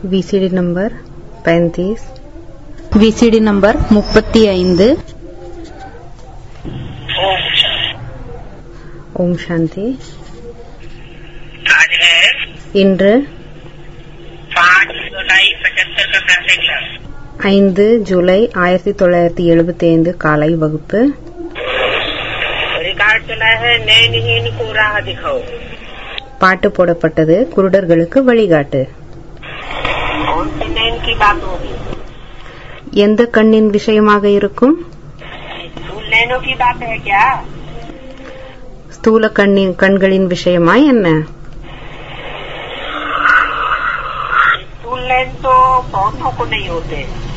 VCD number पैंतीस VCD number முப்பத்தி ஐந்து ஓம் சாந்தி आज है இன்று पाँच जुलाई पचहत्तर का प्रातः क्लास ஐந்து ஜூலை ஆயிரத்தி தொள்ளாயிரத்தி எழுபத்தி ஐந்து காலை வகுப்பு रिकॉर्ड चला है नैनहीन को राह दिखाओ பாட்டு போடப்பட்டது குருடர்களுக்கு வழிகாட்டு कौन सी नैन की बात होगी எந்த கண்ணின் விஷயமாக இருக்கும் फूल नैनों की बात है क्या ஸ்தூல கண்ணின் கண்களின் விஷயமா என்ன फूल नैन तो बहुतों को नहीं होते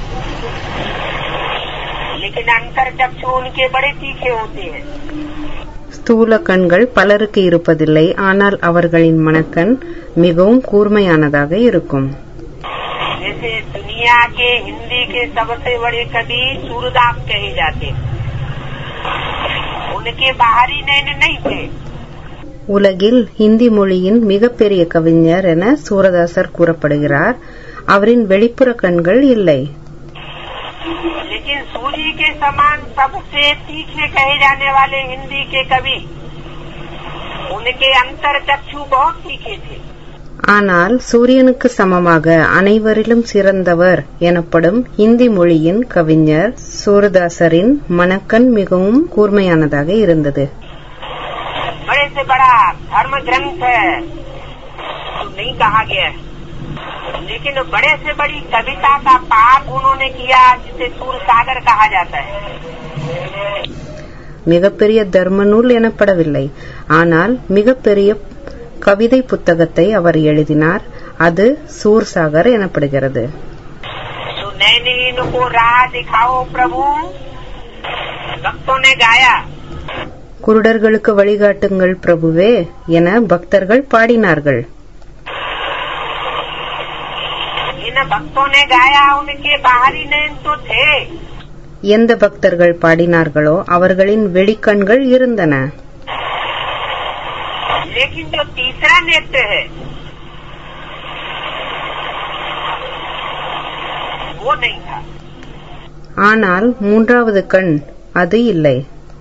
लेकिन अंतर चक्षु उनके बड़े तीखे होते हैं ஸ்தூல கண்கள் பலருக்கு இருப்பதில்லை ஆனால் அவர்களின் மனக்கண் மிகவும் கூர்மையானதாக இருக்கும் जैसे दुनिया के हिंदी के सबसे बड़े कवि सूरदास कहे जाते उनके बाहरी नैन नहीं थे உலகில் ஹிந்தி மொழியின் மிகப்பெரிய கவிஞர் என சூரதாசர் கூறப்படுகிறார் அவரின் வெளிப்புற கண்கள் இல்லை लेकिन सूर्य के समान सबसे तीखे कहे जाने वाले हिंदी के कवि उनके अंतर चक्षु बहुत तीखे थे ஆனால் சூரியனுக்கு சமமாக அனைவரிலும் சிறந்தவர் எனப்படும் ஹிந்தி மொழியின் கவிஞர் சூரதாசரின் மனக்கண் மிகவும் கூர்மையானதாக இருந்தது बड़े से बड़ा धर्म ग्रंथ है तो नहीं कहा गया है लेकिन बड़े से बड़ी कविता का पाठ उन्होंने किया जिसे सूर सागर कहा जाता है மிகப்பெரிய தர்ம நூல் எனப்படவில்லை ஆனால் மிகப்பெரிய கவிதை புத்தகத்தை அவர் எழுதினார் அது சூர்சாகர் எனப்படுகிறது तो नैने इनको राह दिखाओ प्रभु भक्तों ने गाया குருடர்களுக்கு வழிகாட்டுங்கள் பிரபுவே என பக்தர்கள் பாடினார்கள் इन भक्तों ने गाया उनके बाहरी नैन तो थे எந்த பக்தர்கள் பாடினார்களோ அவர்களின் வெளிக்கண்கள் இருந்தன लेकिन जो तीसरा नेत्र है वो नहीं था ஆனால் மூன்றாவது கண் அது இல்லை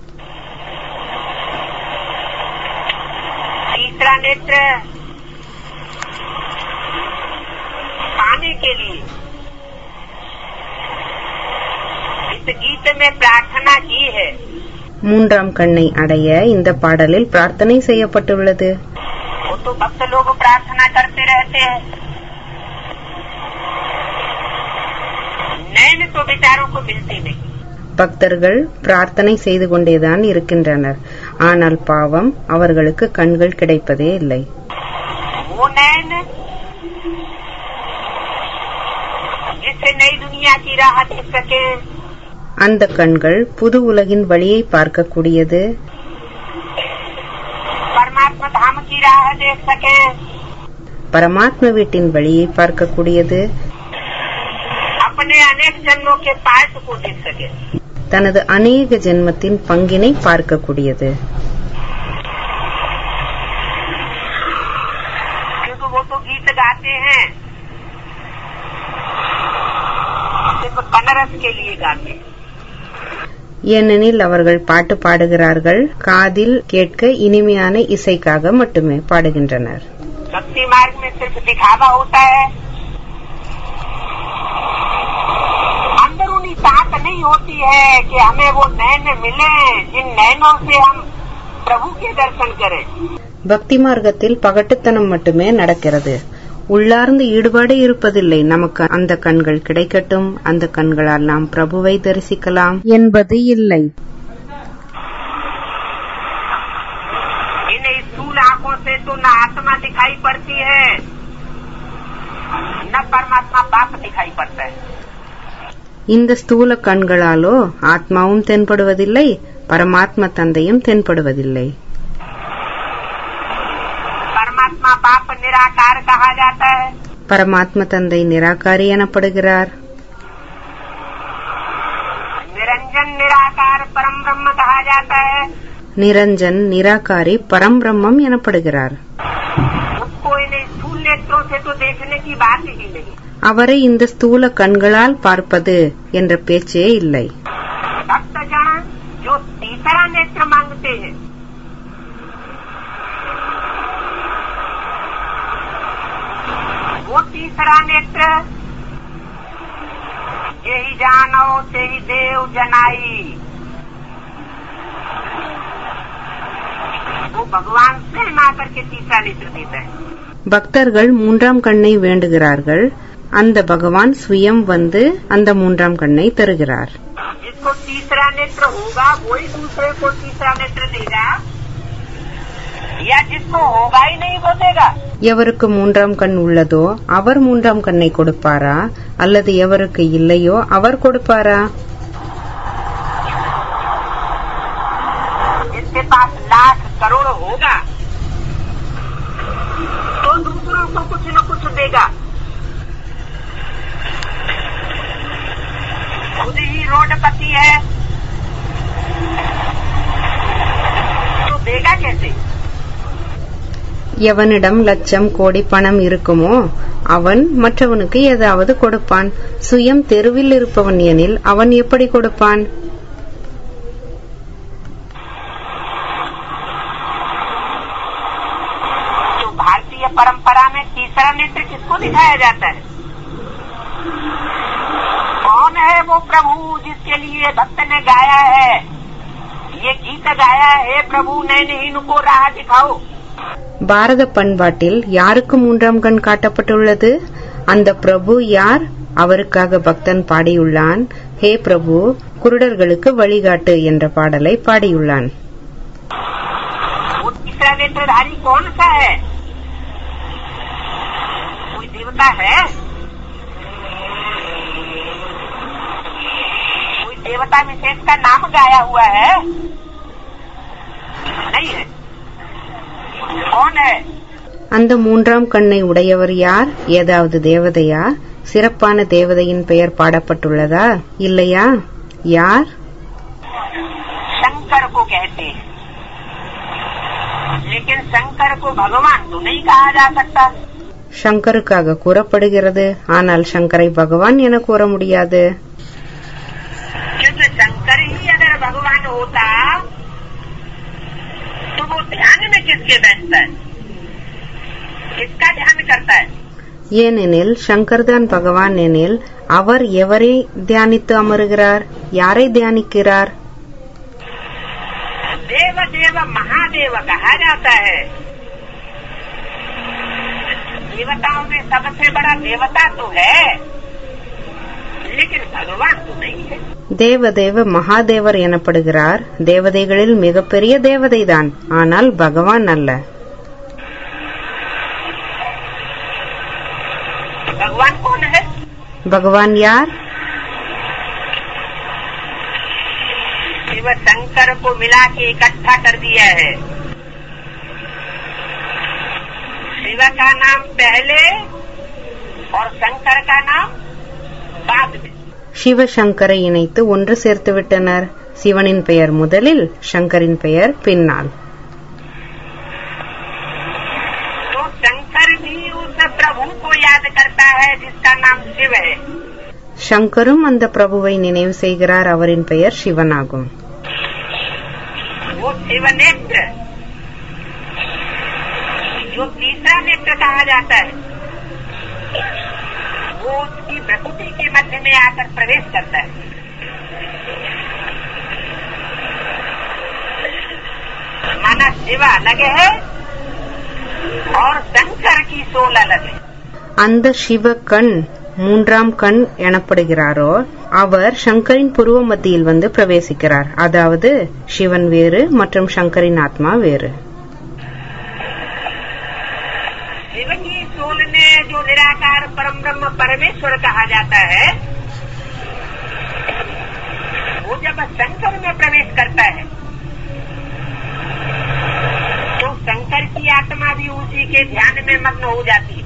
तीसरा नेत्र पाने के लिए इस गीत में प्रार्थना की है மூன்றாம் கண்ணை அடைய இந்த பாடலில் பிரார்த்தனை செய்யப்பட்டுள்ளது वो तो भक्त लोग प्रार्थना करते रहते हैं नैन तो बेचारों को मिलती नहीं பக்தர்கள் பிரார்த்தனை செய்து கொண்டேதான் இருக்கின்றனர் ஆனால் பாவம் அவர்களுக்கு கண்கள் கிடைப்பதே இல்லை वो नैन जिससे नई दुनिया की राह देख सके அந்த கண்கள் புது உலகின் வழியை பார்க்கக்கூடியது परमात्मा धाम की राह देख सके பரமாத்ம வீட்டின் வழியை பார்க்கக்கூடியது अपने अनेक जन्मों के पाठ को देख सके தனது அநேக ஜென்மத்தின் பங்கினை பார்க்கக்கூடியது क्योंकि वो तो गीत गाते हैं सिर्फ कनरस के लिए गाते हैं ஏனெனில் அவர்கள் பாட்டு பாடுகிறார்கள் காதில் கேட்க இனிமையான இசைக்காக மட்டுமே பாடுகின்றனர் भक्ति मार्ग में सिर्फ दिखावा होता है अंदरूनी ताक नहीं होती है कि हमें वो नैन मिले जिन नैनों से हम प्रभु के दर्शन करें பக்தி மார்க்கத்தில் பகட்டுத்தனம் மட்டுமே நடக்கிறது உள்ளார்ந்த ஈடுபாடு இருப்பதில்லை நமக்கு அந்த கண்கள் கிடைக்கட்டும் அந்த கண்களால் நாம் பிரபுவை தரிசிக்கலாம் என்பது இல்லை इन स्थूल आंखों से तो न आत्मा दिखाई पड़ती है न परमात्मा बाप दिखाई पड़ता है இந்த ஸ்தூல கண்களாலோ ஆத்மாவும் தென்படுவதில்லை பரமாத்ம தந்தையும் தென்படுவதில்லை परमात्मा बाप निराकार कहा जाता है பரமாத்ம தந்தை நிராகாரி எனப்படுகிறார் निरंजन निराकार परम ब्रह्म कहा जाता है நிரஞ்சன் நிராகாரி பரம்பிரம்மம் எனப்படுகிறார் उसको इन स्थूल नेत्रों से से तो देखने की बात ही नहीं அவரை இந்த ஸ்தூல கண்களால் பார்ப்பது என்ற பேச்சே இல்லை भक्तजन जो तीसरा नेत्र मांगते हैं वो तीसरा नेत्र यही जानो से ही देव जनाई वो भगवान स्वयं आकर के तीसरा नेत्र देता है பக்தர்கள் மூன்றாம் கண்ணை வேண்டுகிறார்கள் அந்த பகவான் சுயம் வந்து அந்த மூன்றாம் கண்ணை தருகிறார் जिसको तीसरा नेत्र होगा वही दूसरे को तीसरा नेत्र देगा या जिसको होगा ही नहीं वो देगा எவருக்கு மூன்றாம் கண் உள்ளதோ அவர் மூன்றாம் கண்ணை கொடுப்பாரா அல்லது எவருக்கு இல்லையோ அவர் கொடுப்பாரா जिसके पास लाख करोड़ होगा तो दूसरों को कुछ न कुछ देगा खुद ही रोडपति है तो देगा कैसे எவனிடம் லட்சம் கோடி பணம் இருக்குமோ அவன் மற்றவனுக்கு ஏதாவது கொடுப்பான் சுயம் தெருவில் இருப்பவன் எனில் அவன் எப்படி கொடுப்பான் तो भारतीय परंपरा में तीसरा नेत्र किसको दिखाया जाता है कौन है वो प्रभु जिसके लिए भक्त ने गाया है ये गीत गाया है प्रभु नैनहीन को राह दिखाओ பாரத பண்பாட்டில் யாருக்கு மூன்றாம் கண் காட்டப்பட்டுள்ளது அந்த பிரபு யார் அவருக்காக பக்தன் பாடியுள்ளான் ஹே பிரபு குருடர்களுக்கு வழிகாட்டு என்ற பாடலை பாடியுள்ளான் वो तीसरा नेत्रधारी कौन सा है कोई देवता है कोई देवता विशेष का नाम गाया हुआ है नहीं है कौन है அந்த மூன்றாம் கண்ணை உடையவர் யார் ஏதாவது தேவதையா சிறப்பான தேவதையின் பெயர் பாடப்பட்டுள்ளதா இல்லையா யார் शंकर को कहते हैं लेकिन शंकर को भगवान तो नहीं कहा जा सकता சங்கருக்காக கூறப்படுகிறது ஆனால் சங்கரை பகவான் என கூற முடியாது क्योंकि शंकर ही अगर भगवान होता तो वो ध्यान में किसके बैठता है किसका ध्यान करता है ஏனெனில் சங்கர்தான் பகவான் எனில் அவர் எவரை தியானித்து அமருகிறார் யாரை தியானிக்கிறார் देव देव महादेव कहा जाता है देवताओं में सबसे बड़ा देवता तो है लेकिन भगवान तो नहीं है தேவதேவ மகாதேவர் எனப்படுகிறார் தேவதைகளில் மிகப்பெரிய தேவதைதான் ஆனால் பகவான் அல்ல भगवान कौन है பகவான் யார் शिव शंकर को मिला के इकट्ठा कर दिया है शिव का नाम पहले और शंकर का नाम बाद में சிவசங்கரை இணைத்து ஒன்று சேர்த்து விட்டனர் சிவனின் பெயர் முதலில் சங்கரின் பெயர் பின்னால் तो शंकर भी उस प्रभु को याद करता है जिसका नाम शिव है சங்கரும் அந்த பிரபுவை நினைவு செய்கிறார் அவரின் பெயர் சிவனாகும் वो शिव नेत्र जो तीसरा नेत्र कहा जाता है वो उसकी प्रकृति के मध्य में आकर प्रवेश करता है माना शिव अलग है और शंकर की सोल अलग है அந்த சிவ கண் மூன்றாம் கண் எனப்படுகிறாரோ அவர் சங்கரின் புருவ மத்தியில் வந்து பிரவேசிக்கிறார் அதாவது சிவன் வேறு மற்றும் சங்கரின் ஆத்மா வேறு शिव की सोल में जो निराकार परम ब्रह्म परमेश्वर कहा जाता है वो जब शंकर में प्रवेश करता है तो शंकर की आत्मा भी उसी के ध्यान में मग्न हो जाती है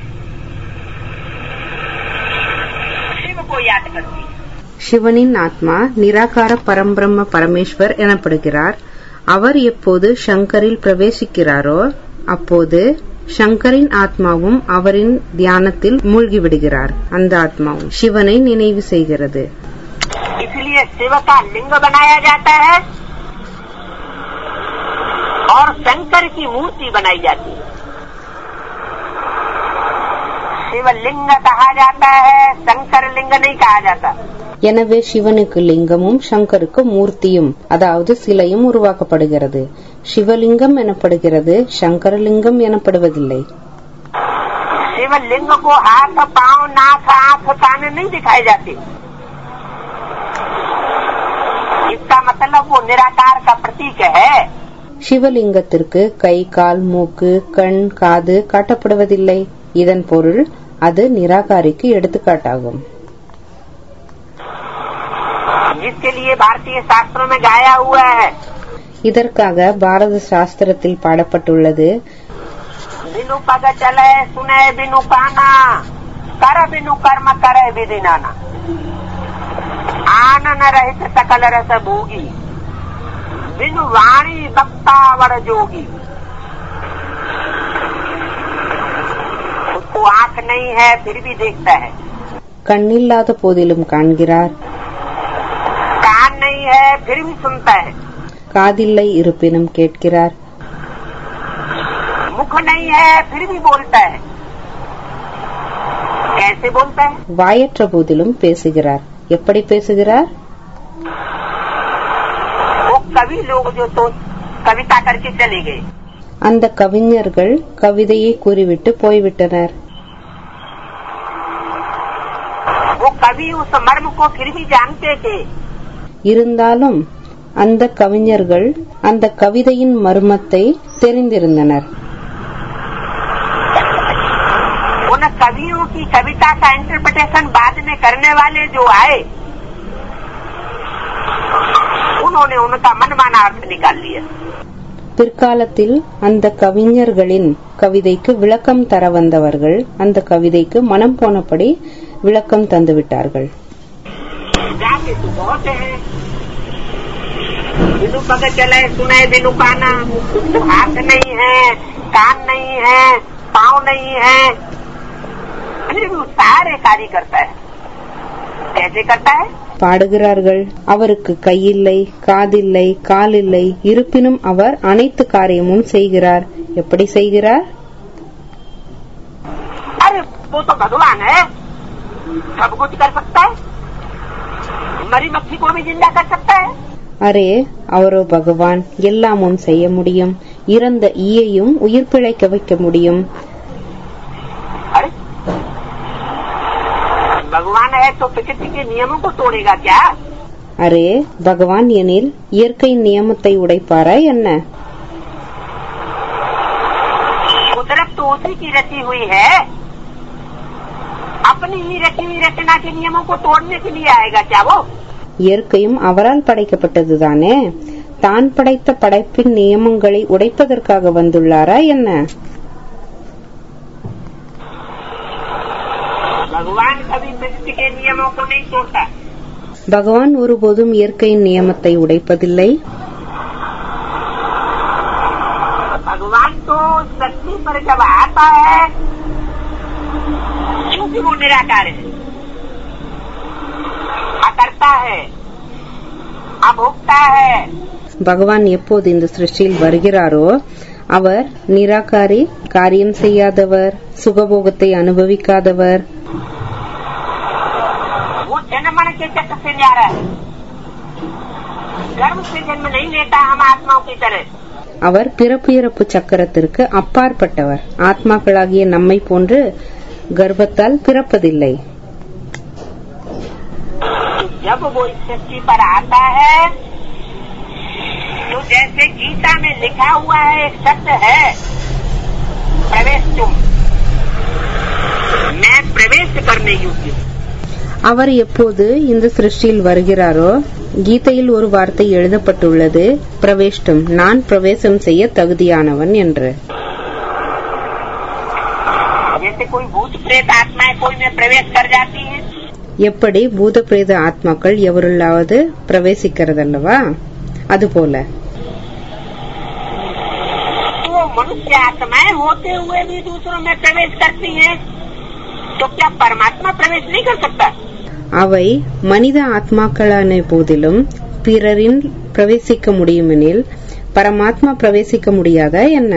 शिव को याद करती है சிவனின் ஆத்மா நிராகார பரம்பிரம்ம பரமேஸ்வர் எனப்படுகிறார் அவர் எப்போது சங்கரில் பிரவேசிக்கிறாரோ அப்போது சங்கரின் ஆத்மாவும் அவரின் தியானத்தில் மூழ்கிவிடுகிறார் அந்த ஆத்மாவும் சிவனை நினைவு செய்கிறது इसलिए शिव का लिंग बनाया जाता है और शंकर की मूर्ति बनाई जाती है शिवलिंग कहा जाता है शंकर लिंग नहीं कहा जाता எனவே சிவனுக்கு லிங்கமும் சங்கருக்கு மூர்த்தியும் அதாவது சிலையும் உருவாக்கப்படுகிறது சிவலிங்கம் எனப்படுகிறது சங்கரலிங்கம் எனப்படுவதில்லை शिवलिंग को हाथ पांव नाक आंख कान नहीं दिखाए जाते इसका मतलब वो निराकार का प्रतीक है சிவலிங்கத்திற்கு கை கால் மூக்கு கண் காது காட்டப்படுவதில்லை இதன் பொருள் அது நிராகாரிக்கு எடுத்துக்காட்டாகும் जिसके लिए भारतीय शास्त्रों में गाया हुआ है இதற்காக பாரத சாஸ்திரத்தில் பாடப்பட்டுள்ளது बिनु पग चले सुने बिनु काना कर बिनु कर्म करे विधि नाना आनन रहित सकल रस भोगी बिनु वाणी बक्ता वर जोगी उसको आंख नहीं है फिर भी देखता है கண்ணில்லாத போதிலும் காண்கிறார் कान नहीं है फिर भी सुनता है காதில்லை இருப்பினும் கேட்கிறார் मुख नहीं है फिर भी बोलता है कैसे बोलता है வாயற்ற போதிலும் பேசுகிறார் எப்படி பேசுகிறார் वो कवि लोग जो तो कविता करके चले गए அந்த கவிஞர்கள் கவிதையை கூறிவிட்டு போய்விட்டனர் वो कवि उस मर्म को फिर भी जानते थे இருந்தாலும் அந்த கவிஞர்கள் அந்த கவிதையின் மர்மத்தை தெரிந்திருந்தனர் उन कवियों की कविता का इंटरप्रिटेशन बाद में करने वाले जो आए उन्होंने उनका मनमाना अर्थ निकाल लिया பிற்காலத்தில் அந்த கவிஞர்களின் கவிதைக்கு விளக்கம் தர வந்தவர்கள் அந்த கவிதைக்கு மனம் போனபடி விளக்கம் தந்துவிட்டார்கள் जाके तो बहुत है बिनु पग चले सुने बिनु काना उसको हाथ नहीं है कान नहीं है पाँव नहीं है फिर भी वो सारे कार्य करता है कैसे करता है பாடுகிறார்கள் அவருக்கு கையில்லை காதில்லை காலில்லை இருப்பினும் அவர் அனைத்து காரியமும் செய்கிறார் எப்படி செய்கிறார் अरे वो तो भगवान है सब कुछ कर सकता है मरी मच्छी को भी जिंदा कर सकता है அரே அவரோ பகவான் எல்லாமும் செய்ய முடியும் இறந்த ஈயையும் உயிர் பிழைக்க வைக்க முடியும் अरे भगवान है तो प्रकृति के नियमों को तोड़ेगा क्या அரே பகவான் எனில் இயற்கையின் நியமத்தை உடைப்பாரா என்ன कुदरत तो उसी की रची हुई है अपनी ही रची हुई रचना के नियमों को तोड़ने के लिए आएगा क्या वो இயற்கையும் அவரால் படைக்கப்பட்டதுதானே தான் படைத்த படைப்பின் நியமங்களை உடைப்பதற்காக வந்துள்ளாரா என்ன भगवान कभी प्रकृति के नियमों को नहीं तोड़ता பகவான் ஒருபோதும் இயற்கையின் நியமத்தை உடைப்பதில்லை भगवान तो सृष्टि पर जब आता है क्योंकि वो निराकार है अकर्ता है अभोक्ता है பகவான் எப்போது இந்த சிருஷ்டியில் வருகிறாரோ அவர் நிராகாரி காரியம் செய்யாதவர் சுகபோகத்தை அனுபவிக்காதவர் वो जन्म मरण के चक्र से न्यारा है गर्भ से जन्म नहीं लेता हम आत्माओं की तरह அவர் பிறப்பு இறப்பு சக்கரத்திற்கு அப்பாற்பட்டவர் ஆத்மாக்களாகிய நம்மை போன்று கர்ப்பத்தால் பிறப்பதில்லை तो जब वो इस सृष्टि पर आता है तो जैसे गीता में लिखा हुआ है एक शब्द है प्रवेश तुम मैं प्रवेश करने योग्य हूँ। அவர் எப்போது இந்த சிருஷ்டியில் வருகிறாரோ கீதையில் ஒரு வார்த்தை எழுதப்பட்டுள்ளது பிரவேஷ்டம் நான் பிரவேசம் செய்ய தகுதியானவன் என்று जैसे कोई भूत प्रेत आत्माएं कोई में प्रवेश कर जाती है எப்படி பூத பிரேத ஆத்மாக்கள் எவருள்ளாவது பிரவேசிக்கிறதல்லவா அதுபோல तो वो मनुष्य आत्माएं होते हुए भी दूसरों में प्रवेश करती हैं तो क्या परमात्मा प्रवेश नहीं कर सकता அவை மனித ஆத்மாக்களான போதிலும் பிறரின் பிரவேசிக்க முடியுமெனில் பரமாத்மா பிரவேசிக்க முடியாதா என்ன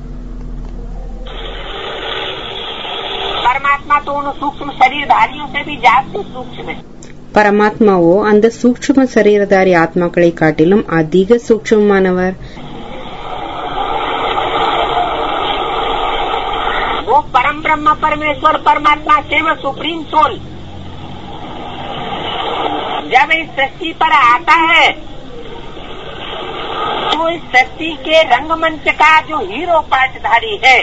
परमात्मा तो उन सूक्ष्म शरीरधारियों से भी ज्यादा सूक्ष्म है பரமாத்மாவோ அந்த சூக்ஷ்ம சரீரதாரி ஆத்மாக்களை காட்டிலும் அதிக சூக்ஷ்மமானவர் वो परम ब्रह्म परमेश्वर परमात्मा शिव सुप्रीम सोल जब इस सृष्टि पर आता है तो इस सृष्टि के रंगमंच का जो हीरो पाठधारी है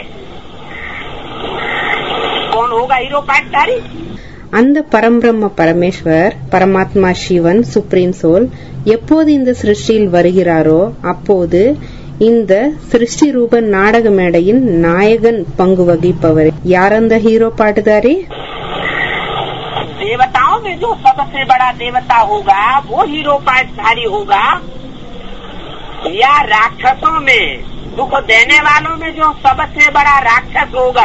कौन होगा हीरो पाठधारी அந்த பரம்பிரம்ம பரமேஸ்வர் பரமாத்மா சிவன் சுப்ரீம் சோல் எப்போது இந்த சிருஷ்டியில் வருகிறாரோ அப்போது இந்த சிருஷ்டி ரூப நாடக மேடையின் நாயகன் பங்கு வகிப்பவர் யார் அந்த ஹீரோ பாட்டுதாரி देवताओं में जो सबसे बड़ा देवता होगा वो हीरो पाठधारी होगा या राक्षसों में दुख देने वालों में जो सबसे बड़ा राक्षस होगा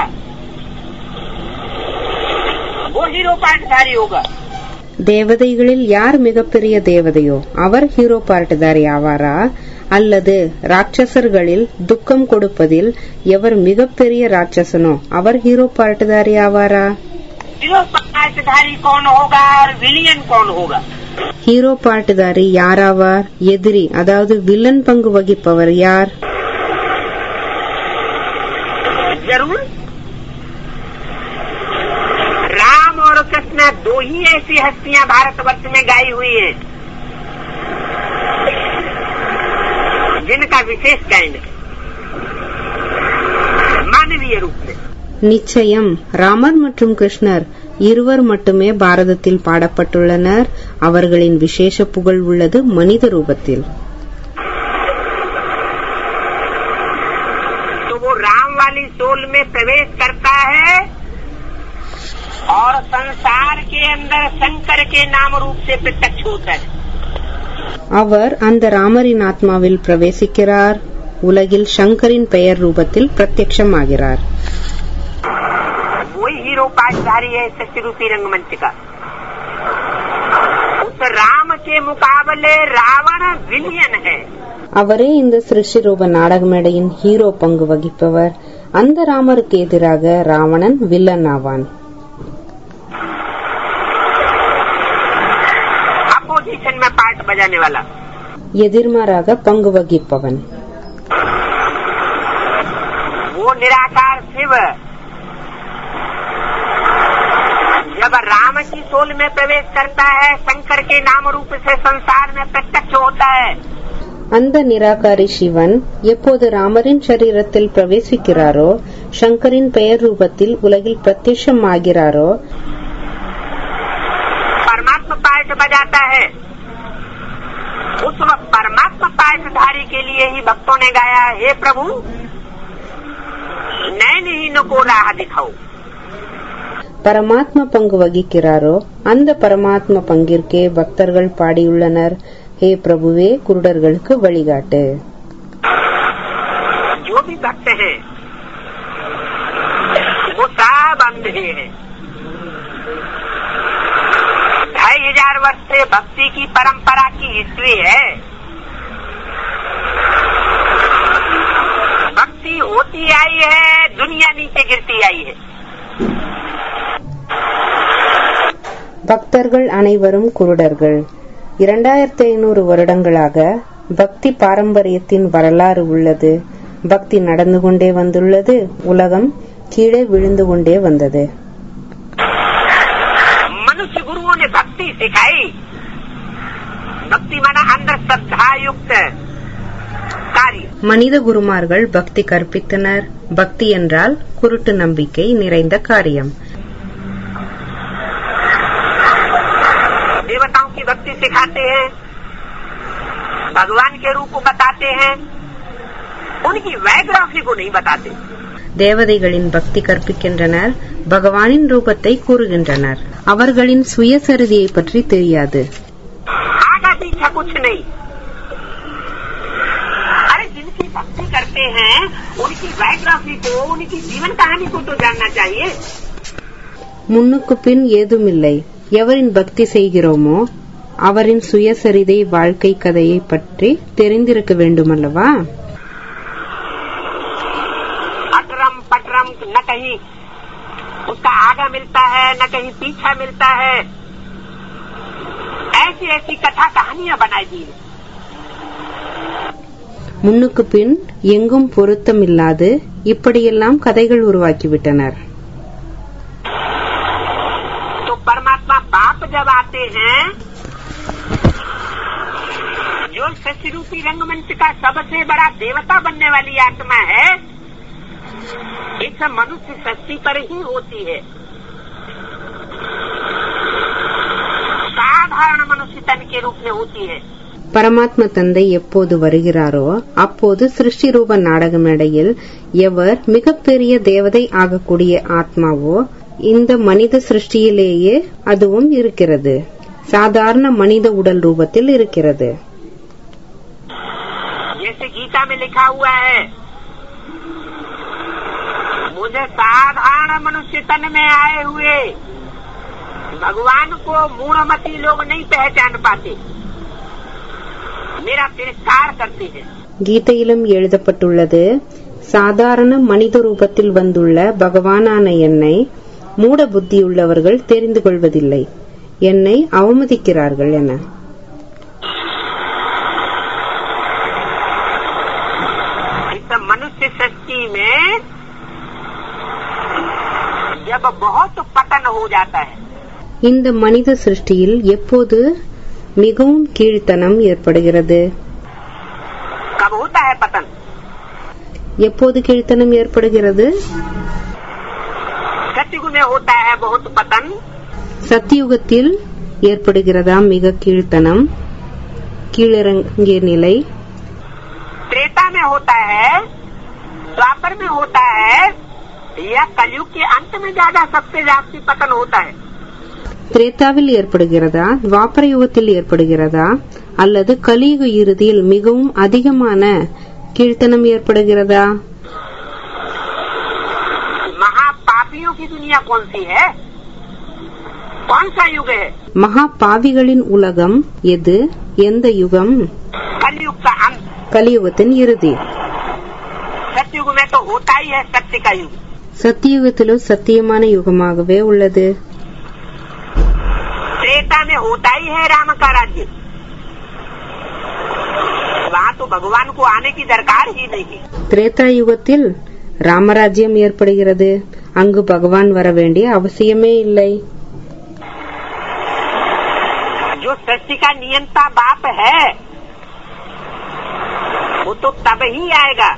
वो हीरो पाठधारी होगा தேவதைகளில் யார் மிகப்பெரிய தேவதையோ அவர் ஹீரோ பாட்டுதாரி ஆவாரா அல்லது ராட்சசர்களில் துக்கம் கொடுப்பதில் எவர் மிகப்பெரிய ராட்சசனோ அவர் ஹீரோ பாட்டுதாரி ஆவாரா हीरो पाठधारी कौन होगा और विलियन कौन होगा ஹீரோ பாட்டுதாரி யாராவார் எதிரி அதாவது வில்லன் பங்கு வகிப்பவர் யார் जरूर राम और कृष्ण दो ही ऐसी हस्तियां भारतवर्ष में गाई हुई हैं जिनका विशेष गायन है मानवीय रूप में நிச்சயம் ராமர் மற்றும் கிருஷ்ணர் இருவர் மட்டுமே பாரதத்தில் பாடப்பட்டுள்ளனர் அவர்களின் விசேஷ புகழ் உள்ளது மனித ரூபத்தில் तो वो राम वाली सोल में प्रवेश करता है और संसार के अंदर शंकर के नाम रूप से प्रत्यक्ष होता है அவர் அந்த ராமரின் ஆத்மாவில் பிரவேசிக்கிறார் உலகில் சங்கரின் பெயர் ரூபத்தில் பிரத்யட்சமாகிறார் वही हीरो पाठधारी है सत्य रूपी रंगमंच का उस राम के मुकाबले रावण विलियन है அவரே இந்த சிருஷ்டி ரூப நாடக மேடையின் ஹீரோ பங்கு வகிப்பவர் அந்த ராமருக்கு எதிராக ராவணன் வில்லன் ஆவான் अपोजिशन में पार्ट बजाने वाला எதிர்மாறாக பங்கு வகிப்பவன் वो निराकार शिव जब राम की सोल में प्रवेश करता है शंकर के नाम रूप से संसार में प्रत्यक्ष होता है அந்த நிராகாரி சிவன் எப்போது ராமரின் சரீரத்தில் பிரவேசிக்கிறாரோ சங்கரின் பெயர் ரூபத்தில் உலகில் பிரத்யட்சம் ஆகிறாரோ परमात्मा पाठ बजाता है उस वक्त परमात्मा पाठधारी के लिए ही भक्तों ने गाया हे प्रभु नैनहीन को राह दिखाओ பரமாத்மா பங்கு வகிக்கிறாரோ அந்த பரமாத்மா பங்கிற்கே பக்தர்கள் பாடியுள்ளனர் ஹே பிரபுவே குருடர்களுக்கு வழிகாட்டு जो भी भक्त हैं वो सब अंधे हैं ढाई हजार वर्ष से भक्ति की परंपरा की हिस्ट्री है भक्ति होती आई है दुनिया नीचे गिरती आई है பக்தர்கள் அனைவரும் குருடர்கள் இரண்டாயிரத்தி ஐநூறு வருடங்களாக பக்தி பாரம்பரியத்தின் வரலாறு உள்ளது பக்தி நடந்து கொண்டே வந்துள்ளது உலகம் கீழே விழுந்து கொண்டே வந்தது मनुष्य गुरुओं ने भक्ति सिखाई भक्ति माना अंदर श्रद्धा युक्त कार्य மனித குருமார்கள் பக்தி கற்பித்தனர் பக்தி என்றால் குருட்டு நம்பிக்கை நிறைந்த காரியம் देवताओं की भक्ति सिखाते हैं भगवान के रूप को बताते हैं उनकी बायोग्राफी को नहीं बताते தேவதைகளின் பக்தி கற்பிக்கின்றனர் பகவானின் ரூபத்தை கூறுகின்றனர் அவர்களின் சுயசரிதியை பற்றி தெரியாது आगा पीछा कुछ नहीं अरे जिनकी भक्ति करते हैं उनकी बायोग्राफी को उनकी जीवन कहानी को तो जानना चाहिए முன்னுக்கு பின் ஏதுமில்லை எவரின் பக்தி செய்கிறோமோ அவரின் சுயசரிதை வாழ்க்கை கதையை பற்றி தெரிந்திருக்க வேண்டுமல்லவா अटरम पटरम न कहीं उसका आगा मिलता है न कहीं पीछा मिलता है ऐसी ऐसी कथा कहानियां बनाई दी हैं। முன்னுக்கு பின் எங்கும் பொருத்தமில்லாது இப்படியெல்லாம் கதைகள் உருவாக்கிவிட்டனர் तो परमात्मा बाप जब आते हैं जो शशि रूपी रंगमंच का सबसे बड़ा देवता बनने वाली आत्मा है इस मनुष्य सृष्टि पर ही होती है साधारण मनुष्य तन के रूप में होती है பரமாத்ம தந்தை எப்போது வருகிறாரோ அப்போது சிருஷ்டி ரூப நாடக மேடையில் எவர் மிகப்பெரிய தேவதை ஆகக்கூடிய ஆத்மாவோ இந்த மனித சிருஷ்டியிலேயே அதுவும் இருக்கிறது சாதாரண மனித உடல் ரூபத்தில் இருக்கிறது जैसे गीता में लिखा हुआ है मुझे साधारण मनुष्य तन में आए हुए भगवान को मूढ़मती लोग नहीं पहचान पाते मेरा तिरस्कार करते हैं கீதையிலும் எழுதப்பட்டுள்ளது சாதாரண மனித ரூபத்தில் வந்துள்ள பகவானான என்னை மூட புத்தியுள்ளவர்கள் தெரிந்து கொள்வதில்லை என்னை அவமதிக்கிறார்கள் என इस मनुष्य सृष्टि में जब बहुत पतन हो जाता है இந்த மனித சிருஷ்டியில் எப்போது மிகவும் கீழ்த்தனம் ஏற்படுகிறது कब होता है पतन எப்போது கீழ்த்தனம் ஏற்படுகிறது सतयुग में होता है बहुत पतन சத்தியுகத்தில் ஏற்படுகிறதா மிக கீழ்த்தனம் கீழிறங்கிய நிலை त्रेता में होता है द्वापर में होता है या कलयुग के अंत में ज्यादा सबसे जास्ती पतन होता है திரேதாவில் ஏற்படுகிறதா துவாபர யுகத்தில் ஏற்படுகிறதா அல்லது கலியுக இறுதியில் மிகவும் அதிகமான கீழ்த்தனம் ஏற்படுகிறதா महापापियों की दुनिया कौन सी है कौन सा युग है மகா பாவிகளின் உலகம் எது எந்த யுகம் कलयुग का अंत கலியுகத்தின் இறுதி सतयुग में तो होता ही है सत्य का युग சத்தியுகத்திலும் சத்தியமான யுகமாகவே உள்ளது त्रेता में होता ही है राम का राज्य वहाँ तो भगवान को आने की दरकार ही नहीं திரேதா யுகத்தில் ராமராஜ்யம் ஏற்படுகிறது அங்கு பகவான் வர வேண்டிய அவசியமே இல்லை जो सृष्टि का नियंता बाप है वो तो तब ही आएगा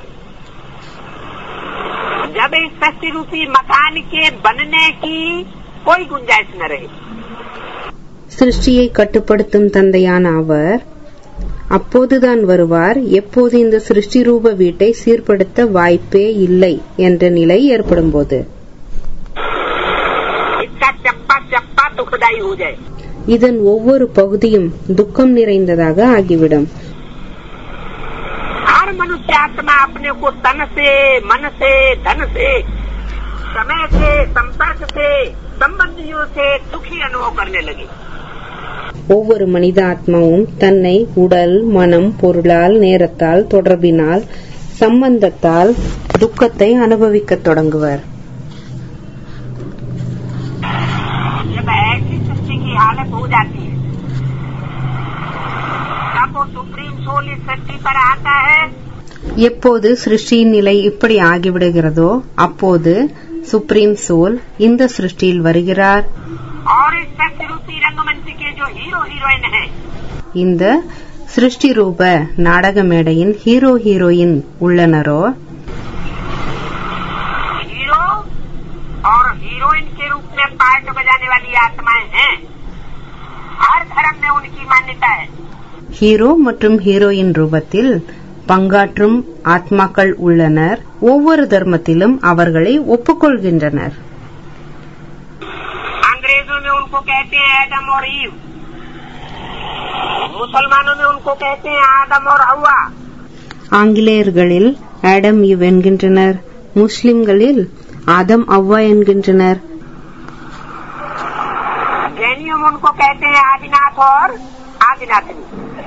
जब इस सृष्टि रूपी मकान के बनने की कोई गुंजाइश न रहे சிருஷ்டியை கட்டுப்படுத்தும் தந்தையான அவர் அப்போதுதான் வருவார் எப்போது இந்த சிருஷ்டி ரூப வீட்டை சீர்படுத்த வாய்ப்பே இல்லை என்ற நிலை ஏற்படும் போது इसका चप्पा चप्पा दुखदाई हो जाए இதன் ஒவ்வொரு பகுதியும் துக்கம் நிறைந்ததாக ஆகிவிடும் हर मनुष्य आत्मा अपने को तन से मन से धन से समय से संपर्क से संबंधियों से दुखी अनुभव करने लगे ஒவ்வொரு மனித ஆத்மாவும் தன்னை உடல் மனம் பொருளால் நேரத்தால் தொடர்பினால் சம்பந்தத்தால் துக்கத்தை அனுபவிக்கத் தொடங்குவர் जब ऐसी सृष्टि की हालत हो जाती है तब वो सुप्रीम सोल इस सृष्टि पर आता है எப்போது சிருஷ்டியின் நிலை இப்படி ஆகிவிடுகிறதோ அப்போது சுப்ரீம் சோல் இந்த சிருஷ்டியில் வருகிறார் और इस सृष्टि रूपी रंगमंच के जो हीरो हीरोइन हैं இந்த சிருஷ்டி ரூப நாடக மேடையின் ஹீரோ ஹீரோயின் உள்ளனரோ हीरो और हीरोइन के रूप में पार्ट बजाने वाली आत्माएं हैं हर धर्म में उनकी मान्यता है ஹீரோ மற்றும் ஹீரோயின் ரூபத்தில் பங்காற்றும் ஆத்மாக்கள் உள்ளனர் ஒவ்வொரு தர்மத்திலும் அவர்களை ஒப்புக்கொள்கின்றனர் अंग्रेजों में उनको कहते हैं एडम और ईव मुसलमानों में उनको कहते हैं आदम और हवा ஆங்கிலேயர்களில் ஆடம் இவ் என்கின்றனர் முஸ்லிம்களில் ஆதம் அவ்வா என்கின்றனர் जैनियों में उनको कहते हैं आदिनाथ और आदिनाथनी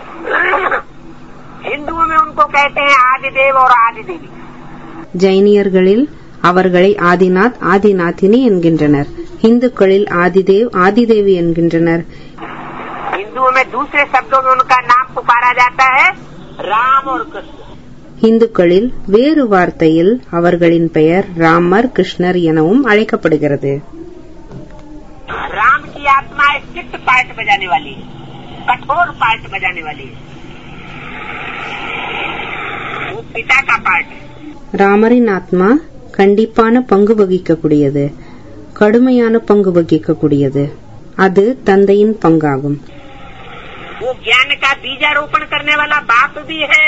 हिंदुओं में उनको कहते हैं आदिदेव और आदिदेवी ஜைனியர்களில் அவர்களை ஆதிநாத் ஆதிநாத்தினி என்கின்றனர் இந்துக்களில் ஆதிதேவ் ஆதிதேவி என்கின்றனர் हिंदुओं में दूसरे शब्दों में उनका नाम पुकारा जाता है राम और कृष्ण இந்துக்களில் வேறு வார்த்தையில் அவர்களின் பெயர் ராமர் கிருஷ்ணர் எனவும் அழைக்கப்படுகிறது राम की आत्मा स्ट्रिक्ट पार्ट बजाने वाली है कठोर पार्ट बजाने वाली है वो पिता का पार्ट है ராமரின் ஆத்மா கண்டிப்பான பங்கு வகிக்கக்கூடியது கடுமையான பங்கு வகிக்கக்கூடியது அது தந்தையின் பங்காகும் वो ज्ञान का बीजारोपण करने वाला बाप भी है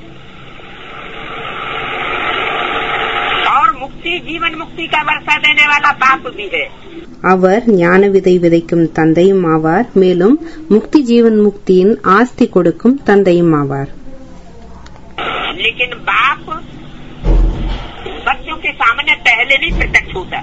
और मुक्ति जीवन मुक्ति का वर्षा देने वाला बाप भी है அவர் ஞான விதை விதைக்கும் தந்தையும் ஆவார் மேலும் முக்தி ஜீவன் முக்தியின் ஆஸ்தி கொடுக்கும் தந்தையும் ஆவார் लेकिन बाप बच्चों के सामने पहले नहीं प्रत्यक्ष होता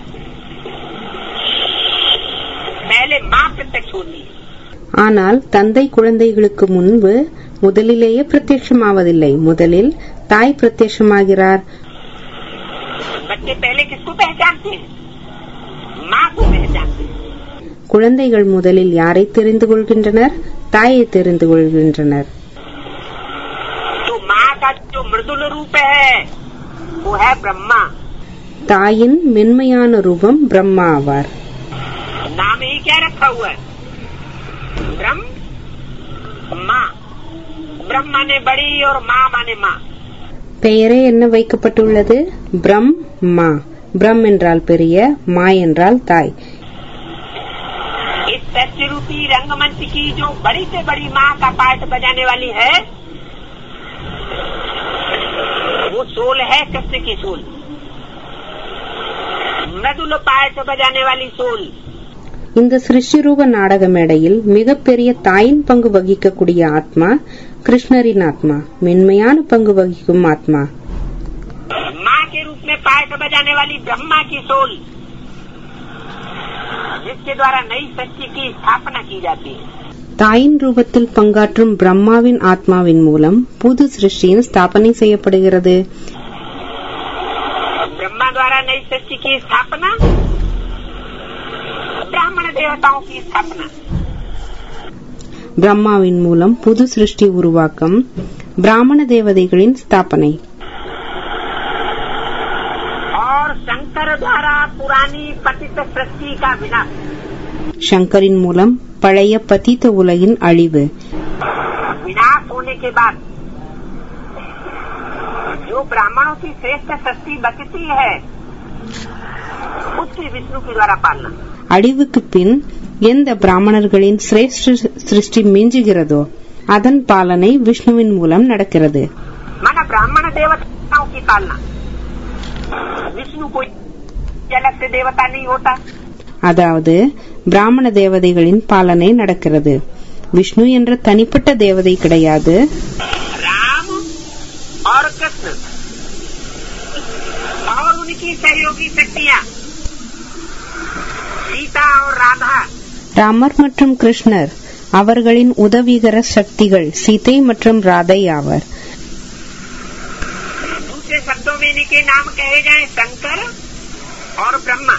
पहले माँ प्रत्यक्ष होती है ஆனால் தந்தை குழந்தைகளுக்கு முன்பு முதலிலேயே பிரத்யட்சமாவதில்லை முதலில் தாய் பிரத்யட்சமாகிறார் बच्चे पहले किसको पहचानते हैं माँ को पहचानते हैं குழந்தைகள் முதலில் யாரை தெரிந்து கொள்கின்றனர் தாயை தெரிந்து கொள்கின்றனர் तो माँ का जो मृदुल रूप है वो है ब्रह्मा தாயின் மென்மையான ரூபம் பிரம்மா ஆவார் नाम ही क्या रखा हुआ है ब्रह्म माँ ब्रह्म माने बड़ी और माँ माने माँ பெயரே என்ன வைக்கப்பட்டுள்ளது பிரம் மா பிரம் என்றால் பெரிய மா என்றால் தாய் इस सत्य रूपी रंगमंच की जो बड़ी से बड़ी माँ का पार्ट बजाने वाली है वो सोल है कृष्ण की सोल मृदुल पार्ट बजाने वाली सोल இந்த சிருஷ்டிரூப நாடக மேடையில் மிகப்பெரிய தாயின் பங்கு வகிக்கக்கூடிய ஆத்மா கிருஷ்ணரின் ஆத்மா மென்மையான பங்கு வகிக்கும் ஆத்மா माँ के रूप में पार्ट बजाने वाली ब्रह्मा की सोल जिसके द्वारा नई सृष्टि की स्थापना की जाती है தாயின் ரூபத்தில் பங்காற்றும் பிரம்மாவின் ஆத்மாவின் மூலம் புது சிருஷ்டியின் ஸ்தாபனை செய்யப்படுகிறது ब्रह्मा द्वारा नई सृष्टि की स्थापना ब्राह्मण देवताओं की स्थापना பிரம்மாவின் மூலம் புது சிருஷ்டி உருவாக்கம் பிராமண தேவதைகளின் ஸ்தாபனை और शंकर द्वारा पुरानी पतित सृष्टि का विनाश சங்கரின் மூலம் பழைய பதித்த உலகின் அழிவு विनाश होने के बाद जो ब्राह्मणों की श्रेष्ठ सृष्टि बचती है उसकी विष्णु के द्वारा पालना அழிவுக்கு பின் எந்த பிராமணர்களின் சிரேஷ்ட சிருஷ்டி மிஞ்சுகிறதோ அதன் பாலனை விஷ்ணுவின் மூலம் நடக்கிறது माना ब्राह्मण देवताओं की पालना विष्णु कोई अलग से देवता नहीं होता அதாவது பிராமண தேவதைகளின் பாலனை நடக்கிறது விஷ்ணு என்ற தனிப்பட்ட தேவதை கிடையாது राम और कृष्ण और उनकी सहयोगी शक्तियाँ सीता और राधा ராமர் மற்றும் கிருஷ்ணர் அவர்களின் உதவிகர சக்திகள் சீதை மற்றும் ராதை ஆவர் दूसरे शब्दों में इनके नाम कहे जाए शंकर और ब्रह्मा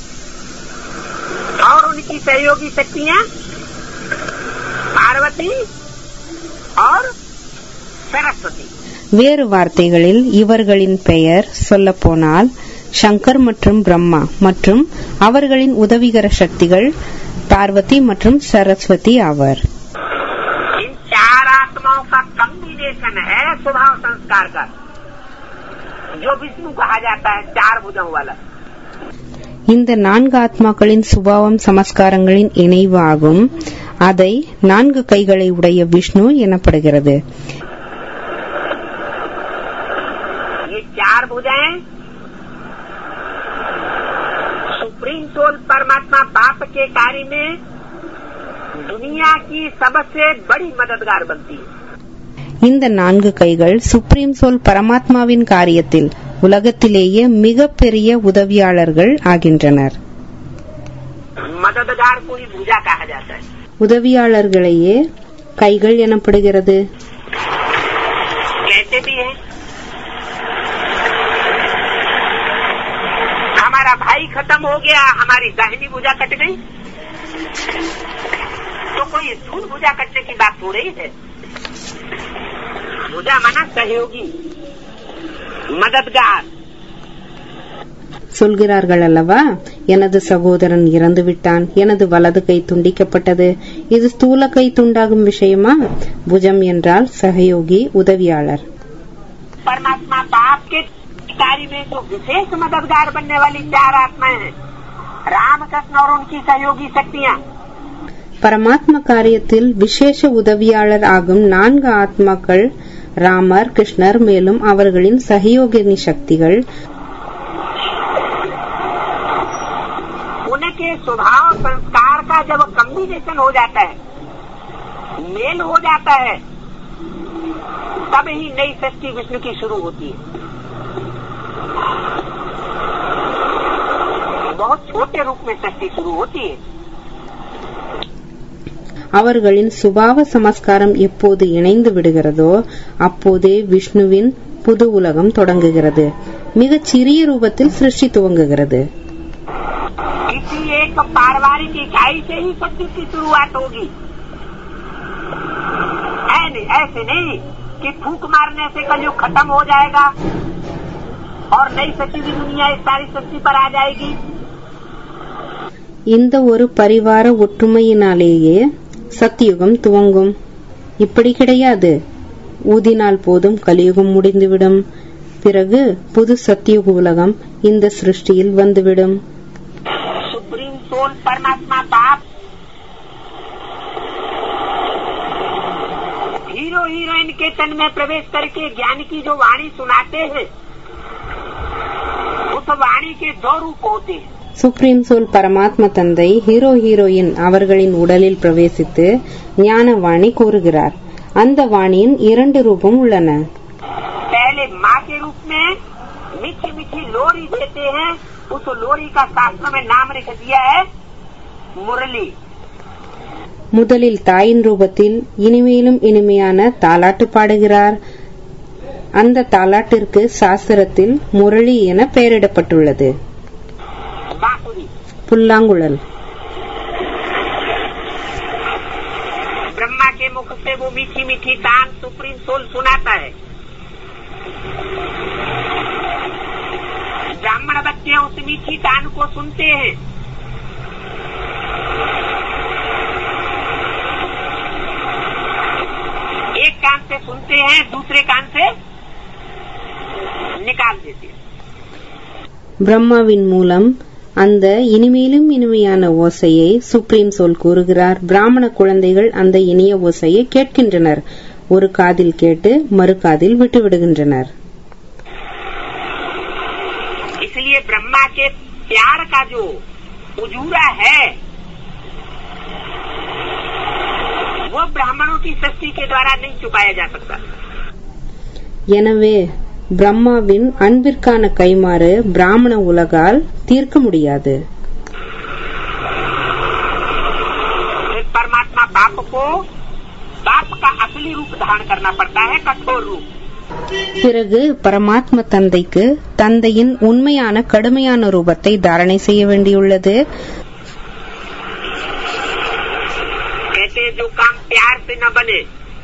और उनकी सहयोगी शक्तियाँ पार्वती और सरस्वती வேறு வார்த்தைகளில் இவர்களின் பெயர் சொல்லப்போனால் சங்கர் மற்றும் பிரம்மா மற்றும் அவர்களின் உதவிகர சக்திகள் பார்வதி மற்றும் சரஸ்வதி ஆவர் इन चार आत्माओं का कम्बिनेशन है स्वभाव संस्कार का जो विष्णु कहा जाता है चार भुजों वाला இந்த நான்கு ஆத்மாக்களின் சுபாவம் சமஸ்காரங்களின் இணைவு ஆகும் அதை நான்கு கைகளை உடைய விஷ்ணு எனப்படுகிறது ये चार भुजाएं सुप्रीम सोल परमात्मा बाप के कार्य में दुनिया की सबसे बड़ी मददगार बनती है இந்த நான்கு கைகள் சுப்ரீம் சோல் பரமாத்மாவின் காரியத்தில் உலகத்திலேயே மிகப்பெரிய உதவியாளர்கள் ஆகின்றனர் मददगार को ही भुजा कहा जाता है உதவியாளர்களையே கைகள் எனப்படுகிறது कहते भी हैं हमारा भाई खत्म हो गया हमारी दाहिनी भुजा कट गई तो कोई स्थूल भुजा कटने की बात हो रही है भुजा माना सहयोगी मददगार சொல்கிறார்கள் அல்லவா எனது சகோதரன் இறந்து விட்டான் எனது வலது கை துண்டிக்கப்பட்டது இது ஸ்தூல கை துண்டாகும் விஷயமா புஜம் என்றால் சகயோகி உதவியாளர் परमात्मा बाप के कार्य में जो विशेष मददगार बनने वाली चार आत्माएं हैं रामकृष्ण और उनकी सहयोगी शक्तियां பரமாத்ம காரியத்தில் விசேஷ உதவியாளர் ஆகும் நான்கு ஆத்மாக்கள் ராமர் கிருஷ்ணர் மேலும் அவர்களின் சகயோகினி சக்திகள் उनके स्वभाव संस्कार का जब कम्बिनेशन हो जाता है मेल हो जाता है तब ही नई सृष्टि विष्णु की शुरू होती है बहुत छोटे रूप में सृष्टि शुरू होती है அவர்களின் சுபாவ சமஸ்காரம் எப்போது இணைந்து விடுகிறதோ அப்போதே விஷ்ணுவின் புது உலகம் தொடங்குகிறது மிகச் சிறிய ரூபத்தில் சிருஷ்டி துவங்குகிறது किसी एक पारिवारिक इकाई से ही सृष्टि की शुरुआत होगी है नहीं ऐसे नहीं कि फूक मारने से कलयुग खत्म हो जाएगा और नई सची की दुनिया इस सारी सृष्टि पर आ जाएगी இந்த ஒரு பரிவார ஒற்றுமையினாலேயே சத்தியுகம் துவங்கும் இப்படி கிடையாது ஊதினால் போதும் கலியுகம் முடிந்துவிடும் பிறகு புது சத்தியுக உலகம் இந்த சிருஷ்டியில் வந்துவிடும் सुप्रीम सोल परमात्मा बाप हीरो हीरोइन के तन में प्रवेश करके ज्ञान की जो वाणी सुनाते हैं उस वाणी के दो रूप होते हैं சுப்ரீம் சோல் பரமாத்ம தந்தை ஹீரோ ஹீரோயின் அவர்களின் உடலில் பிரவேசித்து ஞான வாணி கூறுகிறார் அந்த வாணியின் இரண்டு ரூபம் உள்ளன पहले माँ के रूप में मीठी मीठी लोरी देते हैं उस लोरी का शास्त्र में नाम लिख दिया है मुरली முதலில் தாயின் ரூபத்தில் இனிமையிலும் இனிமையான தாலாட்டு பாடுகிறார் அந்த தாலாட்டிற்கு சாஸ்திரத்தில் முரளி என பெயரிடப்பட்டுள்ளது बांसुरी புல்லாங்குழல் ब्रह्मा के मुख से वो मीठी मीठी तान सुप्रीम सोल सुनाता है ब्राह्मण बच्चे उस मीठी तान को सुनते हैं एक कान से सुनते हैं दूसरे कान से निकाल देते हैं பிரம்மாவின் மூலம் அந்த இனிமையிலும் இனிமையான ஓசையை சுப்ரீம் சோல் கூறுகிறார் பிராமண குழந்தைகள் அந்த இனிய ஓசையை கேட்கின்றனர் ஒரு காதில் கேட்டு மறு காதில் விட்டுவிடுகின்றனர் इसलिए ब्रह्मा के प्यार का जो उजूरा है वो ब्राह्मणों की सृष्टि के द्वारा नहीं चुकाया जा सकता எனவே பிரம்மாவின் அன்பிற்கான கைமாறு பிராமண உலகால் தீர்க்க முடியாது फिर परमात्मा बाप को बाप का असली रूप धारण करना पड़ता है कठोर रूप பிறகு பரமாத்ம தந்தைக்கு தந்தையின் உண்மையான கடுமையான ரூபத்தை தாரணை செய்ய வேண்டியுள்ளது कहते हैं, जो काम प्यार से न बने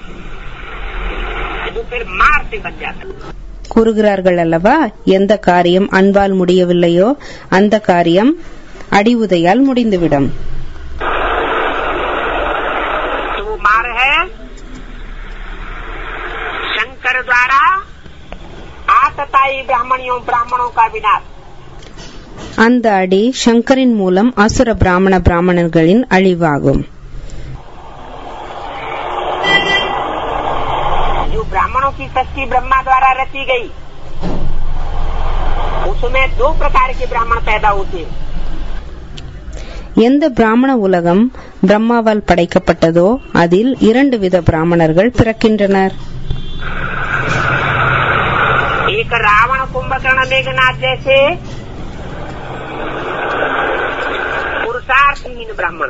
वो फिर मार से बन जाता है கூறுகிறார்கள் அல்லவா எந்த காரியம் அன்பால் முடியவில்லையோ அந்த காரியம் அடி உதையால் முடிந்துவிடும் तो वो मार है शंकर द्वारा आतताई ब्राह्मणियों ब्राह्मणों का विनाश அந்த அடி சங்கரின் மூலம் அசுர பிராமண பிராமணர்களின் அழிவாகும் जो ब्राह्मणों की सृष्टि ब्रह्मा द्वारा रची गई उसमें दो प्रकार के ब्राह्मण पैदा होते हैं எந்த பிராமண உலகம் பிரம்மாவால் படைக்கப்பட்டதோ அதில் இரண்டு வித பிராமணர்கள் பிறக்கின்றனர் एक रावण कुंभकर्ण मेघनाथ जैसे पुरुषार्थहीन ब्राह्मण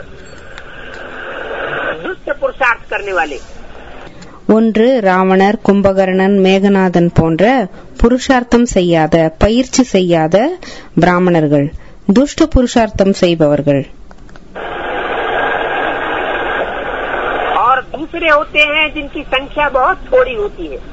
दुष्ट पुरुषार्थ करने वाले ஒன்று ராவணர் கும்பகர்ணன் மேகநாதன் போன்ற புருஷார்த்தம் செய்யாத பயிற்சி செய்யாத பிராமணர்கள் துஷ்ட புருஷார்த்தம் செய்பவர்கள் और दूसरे होते हैं जिनकी संख्या बहुत थोड़ी होती है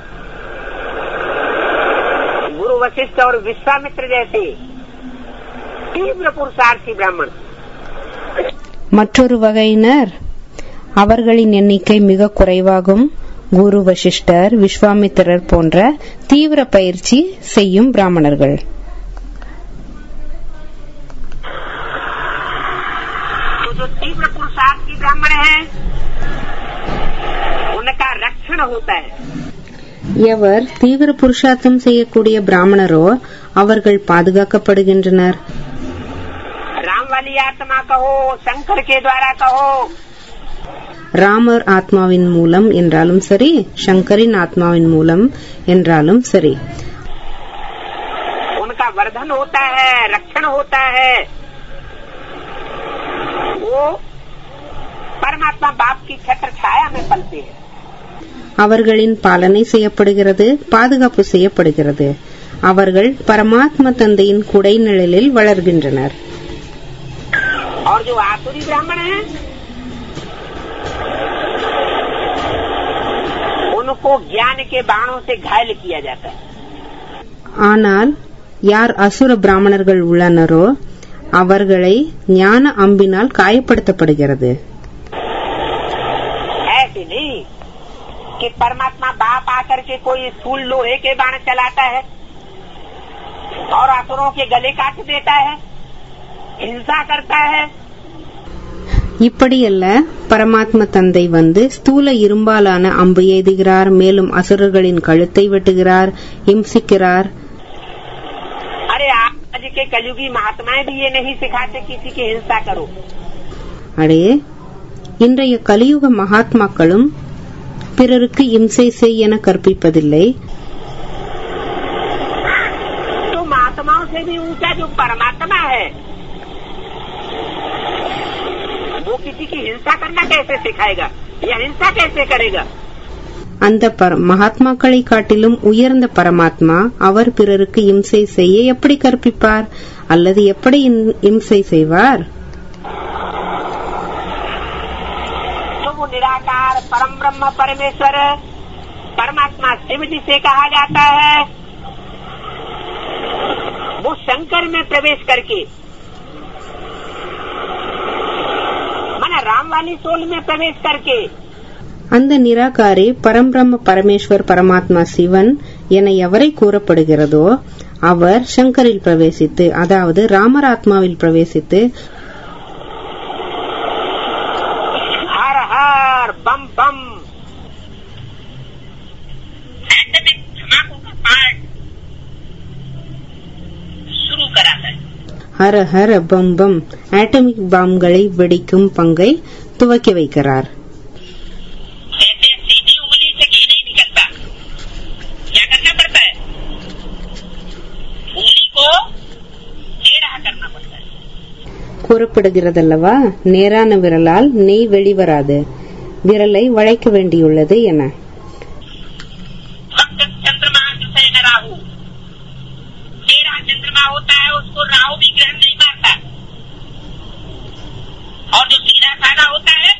गुरु वशिष्ठ और विश्वामित्र जैसे तीव्र पुरुषार्थी ब्राह्मण மற்றொரு வகையினர் அவர்களின் எண்ணிக்கை மிக குறைவாகும் குரு வசிஷ்டர் விஸ்வாமித்திரர் போன்ற தீவிர பயிற்சி செய்யும் பிராமணர்கள் तो जो तीव्र पुरुषार्थी ब्राह्मण है उनका रक्षण होता है எவர் தீவிர புருஷார்த்தம் செய்யக்கூடிய பிராமணரோ அவர்கள் பாதுகாக்கப்படுகின்றனர் राम वाली आत्मा कहो शंकर के द्वारा कहो ராமர் ஆத்மாவின் மூலம் என்றாலும் சரி சங்கரின் ஆத்மாவின் மூலம் என்றாலும் சரி उनका वर्धन होता है रक्षण होता है वो परमात्मा बाप की छत्र छाया में पलते हैं அவர்களின் பாலனை செய்யப்படுகிறது பாதுகாப்பு செய்யப்படுகிறது அவர்கள் பரமாத்ம தந்தையின் குடை நிழலில் வளர்கின்றனர் और जो आसुरी ब्राह्मण है उनको ज्ञान के बाणों से घायल किया जाता है ஆனால் யார் அசுர பிராமணர்கள் உள்ளனரோ அவர்களை ஞான அம்பினால் காயப்படுத்தப்படுகிறது ऐसे नहीं कि परमात्मा बाप आकर के कोई स्थूल लोहे के बाण चलाता है और असुरों के गले काट देता है हिंसा करता है இப்படியல்ல பரமாத்ம தந்தை வந்து ஸ்தூல இரும்பாலான அம்பு எய்துகிறார் மேலும் அசுரர்களின் கழுத்தை வெட்டுகிறார் இம்சிக்கிறார் अरे आज के कलयुगी महात्माएं भी ये नहीं सिखाते किसी की हिंसा करो அடே இன்றைய கலியுக மகாத்மாக்களும் பிறருக்கு இம்சை செய் என கற்பிப்பதில்லை तो महात्माओं से भी ऊंचा जो परमात्मा है वो किसी की हिंसा करना कैसे सिखाएगा या हिंसा कैसे करेगा அந்த பர- மகாத்மாக்களை காட்டிலும் உயர்ந்த பரமாத்மா அவர் பிறருக்கு இம்சை செய்ய எப்படி கற்பிப்பார் அல்லது எப்படி இம்- இம்சை செய்வார் तो वो निराकार परम ब्रह्म परमेश्वर परमात्मा शिव जिसे कहा जाता है वो शंकर में प्रवेश करके माना राम वाली सोल में प्रवेश करके அந்த நிராகாரி பரம்பிரம்ம பரமேஸ்வர் பரமாத்மா சிவன் என எவரை கூறப்படுகிறதோ அவர் சங்கரில் பிரவேசித்து அதாவது ராமராத்மாவில் பிரவேசித்து हर हर बम बम एटमिक धमाकों का पार्ट शुरू कराता है ஹர ஹர பம் பம் ஆட்டமிக் பாம்களை வெடிக்கும் பங்கை துவக்கி வைக்கிறார் ऐसे सीधी उंगली से घी नहीं निकलता क्या करना पड़ता है उंगली को टेढ़ा करना पड़ता है கூறப்படுகிறதல்லவா நேரான விரலால் நெய் வெளிவராது விரலை வளைக்க வேண்டியுள்ளது என भक्त चंद्रमा जिसे न राहु टेढ़ा चंद्रमा होता है उसको राहु भी ग्रहण नहीं मारता और जो सीधा साधा होता है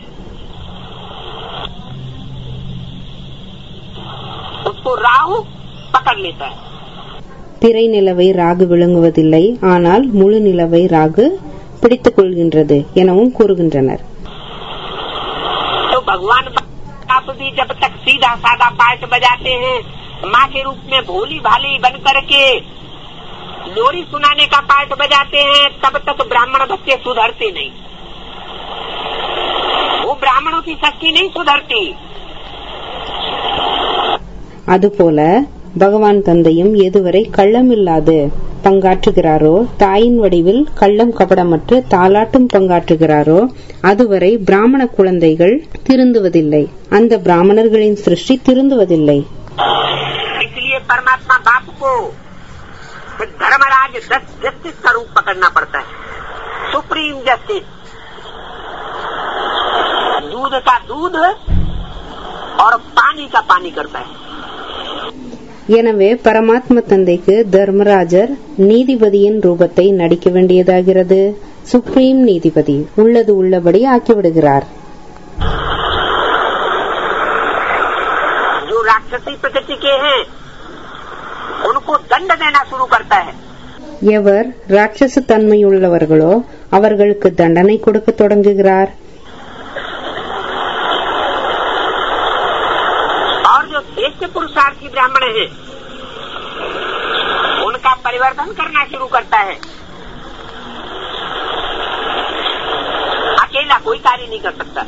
उसको राहु पकड़ लेता है பிறை நிலவை ராகு விழுங்குவதில்லை ஆனால் முழு நிலவை ராகு பிடித்துக் கொள்கின்றது எனவும் கூறுகின்றனர் तो भगवान आप भी जब तक सीधा साधा पार्ट बजाते हैं माँ के रूप में भोली भाली बन करके लोरी सुनाने का पार्ट बजाते हैं तब तक ब्राह्मण बच्चे सुधरते नहीं वो ब्राह्मणों की शक्ति नहीं सुधरती அதுபோல பகவான் தந்தையும் எதுவரை கள்ளமில்லாது பங்காற்றுகிறாரோ தாயின் வடிவில் கள்ளம் கபடமற்று தாலாட்டும் பங்காற்றுகிறாரோ அதுவரை பிராமண குழந்தைகள் திருந்துவதில்லை அந்த பிராமணர்களின் சிருஷ்டி திருந்துவதில்லை इसलिए परमात्मा बाप को फिर धर्मराज जस्टिस का रूप पकड़ना पड़ता है सुप्रीम जस्टिस दूध का दूध और पानी का पानी करता है எனவே பரமாத்ம தந்தைக்கு தர்மராஜர் நீதிபதியின் ரூபத்தை நடிக்க வேண்டியதாகிறது சுப்ரீம் நீதிபதி உள்ளது உள்ளபடி ஆக்கிவிடுகிறார் जो राक्षसी प्रकृति के हैं उनको दंड देना शुरू करता है எவர் ராட்சச தன்மையுள்ளவர்களோ அவர்களுக்கு தண்டனை கொடுக்க தொடங்குகிறார் और जो श्रेष्ठ पुरुषार्थी ब्राह्मण हैं उनका परिवर्तन करना शुरू करता है अकेला कोई कार्य नहीं कर सकता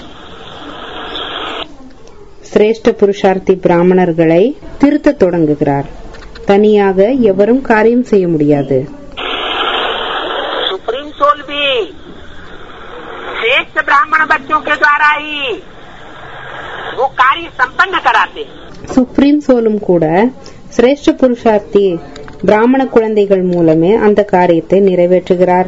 சிரேஷ்ட புருஷார்த்தி பிராமணர்களை திருத்த தொடங்குகிறார் தனியாக எவரும் காரியம் செய்ய முடியாது सुप्रीम सोल भी श्रेष्ठ ब्राह्मण बच्चों के द्वारा ही वो कार्य संपन्न कराते हैं சுப்ரீம் சோலும் கூட சிரேஷ்ட புருஷார்த்தி பிராமண குழந்தைகள் மூலமே அந்த காரியத்தை நிறைவேற்றுகிறார்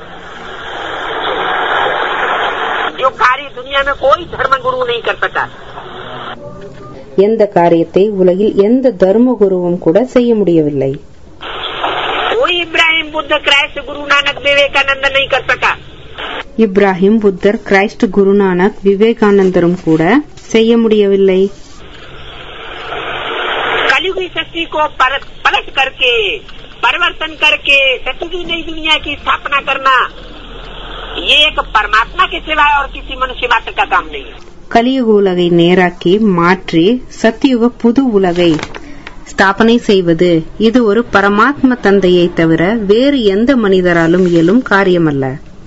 जो कार्य दुनिया में कोई धर्म गुरु नहीं कर सका எந்த காரியத்தை உலகில் எந்த தர்ம குருவும் கூட செய்ய முடியவில்லை कोई इब्राहिम बुद्ध क्राइस्ट गुरु नानक विवेकानंद नहीं कर सका இப்ராஹிம் புத்தர் கிரைஸ்ட் குருநானக் விவேகானந்தரும் கூட செய்ய முடியவில்லை कलयुगी शक्ति को पर- पलट करके परिवर्तन करके सतयुगी नई दुनिया की स्थापना करना ये एक परमात्मा के सिवाय और किसी मनुष्य मात्र का काम नहीं है கலியுக உலகை நேராக்கி மாற்றி சத்தியுக புது உலகை ஸ்தாபனை செய்வது இது ஒரு பரமாத்ம தந்தையை தவிர வேறு எந்த மனிதராலும் இயலும் காரியமல்ல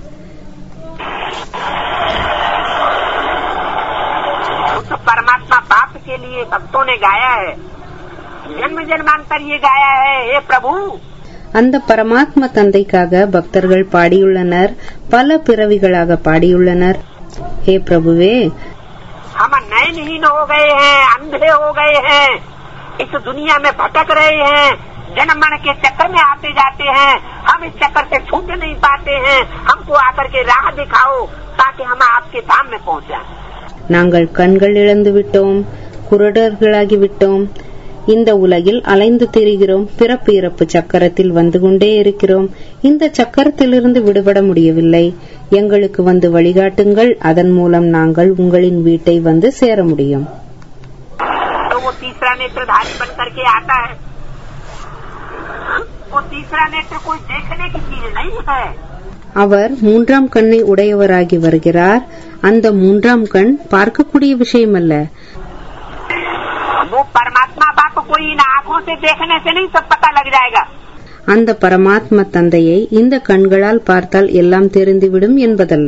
उस परमात्मा बाप के लिए भक्तों ने गाया है जन्म जन्मांतर ये गाया है हे प्रभु அந்த பரமாத்ம தந்தைக்காக பக்தர்கள் பாடியுள்ளனர் பல பிறவிகளாக பாடியுள்ளனர் ஹே பிரபுவே हम नयनहीन हो गए हैं अंधे हो गए हैं इस दुनिया में भटक रहे हैं जन्म मरण के चक्कर में आते जाते हैं हम इस चक्कर से छूट नहीं पाते हैं हमको आकर के राह दिखाओ ताकि हम आपके धाम में पहुंच जाएं நாங்கள் கண்கள் இழந்து விட்டோம் குருடர்களாகி விட்டோம் இந்த உலகில் அலைந்து திரிகிறோம் பிறப்பு இறப்பு சக்கரத்தில் வந்து கொண்டே இருக்கிறோம் இந்த சக்கரத்திலிருந்து விடுபட முடியவில்லை எங்களுக்கு வந்து வழிகாட்டுங்கள் அதன் மூலம் நாங்கள் உங்களின் வீட்டை வந்து சேர முடியும் तो वो तीसरा नेत्रधारी बन करके आता है हाँ? वो तीसरा नेत्र कोई देखने की चीज नहीं है அவர் மூன்றாம் கண்ணை உடையவராகி வருகிறார் அந்த மூன்றாம் கண் பார்க்கக்கூடிய விஷயமல்ல वो परमात्मा बाप को इन आंखों से देखने से नहीं सब पता लग जाएगा அந்த பரமாத்ம தந்தையை இந்த கண்களால் பார்த்தால் எல்லாம் தெரிந்துவிடும் என்பதல்ல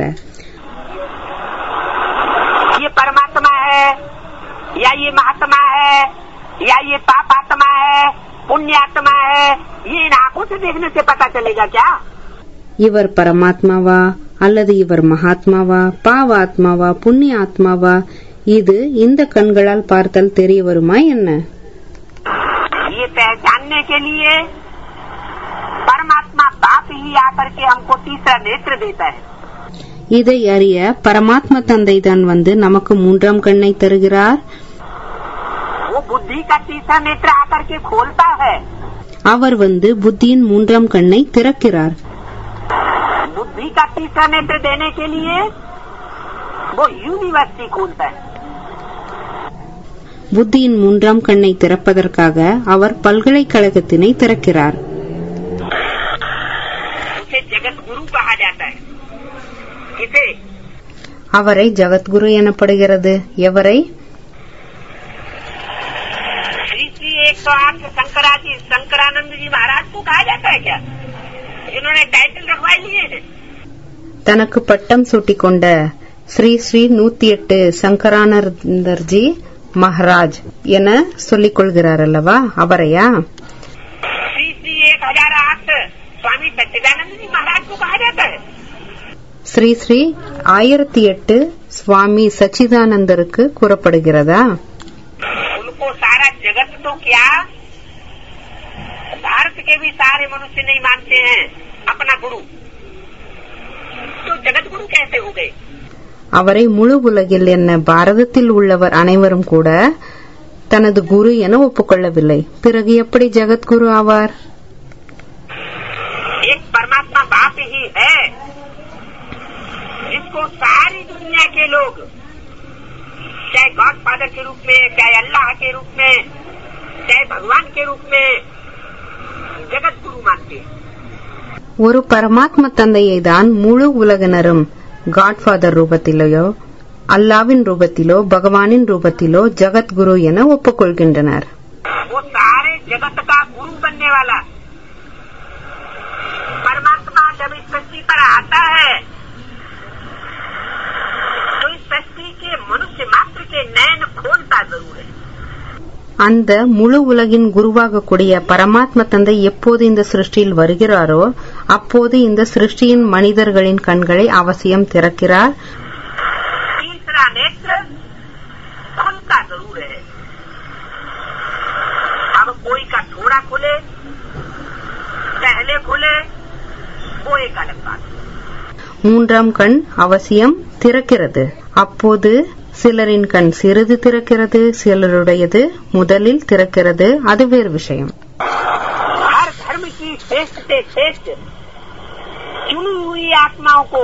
ये परमात्मा है या ये महात्मा है या ये पाप आत्मा है पुण्य आत्मा है ये इन आंखों से देखने से पता चलेगा क्या இவர் பரமாத்மாவா அல்லது இவர் மகாத்மாவா பாவ ஆத்மாவா புண்ணிய ஆத்மாவா இது இந்த கண்களால் பார்த்தால் தெரிய வருமா என்ன ये पहचानने के लिए परमात्मा बाप ही आकर के हमको तीसरा नेत्र देता है இதை அறிய பரமாத்ம தந்தை தான் வந்து நமக்கு மூன்றாம் கண்ணை தருகிறார் वो बुद्धि का तीसरा नेत्र आकर के खोलता है அவர் வந்து புத்தியின் மூன்றாம் கண்ணை திறக்கிறார் बुद्धि का तीसरा नेत्र देने के लिए वो यूनिवर्सिटी खोलता है புத்தியின் மூன்றாம் கண்ணை திறப்பதற்காக அவர் பல்கலைக்கழகத்தினை திறக்கிறார் उसे जगत गुरु कहा जाता है किसे அவரை ஜகத்குரு எனப்படுகிறது எவரை श्री श्री एक सौ आठ शंकराजी शंकरानंद जी महाराज को कहा जाता है क्या जिन्होंने टाइटल रखवा लिए हैं தனக்கு பட்டம் சூட்டிக்கொண்ட ஸ்ரீ ஸ்ரீ நூத்தி எட்டு சங்கரானந்தர்ஜி மகாராஜ் என சொல்லிக் கொள்கிறார் அல்லவா அவரையா श्री श्री एक हजार आठ स्वामी सच्चिदानंद जी महाराज को कहा जाता है ஸ்ரீ ஸ்ரீ ஆயிரத்தி எட்டு சுவாமி சச்சிதானந்தருக்கு கூறப்படுகிறதா उनको सारा जगत तो क्या भारत के भी सारे मनुष्य नहीं मानते हैं अपना गुरु तो जगत गुरु कैसे हो गए அவரை முழு உலகில் என்ன பாரதத்தில் உள்ளவர் அனைவரும் கூட தனது குரு என ஒப்புக்கொள்ளவில்லை பிறகு எப்படி ஜெகத்குரு ஆவார் एक परमात्मा बाप ही है जिसको सारी दुनिया के लोग चाहे गॉड फादर के रूप में चाहे अल्लाह के रूप में चाहे भगवान के रूप में जगत गुरु मानते हैं ஒரு பரமாத்ம தந்தையை தான் முழு உலகினரும் காட்ஃபாதர் ரூபத்திலோ அல்லாவின் ரூபத்திலோ பகவானின் ரூபத்திலோ ஜகத்குரு என ஒப்புக்கொள்கின்றனர் वो सारे जगत का गुरु बनने वाला परमात्मा जब इस सृष्टि पर आता है तो इस सृष्टि के मनुष्य मात्र के नयन खोलता जरूर है அந்த முழு உலகின் குருவாகக்கூடிய பரமாத்ம தந்தை எப்போது இந்த சிருஷ்டியில் வருகிறாரோ அப்போது இந்த சிருஷ்டியின் மனிதர்களின் கண்களை அவசியம் திறக்கிறார் तीसरा नेत्र खुलता जरूर है अब कोई का थोड़ा खुले पहले खुले वो एक अलग बात है மூன்றாம் கண் அவசியம் திறக்கிறது அப்போது சிலரின் கண் சிறிது திறக்கிறது சிலருடையது முதலில் திறக்கிறது அது வேறு விஷயம் हर धर्म की श्रेष्ठ से श्रेष्ठ चुनी हुई आत्माओं को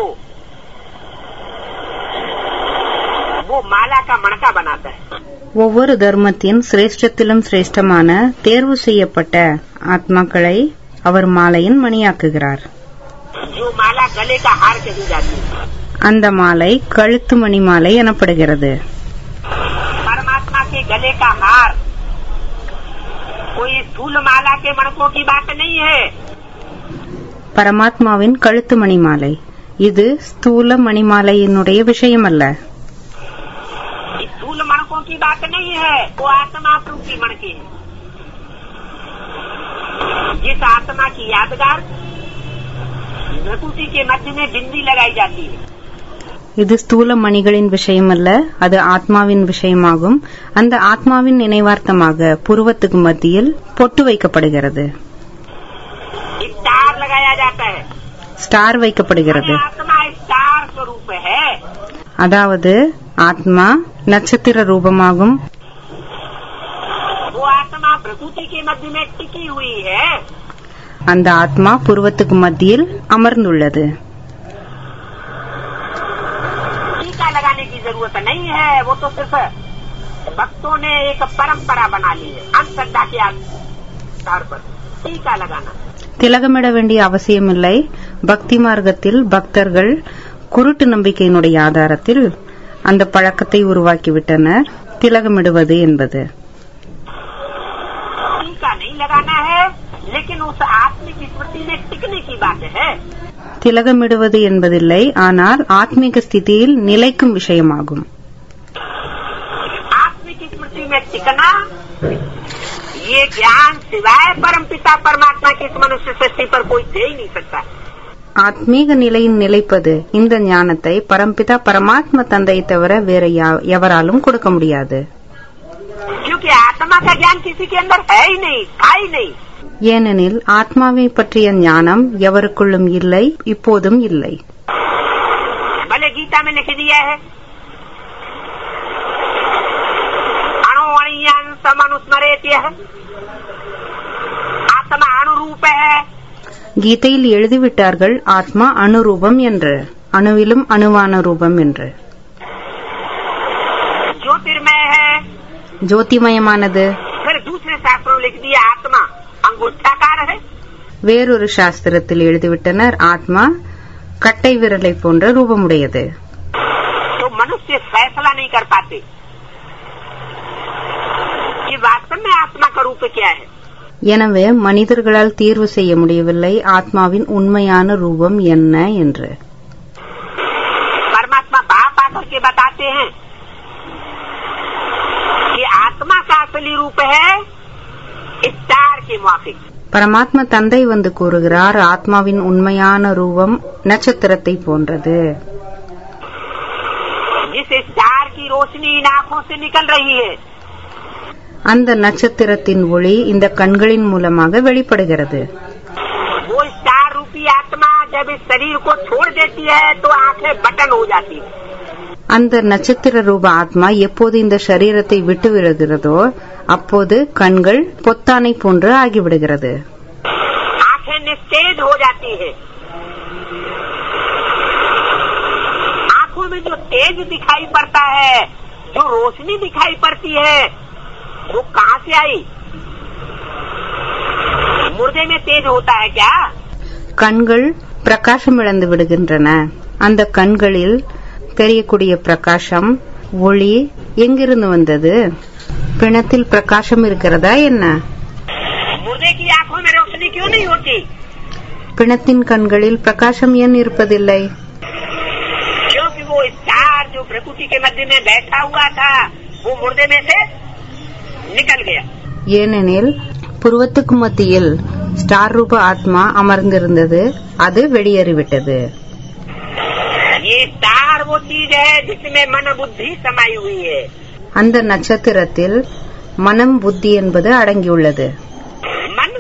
वो माला का मणका बनाता है ஒவ்வொரு தர்மத்தின் சிரேஷ்டத்திலும் சிரேஷ்டமான தேர்வு செய்யப்பட்ட ஆத்மாக்களை அவர் மாலையின் மணியாக்குகிறார் जो माला गले का हार कही जाती है அந்த மாலை கழுத்து மணி மாலை எனப்படுகிறது परमात्मा के गले का हार कोई स्थूल माला के मणकों की बात नहीं है பரமாத்மாவின் கழுத்து மணி மாலை இது ஸ்தூல மணிமாலையினுடைய விஷயம் அல்ல इस स्थूल मणकों की बात नहीं है वो आत्मा रूपी मणके है जिस आत्मा की यादगार प्रकृति के मध्य में बिंदी लगाई जाती है இது ஸ்தூல மணிகளின் விஷயம் அல்ல அது ஆத்மாவின் விஷயமாகும் அந்த ஆத்மாவின் நினைவார்த்தமாக புருவத்துக்கு மத்தியில் பொட்டு வைக்கப்படுகிறது स्टार लगाया जाता है ஸ்டார் வைக்கப்படுகிறது अरे आत्मा स्टार स्वरूप है அதாவது ஆத்மா நட்சத்திர ரூபமாகும் वो आत्मा प्रकृति के मध्य में टिकी हुई है அந்த ஆத்மா புருவத்துக்கு மத்தியில் அமர்ந்துள்ளது टीका लगाने की जरूरत नहीं है वो तो सिर्फ भक्तों ने एक परंपरा बना ली है अंधश्रद्धा के आधार पर टीका लगाना திலகமிட வேண்டிய அவசியமில்லை பக்தி மார்க்கத்தில் பக்தர்கள் குருட்டு நம்பிக்கையினுடைய ஆதாரத்தில் அந்த பழக்கத்தை உருவாக்கிவிட்டனர் திலகமிடுவது என்பது टीका नहीं लगाना है लेकिन उस आत्मिक स्मृति में टिकने की बात है திலகமிடுவது என்பதில்லை ஆனால் ஆத்மீக ஸ்திதியில் நிலைக்கும் விஷயமாகும் आत्मिक स्मृति में टिकना ये ज्ञान सिवाय परम पिता परमात्मा की इस मनुष्य सृष्टि पर कोई दे ही नहीं सकता ஆத்மீக நிலையில் நிலைப்பது இந்த ஞானத்தை பரம்பிதா பரமாத்ம தந்தை தவிர வேற யா- எவராலும் கொடுக்க முடியாது क्योंकि आत्मा का ज्ञान किसी के अंदर है ही नहीं था ही नहीं ஏனெனில் ஆத்மாவை பற்றிய ஞானம் எவருக்குள்ளும் இல்லை இப்போதும் இல்லை भले गीता में लिख दिया है अणु अणियान समनुस्मरेत्य आत्मा अणुरूप है கீதையில் எழுதிவிட்டார்கள் ஆத்மா அணுரூபம் என்று அணுவிலும் அணுவான ரூபம் என்று ज्योतिर्मय है ஜோதிமயமானது फिर दूसरे शास्त्रों में लिख दिया आत्मा अंगूठाकार है வேறொரு சாஸ்திரத்தில் எழுதிவிட்டனர் ஆத்மா கட்டை விரலை போன்ற ரூபமுடையது तो मनुष्य फैसला नहीं कर पाते कि वास्तव में आत्मा का रूप क्या है எனவே மனிதர்களால் தீர்வு செய்ய முடியவில்லை ஆத்மாவின் உண்மையான ரூபம் என்ன என்று परमात्मा बाप आकर के बताते हैं कि आत्मा का असली रूप है स्टार के मुआफिक பரமாத்ம தந்தை வந்து கூறுகிறார் ஆத்மாவின் உண்மையான ரூபம் நட்சத்திரத்தை போன்றது जिस स्टार की रोशनी इन आंखों से निकल रही है அந்த நட்சத்திரத்தின் ஒளி இந்த கண்களின் மூலமாக வெளிப்படுகிறது वो स्टार रूपी आत्मा जब इस शरीर को छोड़ देती है तो आंखें बटन हो जाती है அந்த நட்சத்திர ரூப ஆத்மா எப்போது இந்த சரீரத்தை விட்டு விடுகிறதோ அப்போது கண்கள் பொத்தானை போன்று ஆகிவிடுகிறது आंखें निस्तेज हो जाती है आंखों में जो तेज दिखाई पड़ता है जो रोशनी दिखाई पड़ती है वो कहाँ से आई मुर्दे में तेज होता है क्या கண்கள் பிரகாசம் இழந்து விடுகின்றன அந்த கண்களில் தெரியக்கூடிய பிரகாசம் ஒளி எங்கிருந்து வந்தது பிணத்தில் பிரகாசம் இருக்கிறதா என்ன मुर्दे की आंखों में रोशनी क्यों नहीं होती பிணத்தின் கண்களில் பிரகாசம் ஏன் இருப்பதில்லை क्योंकि वो स्टार जो प्रकृति के मध्य में बैठा हुआ था वो मुर्दे में से निकल गया ஏனெனில் புருவத்துக்கு மத்தியில் ஸ்டார் ரூப ஆத்மா அமர்ந்திருந்தது அது வெளியேறிவிட்டது ये स्टार वो चीज है जिसमें मन बुद्धि समाई हुई है அந்த நட்சத்திரத்தில் மனம் புத்தி என்பது அடங்கியுள்ளது मन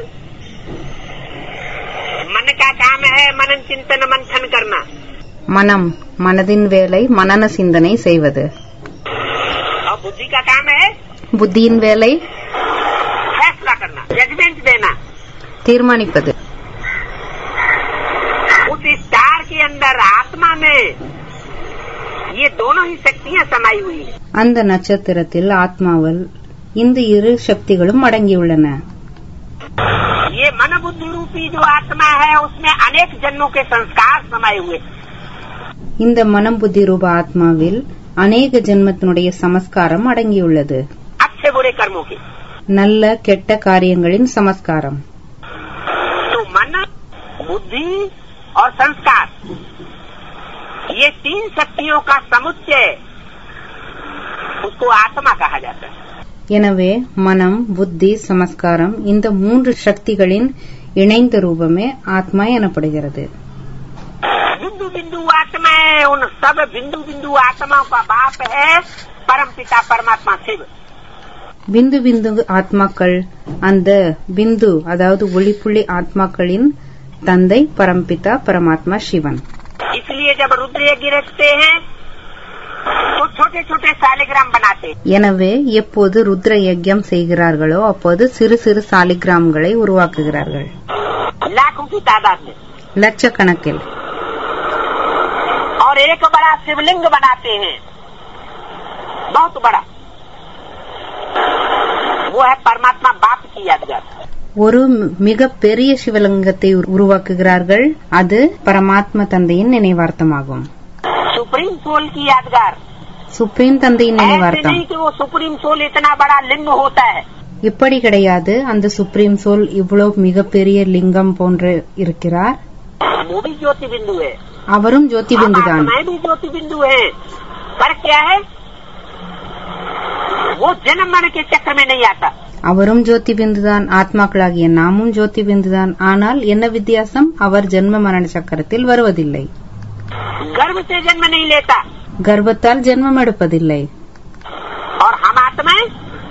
मन का काम है मनन चिंतन मंथन करना மனம் மனதின் வேலை மனன சிந்தனை செய்வது और बुद्धि का काम है புத்தியின் வேலை फैसला करना जजमेंट देना தீர்மானிப்பது उस स्टार के अंदर आत्मा में ये दोनों ही शक्तियां समाई हुई है அந்த நட்சத்திரத்தில் ஆத்மாவில் இந்த இரு சக்திகளும் அடங்கியுள்ளன ये मन बुद्धि रूपी जो आत्मा है उसमें अनेक जन्मों के संस्कार समाये हुए हैं। இந்த மனம் புத்தி ரூப ஆத்மாவில் அநேக ஜென்மத்தினுடைய சமஸ்காரம் அடங்கியுள்ளது अच्छे बुरे कर्मों के நல்ல கெட்ட காரியங்களின் சமஸ்காரம் तो मन बुद्धि और संस्कार ये तीन शक्तियों का समुच्चय उसको आत्मा कहा जाता है எனவே மனம் புத்தி சமஸ்காரம் இந்த மூன்று சக்திகளின் இணைந்த ரூபமே ஆத்மா எனப்படுகிறது बिंदु बिंदु आत्मा है उन सब बिंदु बिंदु आत्माओं का बाप है परम पिता परमात्मा शिव பிந்து பிந்து ஆத்மாக்கள் அந்த பிந்து அதாவது ஒளிப்புள்ளி ஆத்மாக்களின் தந்தை பரம்பிதா பரமாத்மா சிவன் इसलिए जब रुद्र यज्ञ रखते हैं तो छोटे छोटे सालिग्राम बनाते हैं எனவே எப்போது ருத்ர யஜ்யம் செய்கிறார்களோ அப்போது சிறு சிறு சாலிகிராம்களை உருவாக்குகிறார்கள் लाखों की तादाद में லட்சக்கணக்கில் और एक बड़ा शिवलिंग बनाते हैं बहुत बड़ा वो है परमात्मा बाप की यादगार ஒரு மிக பெரிய சிவலிங்கத்தை உருவாக்குகிறார்கள் அது பரமாத்ம தந்தையின் நினைவார்த்தமாகும் सुप्रीम सोल की यादगार சுப்ரீம் தந்தையின் ऐसे நினைவார்த்தம் नहीं कि वो सुप्रीम सोल इतना बड़ा लिंग होता है இப்படி கிடையாது அந்த சுப்ரீம் சோல் இவ்வளவு மிகப்பெரிய லிங்கம் போன்று இருக்கிறார் वो भी ज्योति बिंदु है அவரும் ஜோதி हम பிந்து தான் आत्माएं भी ज्योति बिंदु है पर क्या है वो जन्म मरण के चक्र में नहीं आता அவரும் ஜோதி பிந்து தான் ஆத்மாக்களாகிய நாமும் ஜோதி பிந்து தான் ஆனால் என்ன வித்தியாசம் அவர் ஜென்ம மரண சக்கரத்தில் வருவதில்லை गर्भ से जन्म नहीं लेता கர்ப்பத்தால் ஜென்மம் எடுப்பதில்லை और हम आत्माएं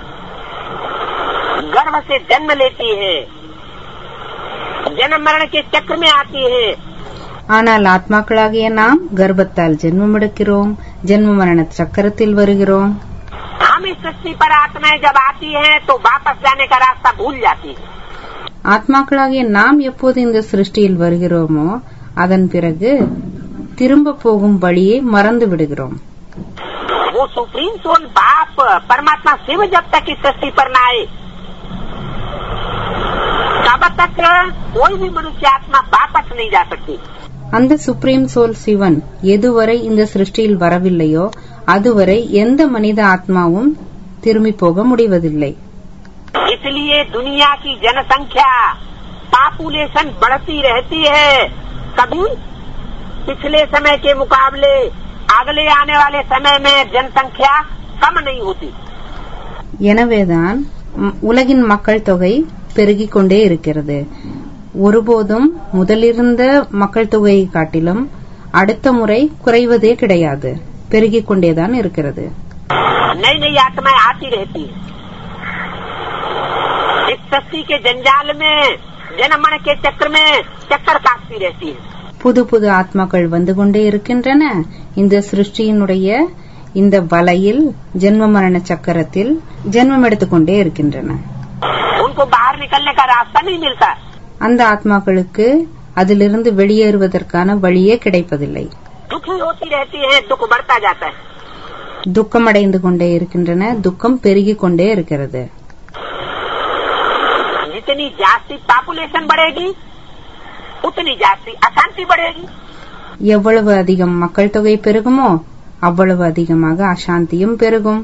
गर्भ से जन्म लेती है जन्म मरण के चक्र में आती है ஆனால் ஆத்மாக்களாகிய நாம் கர்ப்பத்தால் ஜென்மம் எடுக்கிறோம் ஜென்ம மரண சக்கரத்தில் வருகிறோம் हम इस सृष्टि पर आत्माएं जब आती हैं तो वापस जाने का रास्ता भूल जाती है ஆத்மாக்களாகிய நாம் எப்போது இந்த சிருஷ்டியில் வருகிறோமோ அதன் பிறகு திரும்ப போகும் வழியை மறந்து விடுகிறோம் वो सुप्रीम सोल बाप परमात्मा शिव जब तक इस सृष्टि पर न आए तब तक कोई भी मनुष्य आत्मा वापस नहीं जा सकती அந்த சுப்ரீம் சோல் சிவன் எதுவரை இந்த சிருஷ்டியில் வரவில்லையோ அதுவரை எந்த மனித ஆத்மாவும் திரும்பி போக முடிவதில்லை इसलिए दुनिया की जनसंख्या पॉपुलेशन बढ़ती रहती है कभी पिछले समय के मुकाबले अगले आने वाले समय में जनसंख्या कम नहीं होती எனவேதான் ம், உலகின் மக்கள் தொகை பெருகிக் கொண்டே இருக்கிறது ஒருபோதும் முதலிருந்த மக்கள் தொகையை காட்டிலும் அடுத்த முறை குறைவதே கிடையாது பெருகிக் கொண்டேதான் இருக்கிறது नई नई आत्माएं आती रहती है इस सृष्टि के जंजाल में जनमन के चक्र में चक्कर काटती रहती है புது புது ஆத்மாக்கள் வந்து கொண்டே இருக்கின்றன இந்த சிருஷ்டியினுடைய இந்த வலையில் ஜென்ம மரண சக்கரத்தில் ஜென்மம் எடுத்துக்கொண்டே இருக்கின்றன उनको बाहर निकलने का रास्ता नहीं मिलता அந்த ஆத்மாக்களுக்கு அதிலிருந்து வெளியேறுவதற்கான வழியே கிடைப்பதில்லை दुखी होती रहती है दुख बढ़ता जाता है துக்கமடைந்து கொண்டே இருக்கின்றன துக்கம் பெருகிக் கொண்டே இருக்கிறது जितनी जास्ती पॉपुलेशन बढ़ेगी उतनी जास्ती अशांति बढ़ेगी எவ்வளவு அதிகம் மக்கள் தொகை பெருகுமோ அவ்வளவு அதிகமாக அசாந்தியும் பெருகும்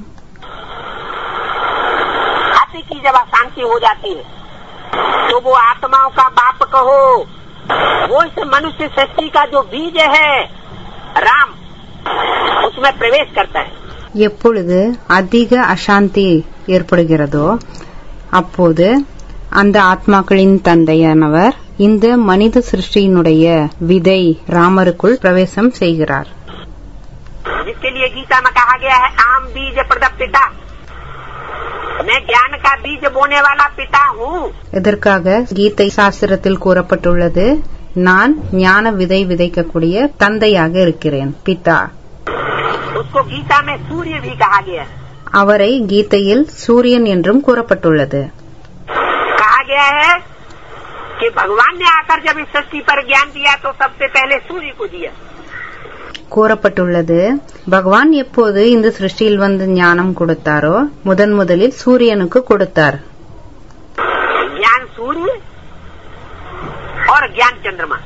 हाथी की जब अशांति हो जाती है तो वो आत्माओं का बाप कहो वो इस मनुष्य सृष्टि का जो बीज है राम उसमें प्रवेश करता है எப்பொழுது அதிக அசாந்தி ஏற்படுகிறதோ அப்போது அந்த ஆத்மாக்களின் தந்தையானவர் இந்த மனித சிருஷ்டியினுடைய விதை ராமருக்குள் பிரவேசம் செய்கிறார் जिसके लिए गीता में कहा गया है आम बीज प्रद पिता मैं ज्ञान का बीज बोने वाला पिता हूँ இதற்காக கீதை சாஸ்திரத்தில் கூறப்பட்டுள்ளது நான் ஞான விதை விதைக்கக்கூடிய தந்தையாக இருக்கிறேன் பிதா उसको गीता में सूर्य भी कहा गया है அவரை கீதையில் சூரியன் என்றும் கூறப்பட்டுள்ளது कहा गया है कि भगवान ने आकर जब इस सृष्टि पर ज्ञान दिया तो सबसे पहले सूर्य को दिया கூறப்பட்டுள்ளது பகவான் எப்போது இந்த சிருஷ்டியில் வந்து ஞானம் கொடுத்தாரோ முதன் முதலில் சூரியனுக்கு கொடுத்தார் ज्ञान सूर्य और ज्ञान चंद्रमा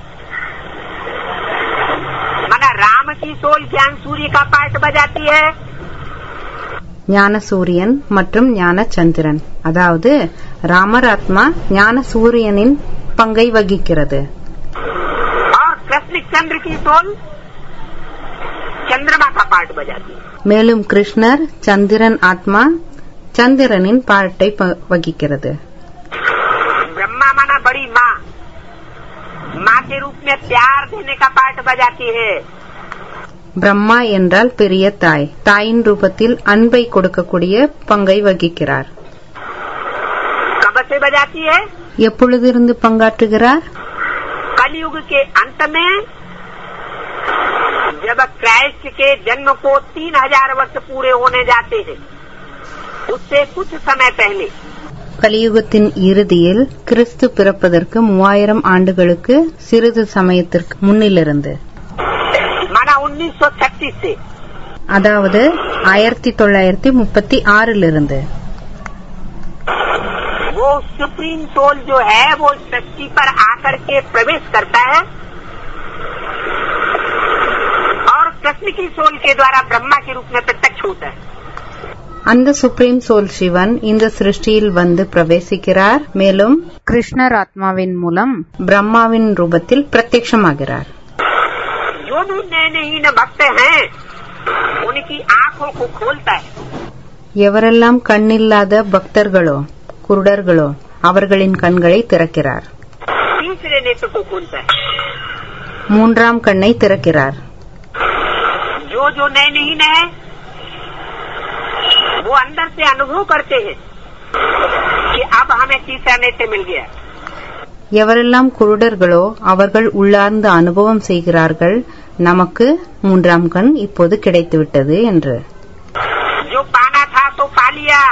माना राम की सोल ज्ञान सूर्य का पार्ट बजाती है ஞான சூரியன் மற்றும் ஞான சந்திரன் அதாவது ராமர் ஆத்மா ஞான சூரியனின் பங்கை வகிக்கிறது और कृष्ण चंद्र की सोल चंद्रमा का पार्ट बजाती है மேலும் கிருஷ்ணர் சந்திரன் ஆத்மா சந்திரனின் பாட்டை ப- வகிக்கிறது ब्रह्मा माना बड़ी माँ माँ के रूप में प्यार देने का पार्ट बजाती है பிரம்மா என்றால் பெரிய தாய் தாயின் ரூபத்தில் அன்பை கொடுக்கக்கூடிய பங்கை வகிக்கிறார் कब से बजाती है எப்பொழுதிருந்து பங்காற்றுகிறார் कलयुग के अंत में जब क्राइस्ट के जन्म को तीन हजार वर्ष पूरे होने जाते हैं उससे कुछ समय पहले கலியுகத்தின் இறுதியில் கிறிஸ்து பிறப்பதற்கு மூவாயிரம் ஆண்டுகளுக்கு சிறிது சமயத்திற்கு முன்னிலிருந்து माना 1936 से அதாவது ஆயிரத்தி தொள்ளாயிரத்தி முப்பத்தி ஆறிலிருந்து वो सुप्रीम सोल जो है वो इस सृष्टि पर आकर के प्रवेश करता है और कृष्ण की सोल के द्वारा ब्रह्मा के रूप में प्रत्यक्ष होता है அந்த சுப்ரீம் சோல் சிவன் இந்த சிருஷ்டியில் வந்து பிரவேசிக்கிறார் மேலும் கிருஷ்ணர் ஆத்மாவின் மூலம் பிரம்மாவின் ரூபத்தில் பிரத்யட்சமாகிறார் जो भी नयनहीन भक्त हैं उनकी आंखों को खोलता है எவரெல்லாம் கண்ணில்லாத பக்தர்களோ குருடர்களோ அவர்களின் கண்களை திறக்கிறார் तीसरे नेत्र को खोलता है மூன்றாம் கண்ணை திறக்கிறார் जो जो नयनहीन है वो अंदर से अनुभव करते हैं कि अब हमें तीसरा नेत्र मिल गया எவரெல்லாம் குருடர்களோ அவர்கள் உள்ளார்ந்த அனுபவம் செய்கிறார்கள் நமக்கு மூன்றாம் கண் இப்போது கிடைத்துவிட்டது என்று जो पाना था तो पा लिया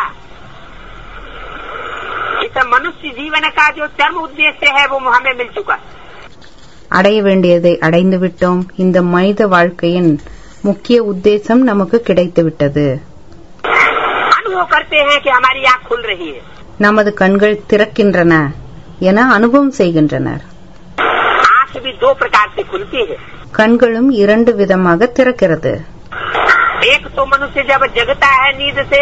इस मनुष्य जीवन का जो चरम उद्देश्य है वो हमें मिल चुका அடைய வேண்டியதை அடைந்து விட்டோம் இந்த மனித வாழ்க்கையின் முக்கிய உத்தேசம் நமக்கு கிடைத்துவிட்டது अनुभव करते हैं कि हमारी आंख खुल रही है நமது கண்கள் திறக்கின்றன என அனுபவம் செய்கின்றனர் आंख भी दो प्रकार से खुलती है கண்களும் இரண்டு விதமாக திறக்கிறது एक तो मनुष्य जब जगता है नींद से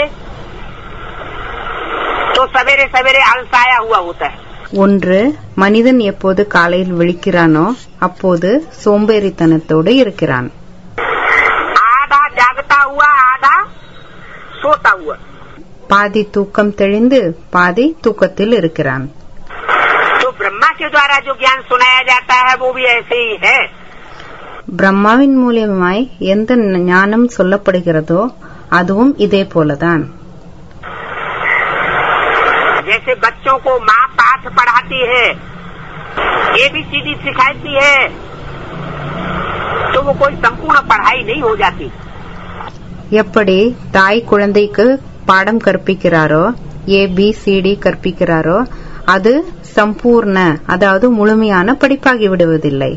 तो सवेरे सवेरे अलसाया हुआ होता है ஒன்று மனிதன் எப்போது காலையில் விழிக்கிறானோ அப்போது சோம்பேறித்தனத்தோடு இருக்கிறான் आधा जागता हुआ आधा सोता हुआ பாதி தூக்கம் தெளிந்து பாதி தூக்கத்தில் இருக்கிறான் के द्वारा जो ज्ञान सुनाया जाता है वो भी ऐसे ही है பிரம்மாவின் மூலியமாய் எந்த ஞானம் சொல்லப்படுகிறதோ அதுவும் இதே போலதான் जैसे बच्चों को माँ पाठ पढ़ाती है एबीसीडी सिखाती है तो वो कोई संपूर्ण पढ़ाई नहीं हो जाती எப்படி தாய் குழந்தைக்கு பாடம் கற்பிக்கிறாரோ ஏ பி சிடி கற்பிக்கிறாரோ அது சம்பூர்ண அதாவது முழுமையான படிப்பாகி விடுவதில்லை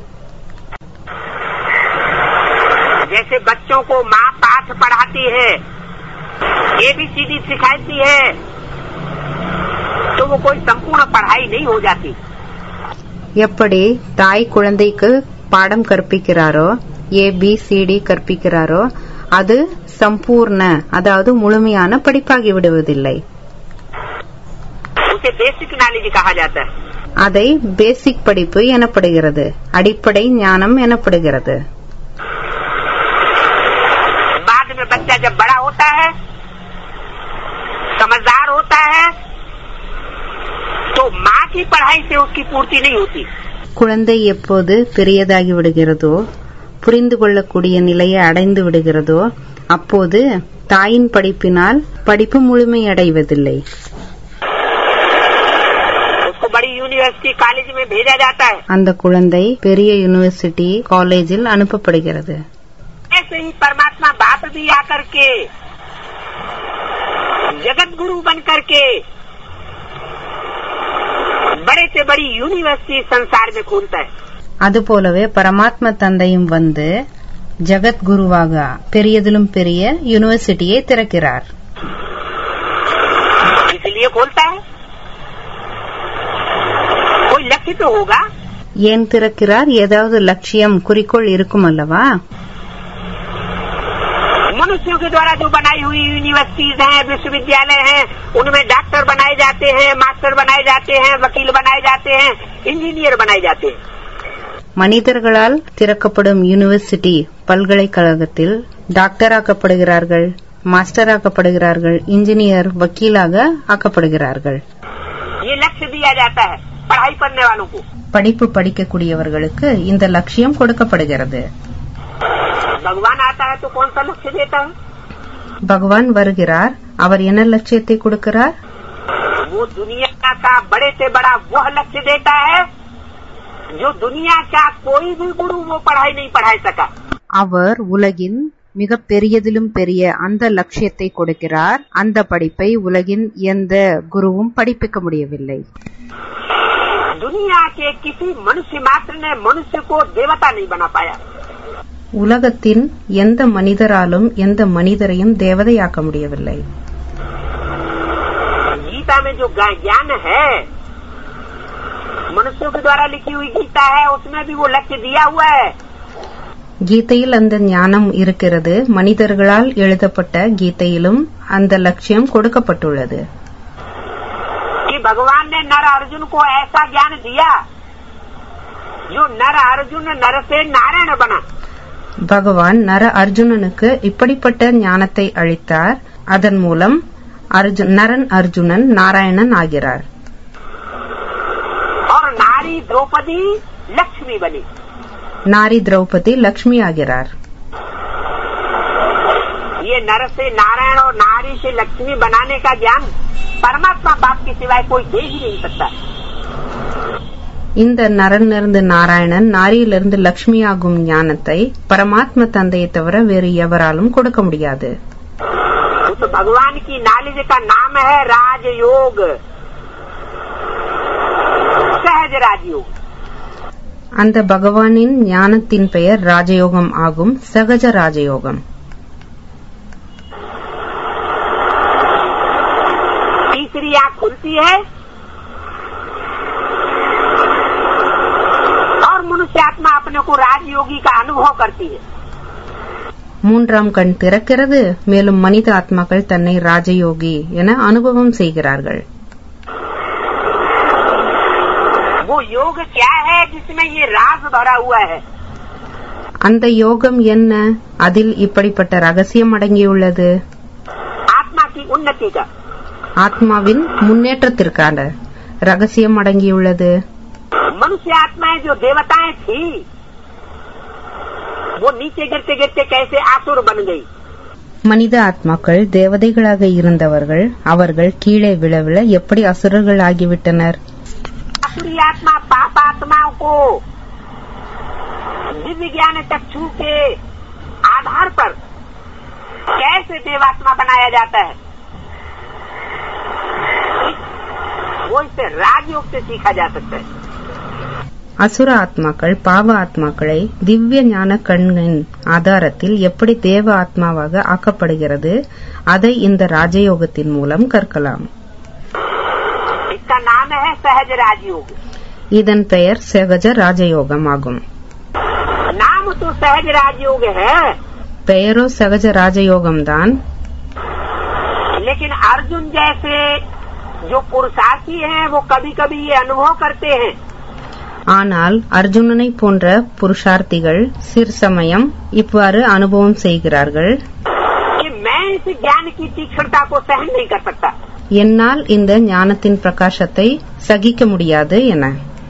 जैसे बच्चों को माँ पाठ पढ़ाती है एबीसीडी सिखाती है तो वो कोई संपूर्ण पढ़ाई नहीं हो जाती எப்படி தாய் குழந்தைக்கு பாடம் கற்பிக்கிறாரோ ஏ பி சிடி கற்பிக்கிறாரோ அது சம்பூர்ண அதாவது முழுமையான படிப்பாகி விடுவதில்லை उसे बेसिक नॉलेज कहा जाता है அதை பேசிக் படிப்பு எனப்படுகிறது அடிப்படை ஞானம் எனப்படுகிறது बाद में बच्चा जब बड़ा होता है समझदार होता है तो माँ की पढ़ाई से उसकी पूर्ति नहीं होती குழந்தை எப்போது பெரியதாகி விடுகிறதோ புரிந்து கொள்ளக்கூடிய நிலையை அடைந்து விடுகிறதோ அப்போது தாயின் படிப்பினால் படிப்பு முழுமையடைவதில்லை उसको बड़ी यूनिवर्सिटी कॉलेज में भेजा जाता है அந்த குழந்தை பெரிய யூனிவர்சிட்டி காலேஜில் அனுப்பப்படுகிறது ऐसे ही परमात्मा बाप भी आकर के जगत गुरु बन करके बड़े से बड़ी यूनिवर्सिटी संसार में खोलता है அதுபோலவே பரமாத்ம தந்தையும் வந்து ஜகத் குருவாக பெரியதிலும் பெரிய யூனிவர்சிட்டியை திறக்கிறார் इसलिए खोलता है कोई लक्ष्य तो होगा ஏன் திறக்கிறார் ஏதாவது லட்சியம் குறிக்கோள் இருக்கும் அல்லவா मनुष्यों के द्वारा जो बनाई हुई यूनिवर्सिटीज हैं विश्वविद्यालय हैं उनमें डॉक्टर बनाए जाते हैं मास्टर बनाए जाते हैं वकील बनाए जाते हैं इंजीनियर बनाए जाते हैं மனிதர்களால் திறக்கப்படும் யூனிவர்சிட்டி பல்கலைக்கழகத்தில் டாக்டராக்கப்படுகிறார்கள் மாஸ்டராக்கப்படுகிறார்கள் இன்ஜினியர் வக்கீலாக ஆக்கப்படுகிறார்கள் ये लक्ष्य दिया जाता है पढ़ाई पढ़ने वालों को படிப்பு படிக்கக்கூடியவர்களுக்கு இந்த லட்சியம் கொடுக்கப்படுகிறது भगवान आता है तो कौन सा लक्ष्य देता है பகவான் வருகிறார் அவர் என்ன லட்சியத்தை கொடுக்கிறார் वो दुनिया का बड़े से बड़ा वह लक्ष्य देता है जो दुनिया का कोई भी गुरु वो पढ़ाई नहीं पढ़ाई सका அவர் உலகின் மிக பெரியதிலும் பெரிய அந்த லட்சியத்தை கொடுக்கிறார் அந்த படிப்பை உலகின் எந்த குருவும் படிப்பிக்க முடியவில்லை दुनिया के किसी मनुष्य मात्र ने मनुष्य को देवता नहीं बना पाया உலகத்தின் எந்த மனிதராலும் எந்த மனிதரையும் தேவதையாக்க முடியவில்லை गीता में जो ज्ञा- ज्ञान है मनुष्यों के द्वारा लिखी हुई गीता है उसमें भी वो लक्ष्य दिया हुआ है கீதையில் அந்த ஞானம் இருக்கிறது மனிதர்களால் எழுதப்பட்ட கீதையிலும் அந்த லட்சியம் கொடுக்கப்பட்டுள்ளது कि भगवान ने नर अर्जुन को ऐसा ज्ञान दिया जो नर अर्जुन नर से नारायण बना பகவான் நர அர்ஜுனனுக்கு இப்படிப்பட்ட ஞானத்தை அளித்தார் அதன் மூலம் அர்ஜுன் நரன் அர்ஜுனன் நாராயணன் ஆகிறார் और नारी द्रौपदी लक्ष्मी बनी நாரி திரௌபதி லக்ஷ்மி ஆகிறார் ये नर से नारायण और नारी से लक्ष्मी बनाने का ज्ञान परमात्मा बाप के सिवाय कोई दे ही नहीं सकता இந்த நரனிலிருந்து நாராயணன் நாரியிலிருந்து லக்ஷ்மி ஆகும் ஞானத்தை பரமாத்ம தந்தையை தவிர வேறு எவராலும் கொடுக்க முடியாது उस भगवान की नॉलेज का नाम है राजयोग सहज राजयोग அந்த பகவானின் ஞானத்தின் பெயர் ராஜயோகம் ஆகும் சகஜ ராஜயோகம் तीसरी आंख खुलती है और मनुष्य आत्मा अपने को राजयोगी का अनुभव करती है மூன்றாம் கண் திறக்கிறது மேலும் மனித ஆத்மாக்கள் தன்னை ராஜயோகி என அனுபவம் செய்கிறார்கள் वो योग क्या है जिसमें ये राज भरा हुआ है அந்த யோகம் என்ன அதில் இப்படிப்பட்ட ரகசியம் அடங்கியுள்ளது आत्मा की उन्नति का ஆத்மாவின் முன்னேற்றத்திற்கான ரகசியம் அடங்கியுள்ளது मनुष्य आत्माएं जो देवताएं थी वो नीचे गिरते गिरते कैसे आसुर बन गई மனித ஆத்மாக்கள் தேவதைகளாக இருந்தவர்கள் அவர்கள் கீழே விழ விழ எப்படி அசுரர்கள் ஆகிவிட்டனர் आसुरी आत्मा पाप आत्माओं को दिव्य ज्ञान चक्षु के आधार पर कैसे देवात्मा बनाया जाता है वो इसे राजयोग से सीखा जा सकता है அசுர ஆத்மாக்கள் பாவ ஆத்மாக்களை திவ்ய ஞான கண்ணின் ஆதாரத்தில் எப்படி தேவ ஆத்மாவாக ஆக்கப்படுகிறது அதை இந்த ராஜயோகத்தின் மூலம் கற்கலாம் इसका नाम है सहज राजयोग இதன் பெயர் சகஜ ராஜயோகம் ஆகும் नाम तो सहज राजयोग है பெயரோ சகஜ ராஜயோகம்தான் लेकिन अर्जुन जैसे जो पुरुषार्थी हैं वो कभी कभी ये अनुभव करते हैं ஆனால் அர்ஜுனனை போன்ற புருஷார்த்திகள் சிறு சமயம் இவ்வாறு அனுபவம் செய்கிறார்கள் कि मैं इस ज्ञान की तीक्ष्णता को सहन नहीं कर सकता என்னால் இந்த ஞானத்தின் பிரகாசத்தை சகிக்க முடியாது என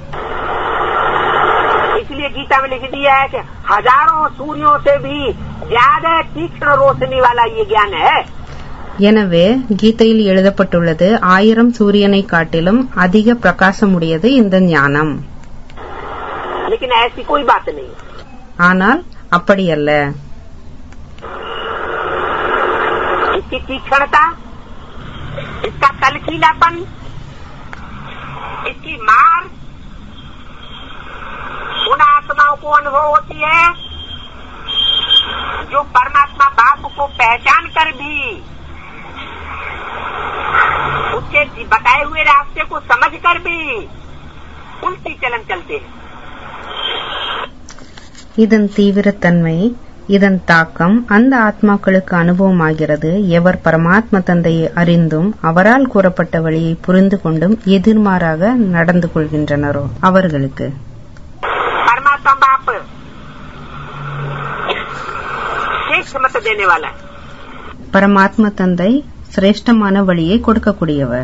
इसलिए गीता में लिख दिया है कि हजारों सूर्यों से भी ज्यादा तीक्ष्ण रोशनी वाला ये ज्ञान है எனவே கீதையில் எழுதப்பட்டுள்ளது ஆயிரம் சூரியனை காட்டிலும் அதிக பிரகாசமுடையது இந்த ஞானம் लेकिन ऐसी कोई बात नहीं ஆனால் அப்படியல்ல इसकी तीक्ष्णता इसका तलखीलापन इसकी मार उन आत्माओं को अनुभव होती है जो परमात्मा बाप को पहचान कर भी उसके बताए हुए रास्ते को समझ कर भी उल्टी चलन चलते हैं இதன் தீவிரத்தன்மை இதன் தாக்கம் அந்த ஆத்மாக்களுக்கு அனுபவமாகிறது எவர் பரமாத்ம தந்தையை அறிந்தும் அவரால் கூறப்பட்ட வழியை புரிந்து கொண்டும் எதிர்மாறாக நடந்து கொள்கின்றனரோ அவர்களுக்கு परमात्मा बाप श्रेष्ठ मत देने वाला है பரமாத்ம தந்தை சிரேஷ்டமான வழியை கொடுக்கக்கூடியவர்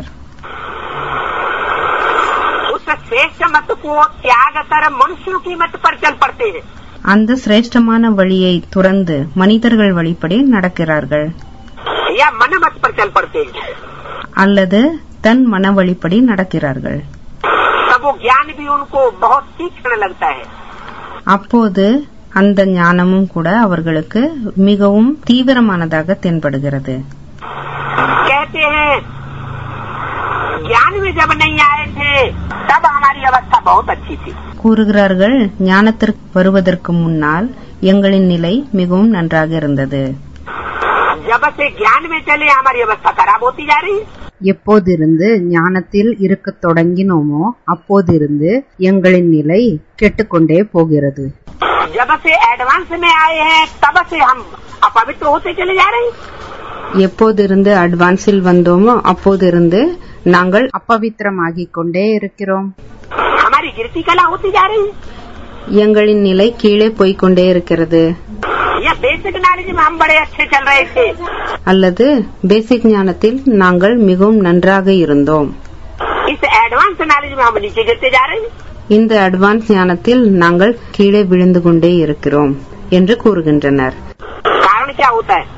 उस श्रेष्ठ मत को त्याग कर मनुष्यों की मत पर चल पड़ते हैं அந்த சிரேஷ்டமான வழியை துறந்து மனிதர்கள் வழிப்படி நடக்கிறார்கள் या मन मत पर चल पड़ते हैं அல்லது தன் மன வழிப்படி நடக்கிறார்கள் तब वो ज्ञान भी उनको बहुत तीक्ष्ण लगता है அப்போது அந்த ஞானமும் கூட அவர்களுக்கு மிகவும் தீவிரமானதாக தென்படுகிறது कहते हैं ज्ञान में जब नहीं आए थे तब हमारी अवस्था बहुत अच्छी थी கூறுகிறார்கள் ஞானத்திற்கு வருவதற்கு முன்னால் எங்களின் நிலை மிகவும் நன்றாக இருந்தது जब से ज्ञान में चले हमारी अवस्था खराब होती जा रही है எப்போதிருந்து ஞானத்தில் இருக்கத் தொடங்கினோமோ அப்போதிருந்து எங்களின் நிலை கெட்டுக்கொண்டே போகிறது जब से एडवांस में आए हैं तब से हम अपवित्र होते चले जा रहे हैं எப்போதிருந்து அட்வான்ஸில் வந்தோமோ அப்போதிருந்து நாங்கள் அப்பவித்திரமாகிக் கொண்டே இருக்கிறோம் हमारी गिरती कला होती जा रही है எங்களின் நிலை கீழே போய்க் கொண்டே இருக்கிறது या बेसिक नॉलेज में हम बड़े अच्छे चल रहे थे அல்லது பேசிக் ஞானத்தில் நாங்கள் மிகவும் நன்றாக இருந்தோம் इस एडवांस नॉलेज में हम नीचे गिरते जा रहे हैं இந்த அட்வான்ஸ் ஞானத்தில் நாங்கள் கீழே விழுந்து கொண்டே இருக்கிறோம் என்று கூறுகின்றனர் कारण क्या होता है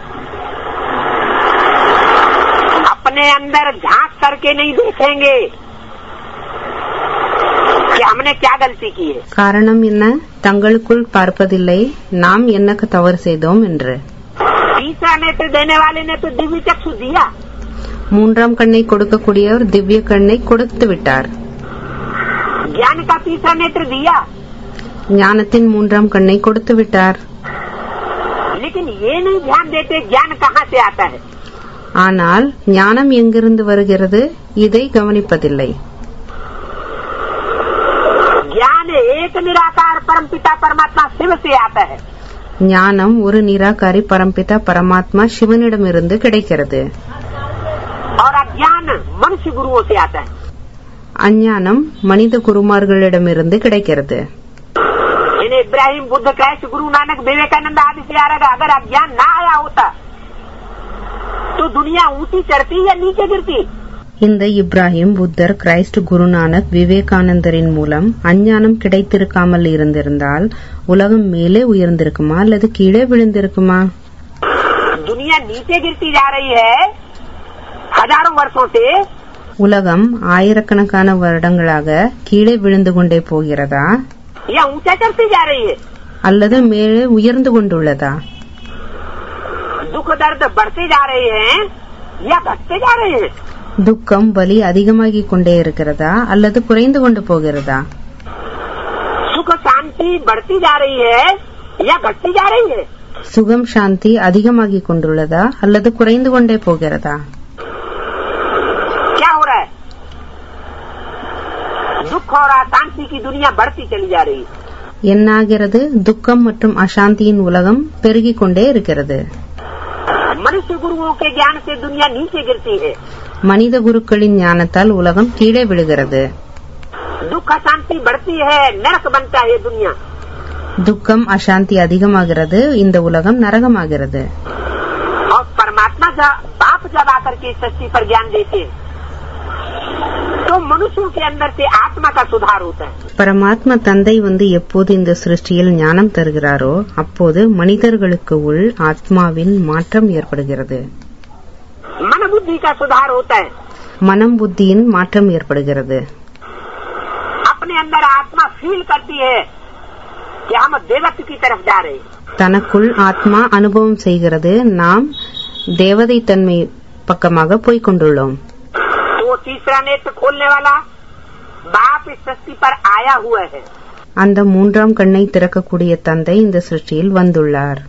अपने अंदर झांक करके नहीं देखेंगे कि हमने क्या गलती की है காரணம் என்ன தங்களுக்குள் பார்ப்பதில்லை நாம் என்ன தவறு செய்தோம் என்று तीसरा नेत्र देने वाले ने तो दिव्य चक्षु दिया மூன்றாம் கண்ணை கொடுக்கக்கூடியவர் திவ்ய கண்ணை கொடுத்து விட்டார் ज्ञान का तीसरा नेत्र दिया ஞானத்தின் மூன்றாம் கண்ணை கொடுத்து விட்டார் लेकिन ये नहीं ध्यान देते ज्ञान कहाँ से आता है ஆனால் ஞானம் எங்கிருந்து வருகிறது இதை கவனிப்பதில்லை ज्ञान एक निराकार परम पिता परमात्मा शिव से आता है ஞானம் ஒரு நிராகாரி பரம்பிதா பரமாத்மா சிவனிடமிருந்து கிடைக்கிறது और अज्ञान मनुष्य गुरुओं से आता है அஞ்ஞானம் மனித குருமார்களிடமிருந்து கிடைக்கிறது इन्हें इब्राहिम बुद्ध क्राइस्ट गुरु नानक विवेकानंद आदि से आ रहा अगर अज्ञान ना आया होता तो दुनिया ऊंची चढ़ती या नीचे गिरती இந்த இப்ராஹிம் புத்தர் கிரைஸ்ட் குருநானக் விவேகானந்தரின் மூலம் அஞ்ஞானம் கிடைத்திருக்காமல் இருந்திருந்தால் உலகம் மேலே உயர்ந்திருக்குமா அல்லது கீழே விழுந்திருக்குமா दुनिया नीचे गिरती जा रही है हजारों वर्षों से உலகம் ஆயிரக்கணக்கான வருடங்களாக கீழே விழுந்து கொண்டே போகிறதா या ऊंचा चढ़ती जा रही है அல்லது மேலே உயர்ந்து கொண்டுள்ளதா दुख दर्द बढ़ते जा रहे हैं या घटते जा रहे हैं துக்கம் வலி அதிகமாகிக் கொண்டே இருக்கிறதா அல்லது குறைந்து கொண்டு போகிறதா सुख शांति बढ़ती जा रही है या घटती जा रही है சுகம் சாந்தி அதிகமாகிக் கொண்டுள்ளதா அல்லது குறைந்து கொண்டே போகிறதா क्या हो रहा है दुख और अशांति की दुनिया बढ़ती चली जा रही है என்னாகிறது துக்கம் மற்றும் அசாந்தியின் உலகம் பெருகிக் கொண்டே இருக்கிறது मनुष्य गुरुओं के ज्ञान से दुनिया नीचे गिरती है மனித குருக்களின் ஞானத்தால் உலகம் கீழே விழுகிறது दुख अशांति बढ़ती है नरक बनता है दुनिया துக்கம் அசாந்தி அதிகமாகிறது இந்த உலகம் நரகமாகிறது और परमात्मा जब बाप जब आकर के इस सृष्टि पर ज्ञान देते हैं तो मनुष्यों के अंदर से आत्मा का सुधार होता है பரமாத்மா தந்தை வந்து எப்போது இந்த சிருஷ்டியில் ஞானம் தருகிறாரோ அப்போது மனிதர்களுக்கு உள் ஆத்மாவின் மாற்றம் ஏற்படுகிறது मन बुद्धि का सुधार होता है மனம் புத்தியின் மாற்றம் ஏற்படுகிறது अपने अंदर आत्मा फील करती है कि हम देवत्व की तरफ जा रहे हैं தனக்குள் ஆத்மா அனுபவம் செய்கிறது நாம் தேவதை தன்மை பக்கமாக போய்க் கொண்டுள்ளோம் तो वो तीसरा नेत्र खोलने वाला बाप इस सृष्टि पर आया हुआ है அந்த மூன்றாம் கண்ணை திறக்கக்கூடிய தந்தை இந்த சிருஷ்டியில் வந்துள்ளார்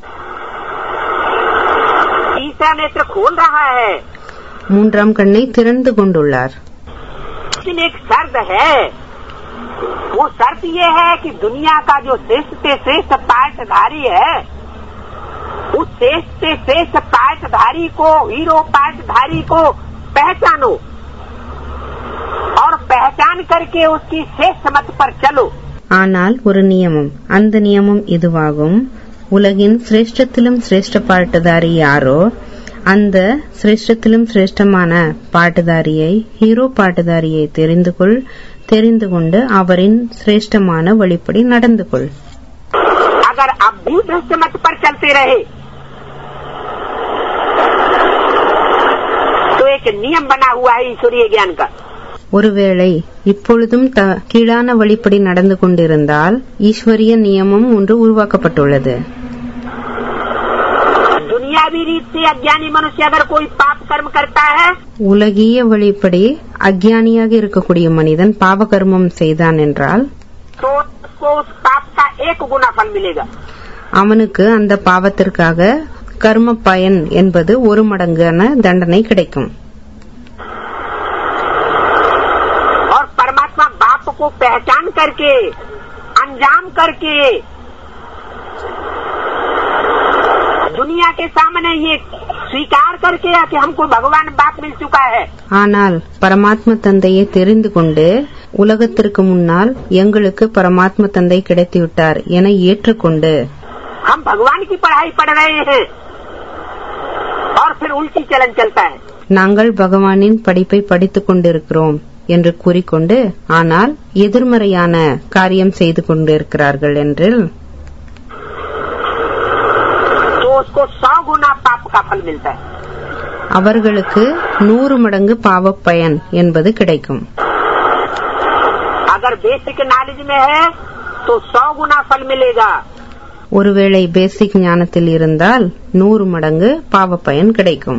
तीसरा नेत्र खोल रहा है மூன்றாம் கண்ணை திறந்து கொண்டுள்ளார் लेकिन एक शर्त है वो शर्त ये है कि दुनिया का जो श्रेष्ठ से श्रेष्ठ पाठधारी है उस श्रेष्ठ से श्रेष्ठ पाठधारी को हीरो पाठधारी को पहचानो और पहचान करके उसकी श्रेष्ठ मत पर चलो ஆனால் ஒரு நியமம் அந்த நியமம் இதுவாகும் உலகின் சிரேஷ்டத்திலும் சிரேஷ்ட பாட்டுதாரி யாரோ அந்த சிரேஷ்டத்திலும் சிரேஷ்டமான பாட்டுதாரியை ஹீரோ பாட்டுதாரியை தெரிந்து கொள் தெரிந்து கொண்டு அவரின் சிரேஷ்டமான வழிப்படி நடந்து கொள் अगर अब भी भ्रष्ट मत पर चलते रहे तो एक नियम बना हुआ है ईश्वरीय ज्ञान का ஒருவேளை இப்பொழுதும் த- கீழான வழிப்படி நடந்து கொண்டிருந்தால் ஈஸ்வரிய நியமம் ஒன்று உருவாக்கப்பட்டுள்ளது दुनियावी रीत से अज्ञानी मनुष्य अगर कोई पाप कर्म करता है உலகிய வழிப்படி அக்ஞானியாக இருக்கக்கூடிய மனிதன் பாவகர்மம் செய்தான் என்றால் तो उसको उस पाप का एक गुना फल मिलेगा அவனுக்கு அந்த பாவத்திற்காக கர்ம பயன் என்பது ஒரு மடங்கான தண்டனை கிடைக்கும் और परमात्मा बाप को पहचान करके अंजाम करके दुनिया के सामने ये स्वीकार करके कि हमको भगवान बाप मिल चुका है ஆனால் பரமாத்ம தந்தையை தெரிந்து கொண்டு உலகத்திற்கு முன்னால் எங்களுக்கு பரமாத்ம தந்தை கிடைத்துவிட்டார் என ஏற்றுக்கொண்டு हम भगवान की पढ़ाई पढ़ रहे हैं और फिर उल्टी चलन चलता है நாங்கள் பகவானின் படிப்பை படித்துக் கொண்டிருக்கிறோம் என்று கூறிக்கொண்டு ஆனால் எதிர்மறையான காரியம் செய்து கொண்டிருக்கிறார்கள் என்றில் तो उसको सौ गुना पाप का फल मिलता है அவர்களுக்கு நூறு மடங்கு பாவப் பயன் என்பது கிடைக்கும் अगर बेसिक नॉलेज में है तो सौ गुना फल मिलेगा ஒருவேளை பேசிக் ஞானத்தில் இருந்தால் நூறு மடங்கு பாவப் பயன் கிடைக்கும்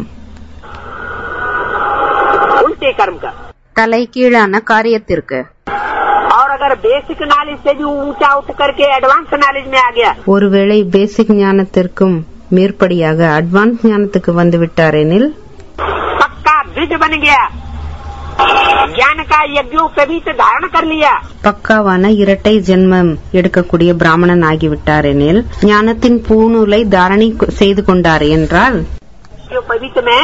उल्टे कर्म का தலைகீழான காரியத்திற்கு और अगर बेसिक नॉलेज से भी ऊंचा उठ करके एडवांस नॉलेज में आ गया ஒருவேளை பேசிக் ஞானத்திற்கும் மேற்படியாக அட்வான்ஸ் ஞானத்துக்கு வந்து விட்டாரெனில் पक्का द्विज बन गया ज्ञान का यज्ञों पे भी धारण कर लिया பக்காவான இரட்டை ஜென்மம் எடுக்கக்கூடிய பிராமணன் ஆகிவிட்டாரெனில் ஞானத்தின் பூநூலை தாரணை கொ- செய்து கொண்டார் என்றால் जो पवित्र में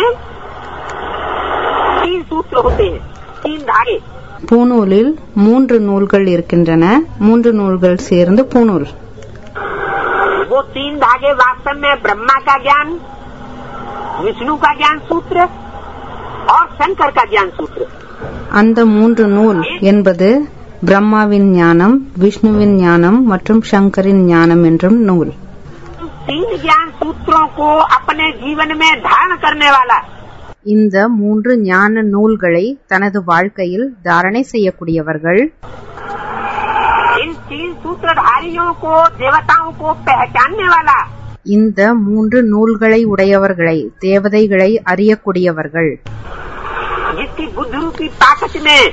तीन सूत्र होते हैं तीन धागे பூநூலில் மூன்று நூல்கள் இருக்கின்றன மூன்று நூல்கள் சேர்ந்து பூநூல் वो तीन धागे वास्तव में ब्रह्मा का ज्ञान विष्णु का ज्ञान सूत्र और शंकर का ज्ञान सूत्र அந்த மூன்று நூல் என்பது பிரம்மாவின் ஞானம் விஷ்ணுவின் ஞானம் மற்றும் சங்கரின் ஞானம் என்றும் நூல் तीन ज्ञान सूत्रों को अपने जीवन में धारण करने वाला இந்த மூன்று ஞான நூல்களை தனது வாழ்க்கையில் தாரணை செய்யக்கூடியவர்கள் इन तीन सूत्रधारियों को देवताओं को पहचानने वाला இந்த மூன்று நூல்களை உடையவர்களை தேவதைகளை அறியக்கூடியவர்கள் जिसकी बुद्ध रूपी ताकत में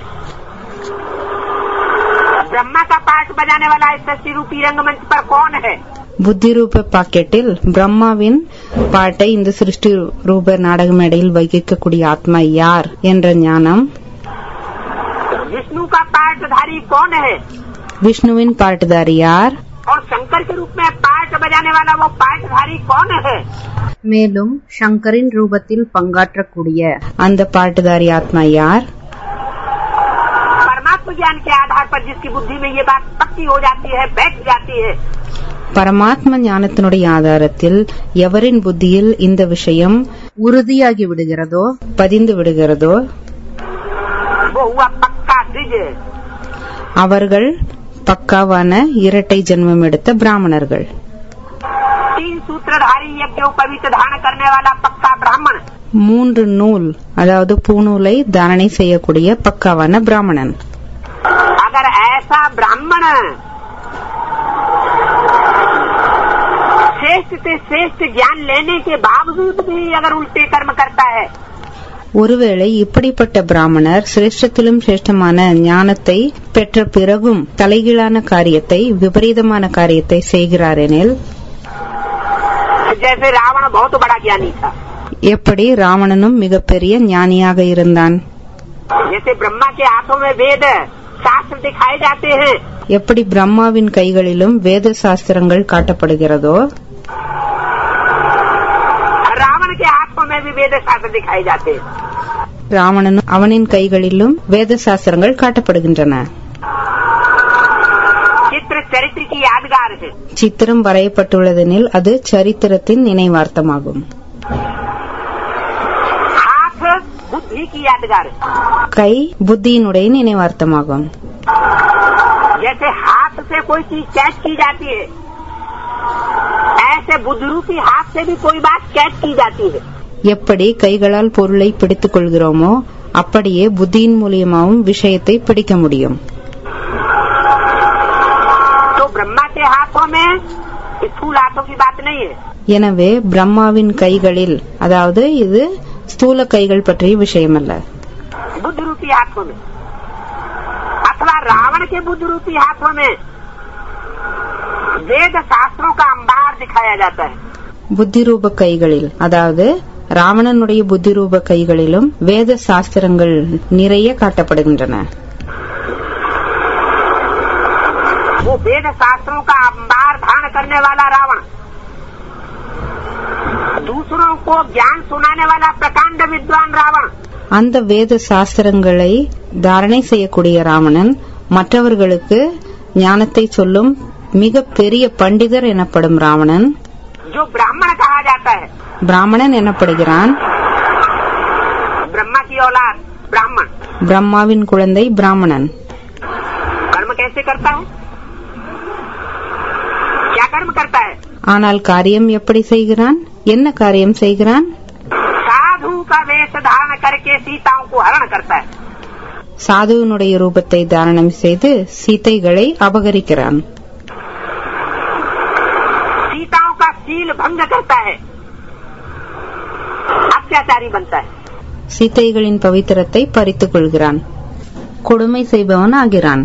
ब्रह्मा का पाठ बजाने वाला इस सृष्टि रूपी रंगमंच पर कौन है புத்தி ரூப பாக்கெட்டில் பிரம்மாவின் பாட்டை இந்த சிருஷ்டி ரூப நாடக மேடையில் வகிக்கக்கூடிய ஆத்மா யார் என்ற ஞானம் विष्णु का पाठधारी कौन है விஷ்ணுவின் பாட்டுதாரி யார் और शंकर के रूप में पाठ बजाने वाला वो पाठधारी कौन है மேலும் சங்கரின் ரூபத்தில் பங்காற்றக்கூடிய அந்த பாட்டுதாரி ஆத்மா யார் परमात्म ज्ञान के आधार पर जिसकी बुद्धि में ये बात पक्की हो जाती है बैठ जाती है பரமாத்ம ஞானத்தினுடைய ஆதாரத்தில் எவரின் புத்தியில் இந்த விஷயம் உறுதியாகி விடுகிறதோ பதிந்து விடுகிறதோ वो हुआ पक्का द्विज அவர்கள் பக்காவான இரட்டை ஜென்மம் எடுத்த பிராமணர்கள் तीन सूत्रधारी यज्ञोपवीत धारण करने वाला पक्का ब्राह्मण மூன்று நூல் அதாவது பூநூலை தாரணை செய்யக்கூடிய பக்காவான பிராமணன் अगर ऐसा ब्राह्मण श्रेष्ठ से श्रेष्ठ ज्ञान लेने के बावजूद भी अगर उल्टे कर्म करता है ஒருவேளை இப்படிப்பட்ட பிராமணர் சிரேஷ்டத்திலும் சிரேஷ்டமான ஞானத்தை பெற்ற பிறகும் தலைகீழான காரியத்தை விபரீதமான காரியத்தை செய்கிறார் எனில் जैसे रावण बहुत बड़ा ज्ञानी था எப்படி ராவணனும் மிகப்பெரிய ஞானியாக இருந்தான் जैसे ब्रह्मा के हाथों में वेद शास्त्र दिखाए जाते हैं எப்படி பிரம்மாவின் கைகளிலும் வேத சாஸ்திரங்கள் காட்டப்படுகிறதோ रावण के हाथों में भी वेद शास्त्र दिखाए जाते हैं ராவணனும் அவனின் கைகளிலும் வேத சாஸ்திரங்கள் காட்டப்படுகின்றன चित्र चरित्र की यादगार है சித்திரம் வரையப்பட்டுள்ளதெனில் அது சரித்திரத்தின் நினைவார்த்தமாகும் हाथ बुद्धि की यादगार है கை புத்தியினுடைய நினைவார்த்தமாகும் जैसे हाथ से कोई चीज कैच की जाती है ऐसे बुद्ध रूपी हाथ से भी कोई बात कैच की जाती है எப்படி கைகளால் பொருளை பிடித்துக் கொள்கிறோமோ அப்படியே புத்தியின் மூலியமாவும் விஷயத்தை பிடிக்க முடியும் तो ब्रह्मा के हाथों में स्थूल हाथों की बात नहीं है எனவே பிரம்மாவின் கைகளில் அதாவது இது ஸ்தூல கைகள் பற்றிய விஷயமல்ல बुद्ध रूपी हाथों में अथवा रावण के बुद्ध रूपी हाथों में वेद शास्त्रों का अंबार दिखाया जाता है புத்தி ரூப கைகளில் அதாவது ராவணனுடைய புத்தி ரூப கைகளிலும் வேத சாஸ்திரங்கள் நிறைய காட்டப்படுகின்றன वो वेद शास्त्रों का अंबार धारण करने वाला रावण दूसरों को ज्ञान सुनाने वाला प्रकांड विद्वान रावण அந்த வேத சாஸ்திரங்களை தாரணை செய்யக்கூடிய ராவணன் மற்றவர்களுக்கு ஞானத்தை சொல்லும் மிக பெரிய பண்டிதர் எனப்படும் ராவணன் जो ब्राह्मण कहा जाता है பிராமணன் எனப்படுகிறான் ब्रह्मा की औलाद ब्राह्मण பிரம்மாவின் குழந்தை பிராமணன் कर्म कैसे करता है क्या कर्म करता है ஆனால் காரியம் எப்படி செய்கிறான் என்ன காரியம் செய்கிறான் साधु का वेश धारण करके सीताओं को हरण करता है சாதுவினுடைய ரூபத்தை தாரணம் செய்து சீதைகளை அபகரிக்கிறான் सीताओं का सील भंग करता है अत्याचारी बनता है சீதைகளின் பவித்திரத்தை பறித்துக் கொள்கிறான் கொடுமை செய்பவன் ஆகிறான்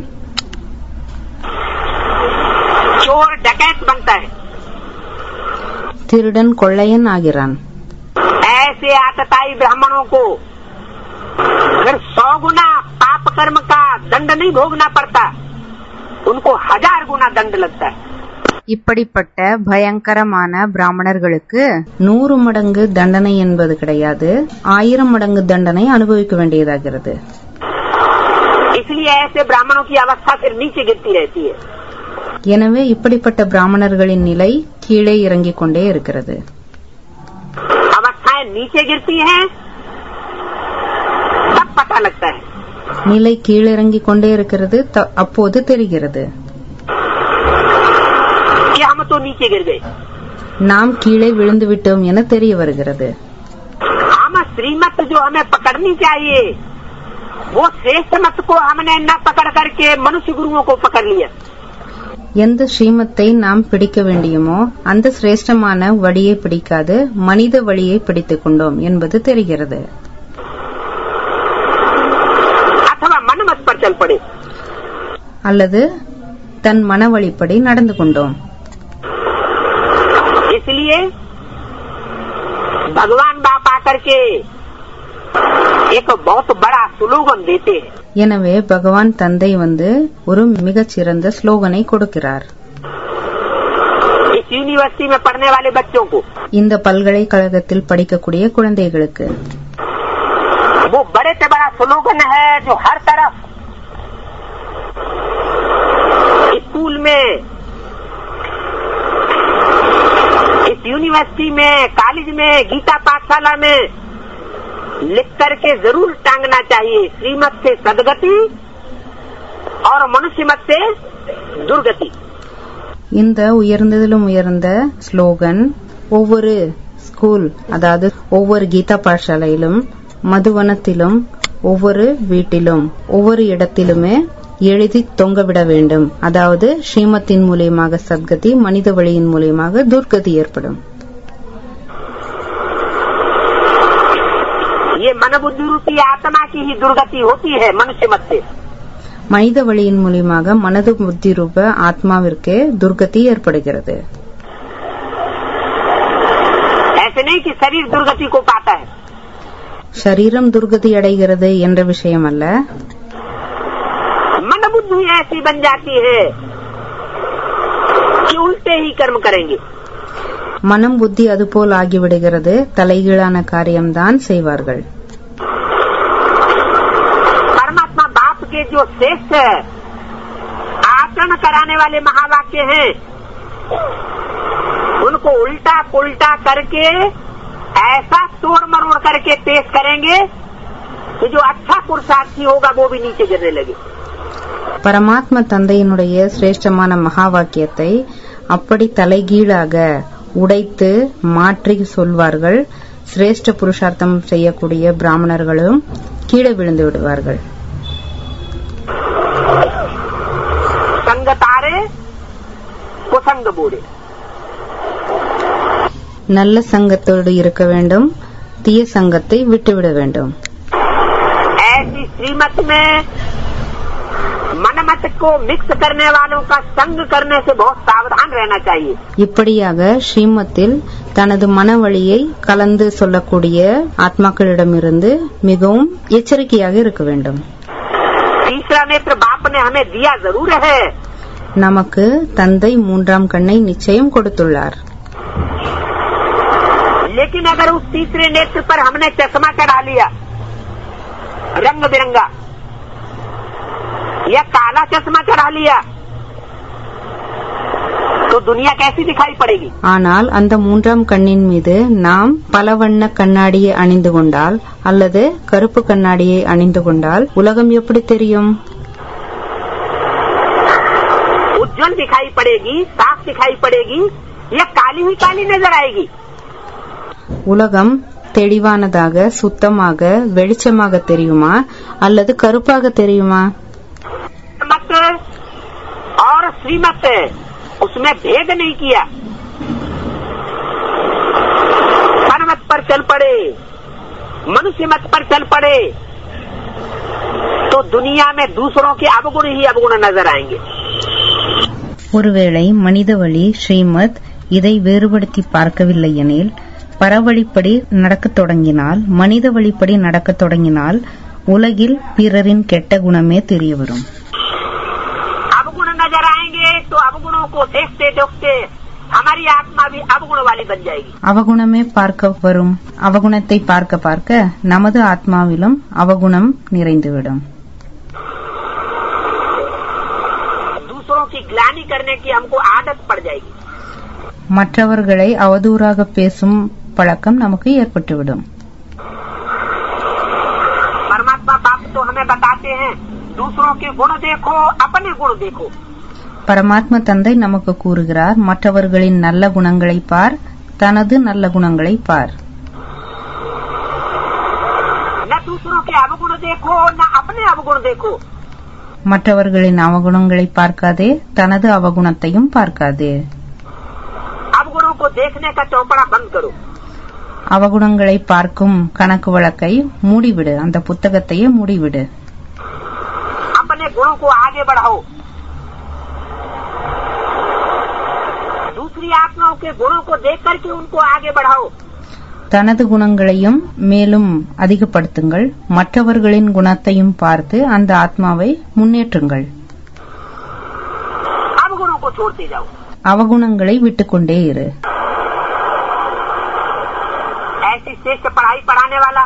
चोर डकैत बनता है திருடன் கொள்ளையன் ஆகிறான் ऐसे आतताई ब्राह्मणों को अगर सौ गुना पाप कर्म का दंड नहीं भोगना पड़ता उनको हजार गुना दंड लगता है இப்படிப்பட்ட பயங்கரமான பிராமணர்களுக்கு நூறு மடங்கு தண்டனை என்பது கிடையாது ஆயிரம் மடங்கு தண்டனை அனுபவிக்க வேண்டியதாகிறது इसलिए ऐसे ब्राह्मणों की अवस्था फिर नीचे गिरती रहती है எனவே இப்படிப்பட்ட பிராமணர்களின் நிலை கீழே இறங்கிக் கொண்டே இருக்கிறது अवस्थाएं नीचे गिरती हैं पता लगता है நிலை கீழிறங்கிக் கொண்டே இருக்கிறது த- அப்போது தெரிகிறது कि हम तो नीचे गिर गए நாம் கீழே விழுந்து விட்டோம் என தெரிய வருகிறது हम श्रीमत जो हमें पकड़नी चाहिए वो श्रेष्ठ मत को हमने न पकड़ करके मनुष्य गुरुओं को पकड़ लिया எந்த ஸ்ரீமத்தை நாம் பிடிக்க வேண்டியுமோ அந்த சிரேஷ்டமான வழியை பிடிக்காது மனித வழியை பிடித்துக் கொண்டோம் என்பது தெரிகிறது अथवा मन मत पर चल पड़े அல்லது தன் மன வழிப்படி நடந்து கொண்டோம் इसलिए भगवान बाप आकर के एक बहुत बड़ा स्लोगन देते हैं எனவே பகவான் தந்தை வந்து ஒரு மிகச்சிறந்த ஸ்லோகனை கொடுக்கிறார் इस यूनिवर्सिटी में पढ़ने वाले बच्चों को இந்த பல்கலைக்கழகத்தில் படிக்கக்கூடிய குழந்தைகளுக்கு वो बड़े से बड़ा स्लोगन है जो हर तरफ स्कूल में इस यूनिवर्सिटी में कॉलेज में गीता पाठशाला में लिख करके जरूर टांगना चाहिए श्रीमत से सदगति और मनुष्य मत से दुर्गति இந்த உயர்ந்ததிலும் உயர்ந்த ஸ்லோகன் ஒவ்வொரு ஸ்கூல் அதாவது ஒவ்வொரு கீதா பாடசாலையிலும் மதுவனத்திலும் ஒவ்வொரு வீட்டிலும் ஒவ்வொரு இடத்திலுமே எழுதி தொங்கவிட வேண்டும் அதாவது ஸ்ரீமத்தின் மூலியமாக சத்கதி மனித வழியின் மூலியமாக துர்கதி ஏற்படும் ये मन बुद्धि रूपी आत्मा की ही दुर्गति होती है मनुष्य मत से மனித வழியின் மூலியமாக மனது புத்தி ரூப ஆத்மாவிற்கு துர்கதி ஏற்படுகிறது ऐसे नहीं कि शरीर दुर्गति को पाता है சரீரம் துர்கதி அடைகிறது என்ற விஷயம் அல்ல मन बुद्धि ऐसी बन जाती है कि उल्टे ही कर्म करेंगे மனம் புத்தி அதுபோல் ஆகிவிடுகிறது தலைகீழான காரியம்தான் செய்வார்கள் परमात्मा बाप के जो श्रेष्ठ आचरण कराने वाले महावाक्य हैं उनको उल्टा पुल्टा करके ऐसा तोड़ मरोड़ करके पेश करेंगे कि जो अच्छा पुरुषार्थी होगा वो भी नीचे गिरने लगे பரமாத்ம தந்தையினுடைய சிரேஷ்டமான மகா வாக்கியத்தை அப்படி தலைகீழாக உடைத்து மாற்றி சொல்வார்கள் சிரேஷ்ட புருஷார்த்தம் செய்யக்கூடிய பிராமணர்களும் கீழே விழுந்து விடுவார்கள் संग तारे कुसंग बूढ़े நல்ல சங்கத்தோடு இருக்க வேண்டும் தீய சங்கத்தை விட்டுவிட வேண்டும் ऐसी श्रीमत में मन मत को मिक्स करने वालों का संग करने से बहुत सावधान रहना चाहिए இப்படியாக ஸ்ரீமத்தில் தனது மன வழியை கலந்து சொல்லக்கூடிய ஆத்மாக்களிடமிருந்து மிகவும் எச்சரிக்கையாக இருக்க வேண்டும் तीसरा नेत्र बाप ने हमें दिया जरूर है நமக்கு தந்தை மூன்றாம் கண்ணை நிச்சயம் கொடுத்துள்ளார் लेकिन अगर उस तीसरे नेत्र पर हमने चश्मा चढ़ा लिया रंग बिरंगा या काला चश्मा चढ़ा लिया तो दुनिया कैसी दिखाई पड़ेगी ஆனால் அந்த மூன்றாம் கண்ணின் மீது நாம் பல வண்ண கண்ணாடியை அணிந்து கொண்டால் அல்லது கருப்பு கண்ணாடியை அணிந்து கொண்டால் உலகம் எப்படி தெரியும் उज्जवल दिखाई पड़ेगी साफ दिखाई पड़ेगी या काली ही काली नजर आएगी உலகம் தெளிவானதாக சுத்தமாக வெளிச்சமாக தெரியுமா அல்லது கருப்பாக தெரியுமா मत और श्रीमत उसमें भेद नहीं किया मत पर चल पड़े मनुष्य मत पर चल पड़े तो दुनिया में दूसरों के अवगुण ही अवगुण नजर आएंगे ஒருவேளை மனித வழி ஸ்ரீமத் இதை வேறுபடுத்தி பார்க்கவில்லை எனில் பரவழிப்படி நடக்கத் தொடங்கினால் மனித வழிப்படி நடக்கத் தொடங்கினால் உலகில் பிறரின் கெட்ட குணமே தெரிய வரும் अवगुण नजर आएंगे तो अवगुणों को देखते देखते हमारी आत्मा भी अवगुण वाली बन जाएगी அவகுணமே பார்க்க வரும் அவகுணத்தை பார்க்க பார்க்க நமது ஆத்மாவிலும் அவகுணம் நிறைந்துவிடும் दूसरों की ग्लानी करने की हमको आदत पड़ जाएगी மற்றவர்களை அவதூறாக பேசும் பழக்கம் நமக்கு ஏற்பட்டுவிடும் परमात्मा बाप में बताते हैं दूसरों के गुण देखो अपने गुण देखो பரமாத்ம தந்தை நமக்கு கூறுகிறார் மற்றவர்களின் நல்ல குணங்களை பார் தனது நல்ல குணங்களை பார் न दूसरों के अवगुण देखो न अपने अवगुण देखो மற்றவர்களின் அவகுணங்களை பார்க்காதே தனது அவகுணத்தையும் பார்க்காதே अवगुणों को देखने का चौपड़ा बंद करो அவகுணங்களை பார்க்கும் கணக்கு வழக்கை மூடிவிடு அந்த புத்தகத்தையே மூடிவிடு अपने गुणों को आगे बढ़ाओ दूसरी आत्माओं के गुणों को देख करके उनको आगे बढ़ाओ தனது குணங்களையும் மேலும் அதிகப்படுத்துங்கள் மற்றவர்களின் குணத்தையும் பார்த்து அந்த ஆத்மாவை முன்னேற்றுங்கள் अवगुणों को छोड़ते जाओ அவகுணங்களை விட்டுக்கொண்டே இரு ऐसी श्रेष्ठ पढ़ाई पढ़ाने वाला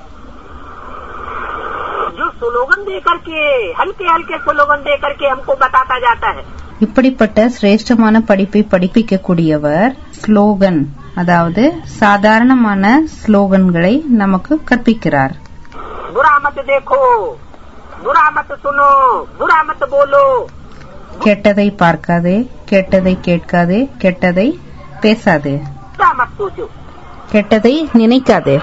जो स्लोगन दे करके हल्के हल्के स्लोगन दे करके हमको बताता जाता है இப்படிப்பட்ட சிரேஷ்டமான படிப்பை படிப்பிக்கக்கூடியவர் ஸ்லோகன் அதாவது சாதாரணமான ஸ்லோகன்களை நமக்கு கற்பிக்கிறார் बुरा मत देखो बुरा मत सुनो बुरा मत बोलो கெட்டதை பார்க்காதே கெட்டதை கேட்காதே கெட்டதை பேசாதே बुरा मत सोचो கெட்டதை நினைக்காதே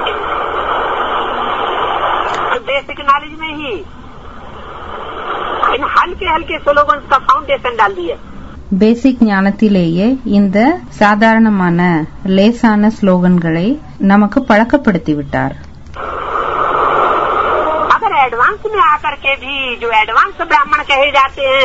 बेसिक नॉलेज में ही इन हल्के हल्के स्लोगन का फाउंडेशन डाल दिया பேசிக் ஞானத்திலேயே இந்த சாதாரணமான லேசான ஸ்லோகன்களை நமக்கு பழக்கப்படுத்தி விட்டார் अगर एडवांस में आकर के भी जो एडवांस ब्राह्मण कहे जाते हैं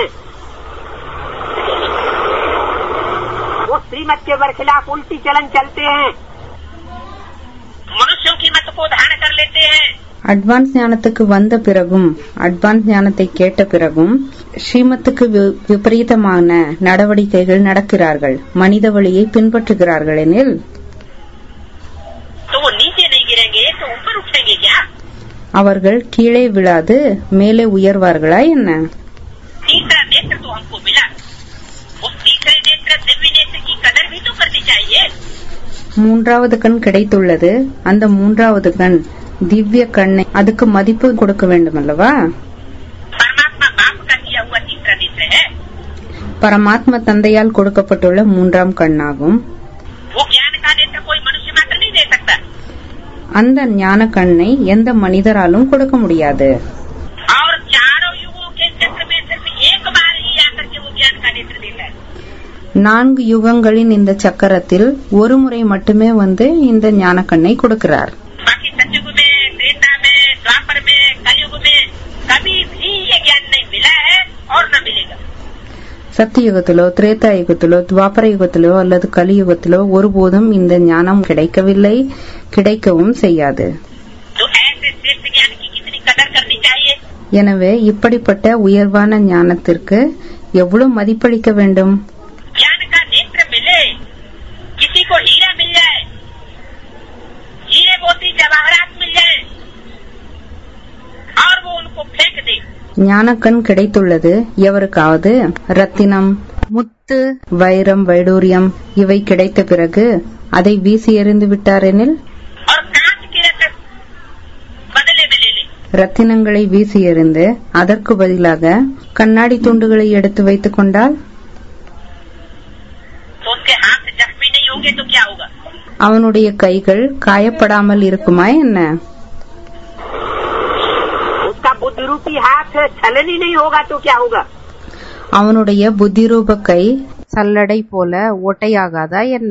वो श्रीमत के बरखिलाफ उल्टी चलन चलते हैं मनुष्यों की मत को धारण कर लेते हैं அட்வான்ஸ் ஞானத்துக்கு வந்த பிறகும் அட்வான்ஸ் ஞானத்தை கேட்ட பிறகும் ஸ்ரீமத்துக்கு வி- விபரீதமான நடவடிக்கைகள் நடக்கிறார்கள் மனித வழியை பின்பற்றுகிறார்கள் எனில் तो वो नीचे नहीं गिरेंगे तो ऊपर उठेंगे क्या அவர்கள் கீழே விழாது மேலே உயர்வார்களா என்ன तीसरा नेत्र तो हमको मिला उस तीसरे नेत्र दिव्य नेत्र की कदर भी तो करनी चाहिए மூன்றாவது கண் கிடைத்துள்ளது அந்த மூன்றாவது கண் திவ்ய கண்ணை அதுக்கு மதிப்பு கொடுக்க வேண்டும் அல்லவா परमात्मा बाप का दिया हुआ तीसरा नेत्र है பரமாத்ம தந்தையால் கொடுக்கப்பட்டுள்ள மூன்றாம் கண்ணாகும் वो ज्ञान का नेत्र कोई मनुष्य मात्र नहीं दे सकता அந்த ஞான கண்ணை எந்த மனிதராலும் கொடுக்க முடியாது और चारों युगों के चक्र में सिर्फ एक बार ही आकर के वो ज्ञान का नेत्र देता है நான்கு யுகங்களின் இந்த சக்கரத்தில் ஒரு முறை மட்டுமே வந்து இந்த ஞான கண்ணை கொடுக்கிறார் बाकी सतयुग में त्रेता में द्वापर में कलयुग में कभी भी ये ज्ञान नहीं मिला है और न मिलेगा சத்தியுகத்திலோ திரேதா யுகத்திலோ துவாபர யுகத்திலோ அல்லது கலியுகத்திலோ ஒருபோதும் இந்த ஞானம் கிடைக்கவில்லை கிடைக்கவும் செய்யாது तो ऐसे श्रेष्ठ ज्ञान की कितनी कदर करनी चाहिए எனவே இப்படிப்பட்ட உயர்வான ஞானத்திற்கு எவ்வளவு மதிப்பளிக்க வேண்டும் ज्ञान का नेत्र मिले किसी को हीरा मिल जाए हीरे मोती जवाहरात मिल जाए और वो उनको फेंक दे ஞானக்கண் கிடைத்துள்ளது எவருக்காவது ரத்தினம் முத்து வைரம் வைடூரியம் இவை கிடைத்த பிறகு அதை வீசி எறிந்து விட்டாரெனில் और कांच के रत्न बदले में ले ले ரத்தினங்களை வீசி எறிந்து அதற்கு பதிலாக கண்ணாடி துண்டுகளை எடுத்து வைத்துக் கொண்டால் तो उसके हाथ जख्मी नहीं होंगे तो क्या होगा அவனுடைய கைகள் காயப்படாமல் இருக்குமா என்ன उसका बुद्धि रूपी हाथ छलन ही नहीं होगा तो क्या होगा அவனுடைய புத்திரூப கை சல்லடை போல ஓட்டையாகாதா என்ன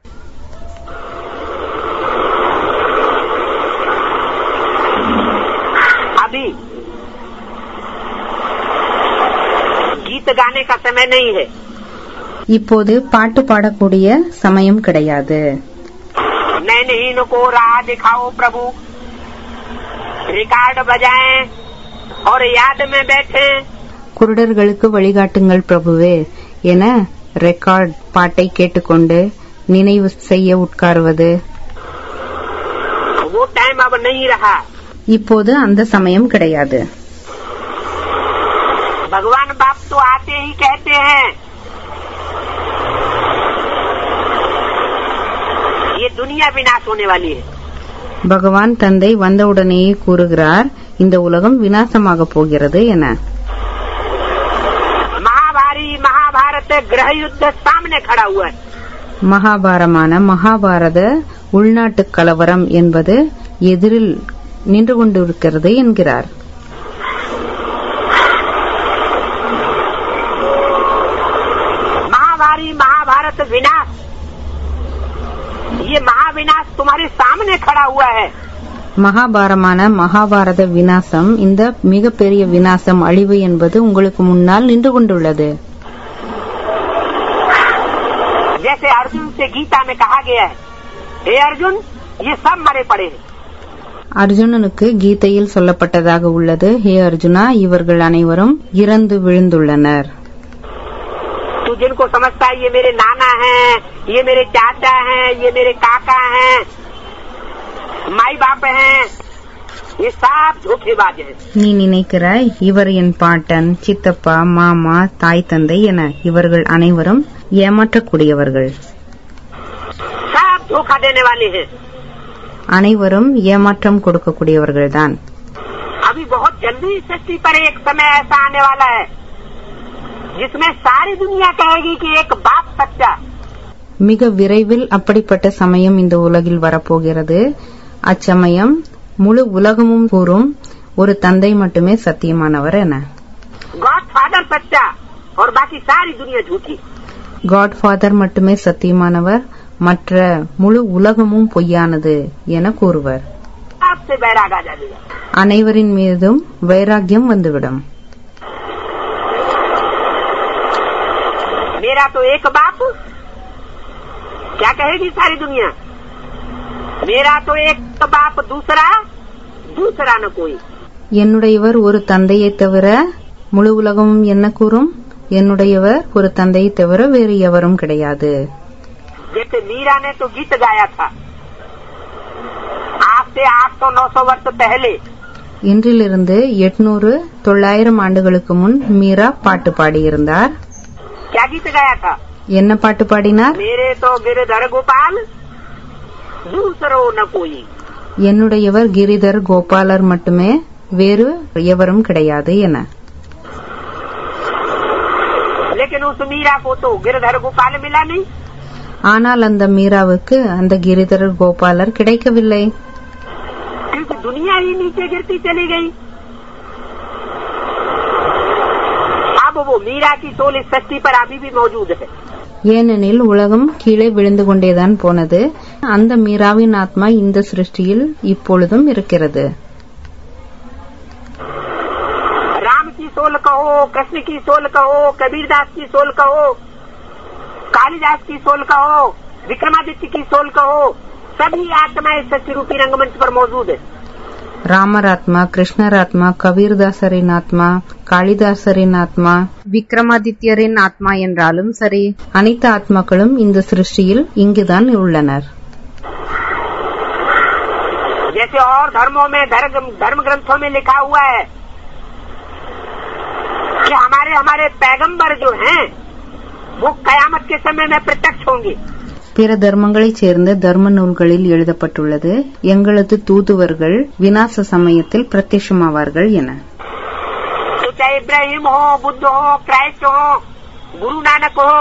अभी गीत गाने का समय नहीं है இப்போது பாட்டு பாடக்கூடிய சமயம் கிடையாது नैनहीन को राह दिखाओ प्रभु रिकॉर्ड बजाएं और याद में बैठे குருடர்களுக்கு வழிகாட்டுங்கள் பிரபுவே என ரெக்கார்ட் பாட்டை கேட்டுக்கொண்டு நினைவு செய்ய உட்காருவது वो टाइम अब नहीं रहा இப்போது அந்த சமயம் கிடையாது भगवान बाप तो आते ही कहते हैं ये दुनिया विनाश होने वाली है பகவான் தந்தை வந்தவுடனேயே கூறுகிறார் இந்த உலகம் விநாசமாக போகிறது என महाभारी महाभारत गृह युद्ध सामने खड़ा हुआ है மகாபாரமான மகாபாரத உள்நாட்டு கலவரம் என்பது எதிரில் நின்று கொண்டிருக்கிறது என்கிறார் महाभारी महाभारत विनाश ये महाविनाश तुम्हारे सामने खड़ा हुआ है மகாபாரமான மகாபாரத விநாசம் இந்த மிகப்பெரிய விநாசம் அழிவு என்பது உங்களுக்கு முன்னால் நின்று கொண்டுள்ளது जैसे अर्जुन से गीता में कहा गया है हे अर्जुन ये सब मरे पड़े हैं அர்ஜுனனுக்கு கீதையில் சொல்லப்பட்டதாக உள்ளது ஹே அர்ஜுனா இவர்கள் அனைவரும் இறந்து விழுந்துள்ளனர் तू जिनको समझता है ये मेरे नाना हैं ये मेरे चाचा हैं ये मेरे काका हैं माई बाप हैं ये सब धोखेबाज हैं நீ நினைக்கிறாய் இவர் என் பாட்டன் சித்தப்பா மாமா தாய் தந்தை என இவர்கள் அனைவரும் ஏமாற்றக்கூடியவர்கள் सब धोखा देने वाले हैं அனைவரும் ஏமாற்றம் கொடுக்கக்கூடியவர்கள்தான் अभी बहुत जल्दी इस सृष्टि पर एक समय ऐसा आने वाला है जिसमें सारी दुनिया कहेगी कि एक बाप सच्चा மிக விரைவில் அப்படிப்பட்ட சமயம் இந்த உலகில் வரப்போகிறது அச்சமயம் முழு உலகமும் கூறும் ஒரு தந்தை மட்டுமே சத்தியமானவர் என गॉड फादर सच्चा और बाकी सारी दुनिया झूठी காட்ஃபாதர் மட்டுமே சத்தியமானவர் மற்ற முழு உலகமும் பொய்யானது என கூறுவர் आपसे बैराग आ जाएगा அனைவரின் மீதும் வைராக்கியம் வந்துவிடும் मेरा तो एक बाप क्या कहेगी सारी दुनिया मेरा तो एक बाप दूसरा दूसरा न कोई என்னுடையவர் ஒரு தந்தையை தவிர முழு உலகமும் என்ன கூறும் என்னுடையவர் ஒரு தந்தையை தவிர வேறு எவரும் கிடையாது जैसे मीरा ने तो गीत गाया था आज से आठ सौ नौ सौ वर्ष पहले இன்றிலிருந்து எட்நூறு தொள்ளாயிரம் ஆண்டுகளுக்கு முன் மீரா பாட்டு பாடியிருந்தார் क्या गीत गाया था என்ன பாட்டு பாடினார் मेरे तो गिरधर गोपाल दूसरो न कोई என்னுடையவர் கிரிதர் கோபாலர் மட்டுமே வேறு எவரும் கிடையாது என लेकिन उस मीरा को तो गिरधर गोपाल मिला नहीं ஆனால் அந்த மீராவுக்கு அந்த கிரிதர் கோபாலர் கிடைக்கவில்லை क्योंकि दुनिया ही नीचे गिरती चली गई अब वो मीरा की सोल इस सृष्टि पर अभी भी मौजूद है ஏனெனில் உலகம் கீழே விழுந்து கொண்டேதான் போனது அந்த மீராவின் ஆத்மா இந்த சிருஷ்டியில் இப்பொழுதும் இருக்கிறது राम की सोल कहो कृष्ण की सोल कहो कबीरदास की सोल कहो कालिदास की सोल कहो विक्रमादित्य की सोल कहो सभी आत्माएं सच्ची रूपी रंगमंच पर मौजूद है ராமர் ஆத்மா கிருஷ்ணர் ஆத்மா கபீர்தாசரின் ஆத்மா காளிதாசரின் ஆத்மா விக்ரமாதித்யரின் ஆத்மா என்றாலும் சரி அனைத்து ஆத்மாக்களும் இந்த சிருஷ்டியில் இங்குதான் உள்ளனர் जैसे और धर्मों में धर्म धर्म ग्रंथों में लिखा हुआ है कि हमारे हमारे पैगंबर जो हैं वो कयामत के समय में प्रत्यक्ष होंगे பிற தர்மங்களைச் சேர்ந்த தர்ம நூல்களில் எழுதப்பட்டுள்ளது எங்களது தூதுவர்கள் விநாச சமயத்தில் பிரத்யட்சமாவார்கள் என तो चाहे इब्राहिम हो बुद्ध हो क्राइस्ट हो गुरु नानक हो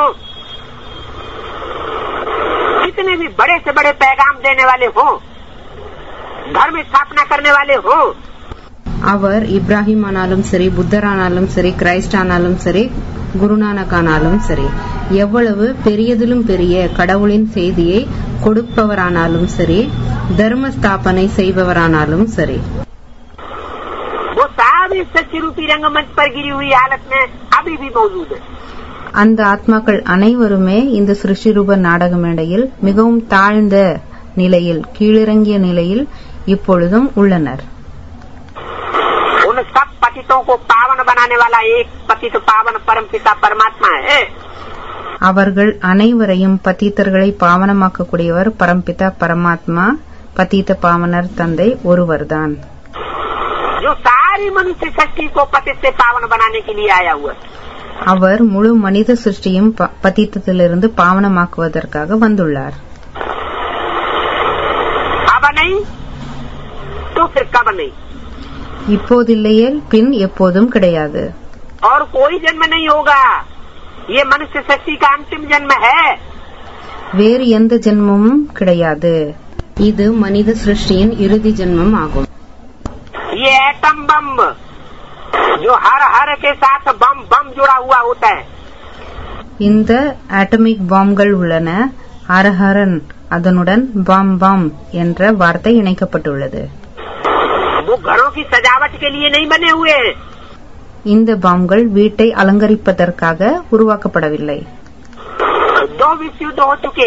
कितने भी बड़े से बड़े पैगाम देने वाले हो धर्म स्थापना करने वाले हो அவர் இப்ராஹிம் ஆனாலும் சரி புத்தர் ஆனாலும் சரி கிரைஸ்ட் ஆனாலும் சரி குருநானக் ஆனாலும் சரி எவ்வளவு பெரியதிலும் பெரிய கடவுளின் செய்தியை கொடுப்பவரானாலும் சரி தர்ம ஸ்தாபனை செய்பவரானாலும் சரி वो सारी सच्ची रूपी रंगमंच पर गिरी हुई हालत में अभी भी मौजूद है அந்த ஆத்மாக்கள் அனைவருமே இந்த சிருஷ்டிரூப நாடக மேடையில் மிகவும் தாழ்ந்த நிலையில் கீழிறங்கிய நிலையில் இப்பொழுதும் உள்ளனர் उन सब पतितों को पावन बनाने वाला एक पतित पावन परम पिता परमात्मा है அவர்கள் அனைவரையும் பத்தீத்தர்களை பாவனமாக்கக்கூடியவர் பரம்பிதா பரமாத்மா பத்தீத்த பாவனர் தந்தை ஒருவர்தான் जो सारी मनुष्य सृष्टि को पतित से पावन बनाने के लिए आया हुआ है அவர் முழு மனித சிருஷ்டியும் ப- பதீத்தத்திலிருந்து பாவனமாக்குவதற்காக வந்துள்ளார் अब नहीं तो फिर कब नहीं இப்போதில்லையேல் பின் எப்போதும் கிடையாது और कोई जन्म नहीं होगा ये मनुष्य सृष्टि का अंतिम जन्म है வேறு எந்த ஜென்மமும் கிடையாது இது மனித சிருஷ்டியின் இறுதி ஜென்மம் ஆகும் ये एटम बम जो हर हर के साथ बम बम जुड़ा हुआ होता है இந்த ஆட்டமிக் பாம்கள் உள்ளன ஹரஹரன் அதனுடன் பாம் பாம் என்ற வார்த்தை இணைக்கப்பட்டுள்ளது वो घरों की सजावट के लिए नहीं बने हुए हैं இந்த பாம்கள் வீட்டை அலங்கரிப்பதற்காக உருவாக்கப்படவில்லை दो विश्व युद्ध हो चुके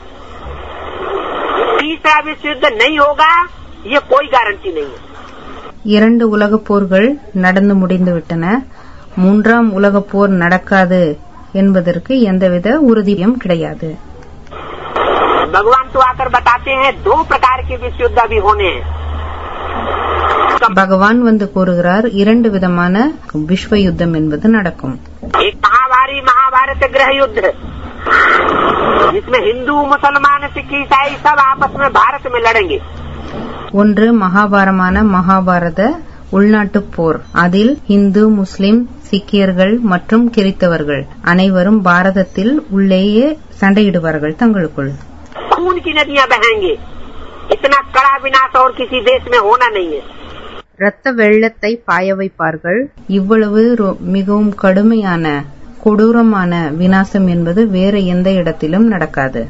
तीसरा विश्व युद्ध नहीं होगा ये कोई गारंटी नहीं है இரண்டு உலகப் போர்கள் நடந்து முடிந்துவிட்டன மூன்றாம் உலகப் போர் நடக்காது என்பதற்கு எந்தவித உறுதியும் கிடையாது भगवान तो आकर बताते हैं दो प्रकार के विश्व युद्ध अभी होने हैं பகவான் வந்து கூறுகிறார் இரண்டு விதமான விஸ்வ யுத்தம் என்பது நடக்கும் एक महाभारी महाभारत गृह युद्ध जिसमें हिंदू मुसलमान सिख ईसाई सब आपस में भारत में लड़ेंगे ஒன்று மகாபாரமான மகாபாரத உள்நாட்டுப் போர் அதில் இந்து முஸ்லிம் சீக்கியர்கள் மற்றும் கிறித்தவர்கள் அனைவரும் பாரதத்தில் உள்ளேயே சண்டையிடுவார்கள் தங்களுக்குள் खून की नदियां बहेंगे इतना कड़ा विनाश और किसी देश में होना नहीं है இரத்த வெள்ளத்தை பாய வைப்பார்கள் இவ்வளவு ரொ- மிகவும் கடுமையான கொடூரமான வினாசம் என்பது வேற எந்த இடத்திலும் நடக்காது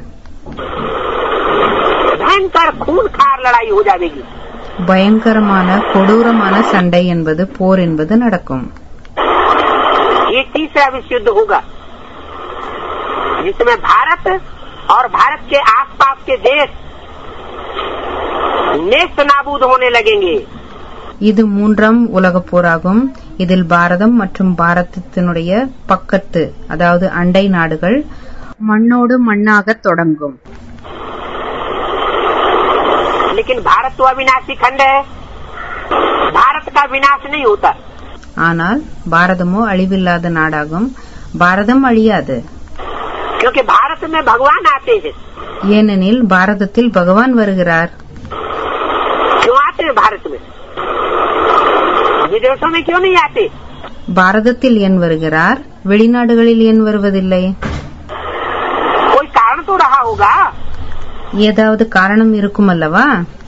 भयंकर खून खार लड़ाई हो जाएगी பயங்கரமான கொடூரமான சண்டை என்பது போர் என்பது நடக்கும் ये तीसरा विश्व युद्ध होगा जिसमें भारत और भारत के आसपास के देश नेस्त नाबूद होने लगेंगे இது மூன்றாம் உலகப் போராகும் இதில் பாரதம் மற்றும் பாரதத்தினுடைய பக்கத்து அதாவது அண்டை நாடுகள் மண்ணோடு மண்ணாக தொடங்கும் लेकिन भारत तो अविनाशी खंड है भारत का विनाश नहीं होता ஆனால் பாரதமோ அழிவில்லாத நாடாகும் பாரதம் அழியாது क्योंकि भारत में भगवान आते हैं ஏனெனில் பாரதத்தில் பகவான் வருகிறார் क्यों आते हैं भारत में विदेशों में क्यों नहीं आते பாரதத்தில் ஏன் வருகிறார் வெளிநாடுகளில் ஏன் வருவதில்லை कोई कारण तो रहा होगा ஏதாவது காரணம் இருக்கும் அல்லவா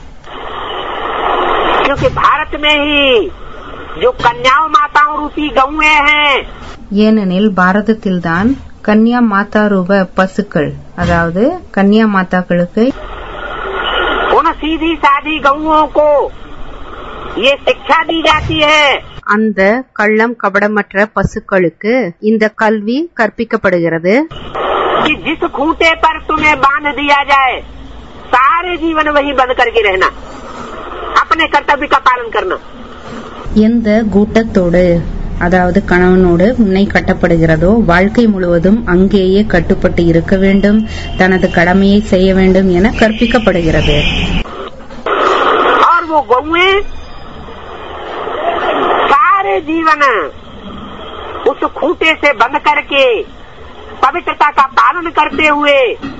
क्योंकि भारत में ही जो कन्याओं माताओं रूपी गौए हैं ஏனெனில் பாரதத்தில்தான் கன்யா மாதா ரூப பசுக்கள் அதாவது கன்யா மாதாக்களுக்கு उन सीधी सादी गौओं को ये शिक्षा दी जाती है அந்த கள்ளம் கபடமற்ற பசுக்களுக்கு இந்த கல்வி கற்பிக்கப்படுகிறது कि जिस खूंटे पर तुम्हें बांध दिया जाए सारे जीवन वही बंद करके रहना अपने कर्तव्य का पालन करना எந்த கூட்டத்தோடு அதாவது கணவனோடு முன்னை கட்டப்படுகிறதோ வாழ்க்கை முழுவதும் அங்கேயே கட்டுப்பட்டு இருக்க வேண்டும் தனது கடமையை செய்ய வேண்டும் என கற்பிக்கப்படுகிறது और वो गौए सारे जीवन उस खूंटे से बंद करके पवित्रता का पालन करते हुए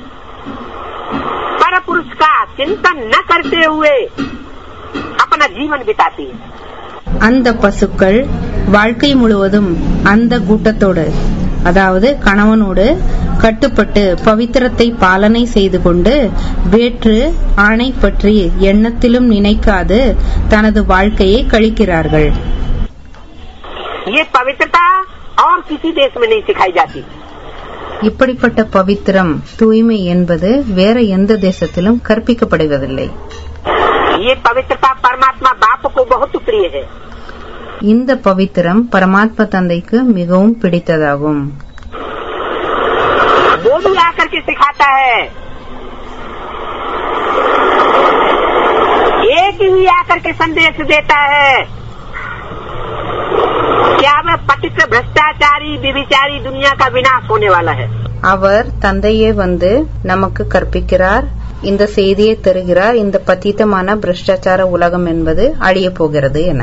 पर पुरुष का चिंतन न करते हुए अपना जीवन बिताती है அந்த பசுக்கள் வாழ்க்கை முழுவதும் அந்த கூட்டத்தோடு அதாவது கணவனோடு கட்டுப்பட்டு பவித்திரத்தை பாலனை செய்து கொண்டு வேற்று ஆணை பற்றி எண்ணத்திலும் நினைக்காது தனது வாழ்க்கையை கழிக்கிறார்கள் ये पवित्रता और किसी देश में नहीं सिखाई जाती இப்படிப்பட்ட பவித்திரம் தூய்மை என்பது வேற எந்த தேசத்திலும் கற்பிக்கப்படுவதில்லை ये पवित्रता परमात्मा बाप को बहुत प्रिय है இந்த பவித்திரம் பரமாத்ம தந்தைக்கு மிகவும் பிடித்ததாகும் वो भी आकर के सिखाता है एक ही आकर के संदेश देता है क्या वह पतित भ्रष्टाचारी विभिचारी दुनिया का विनाश होने वाला है அவர் தந்தையே வந்து நமக்கு கற்பிக்கிறார் இந்த செய்தியை தருகிறார் இந்த பதீதமான பிரஷ்டாச்சார உலகம் என்பது அழியப் போகிறது என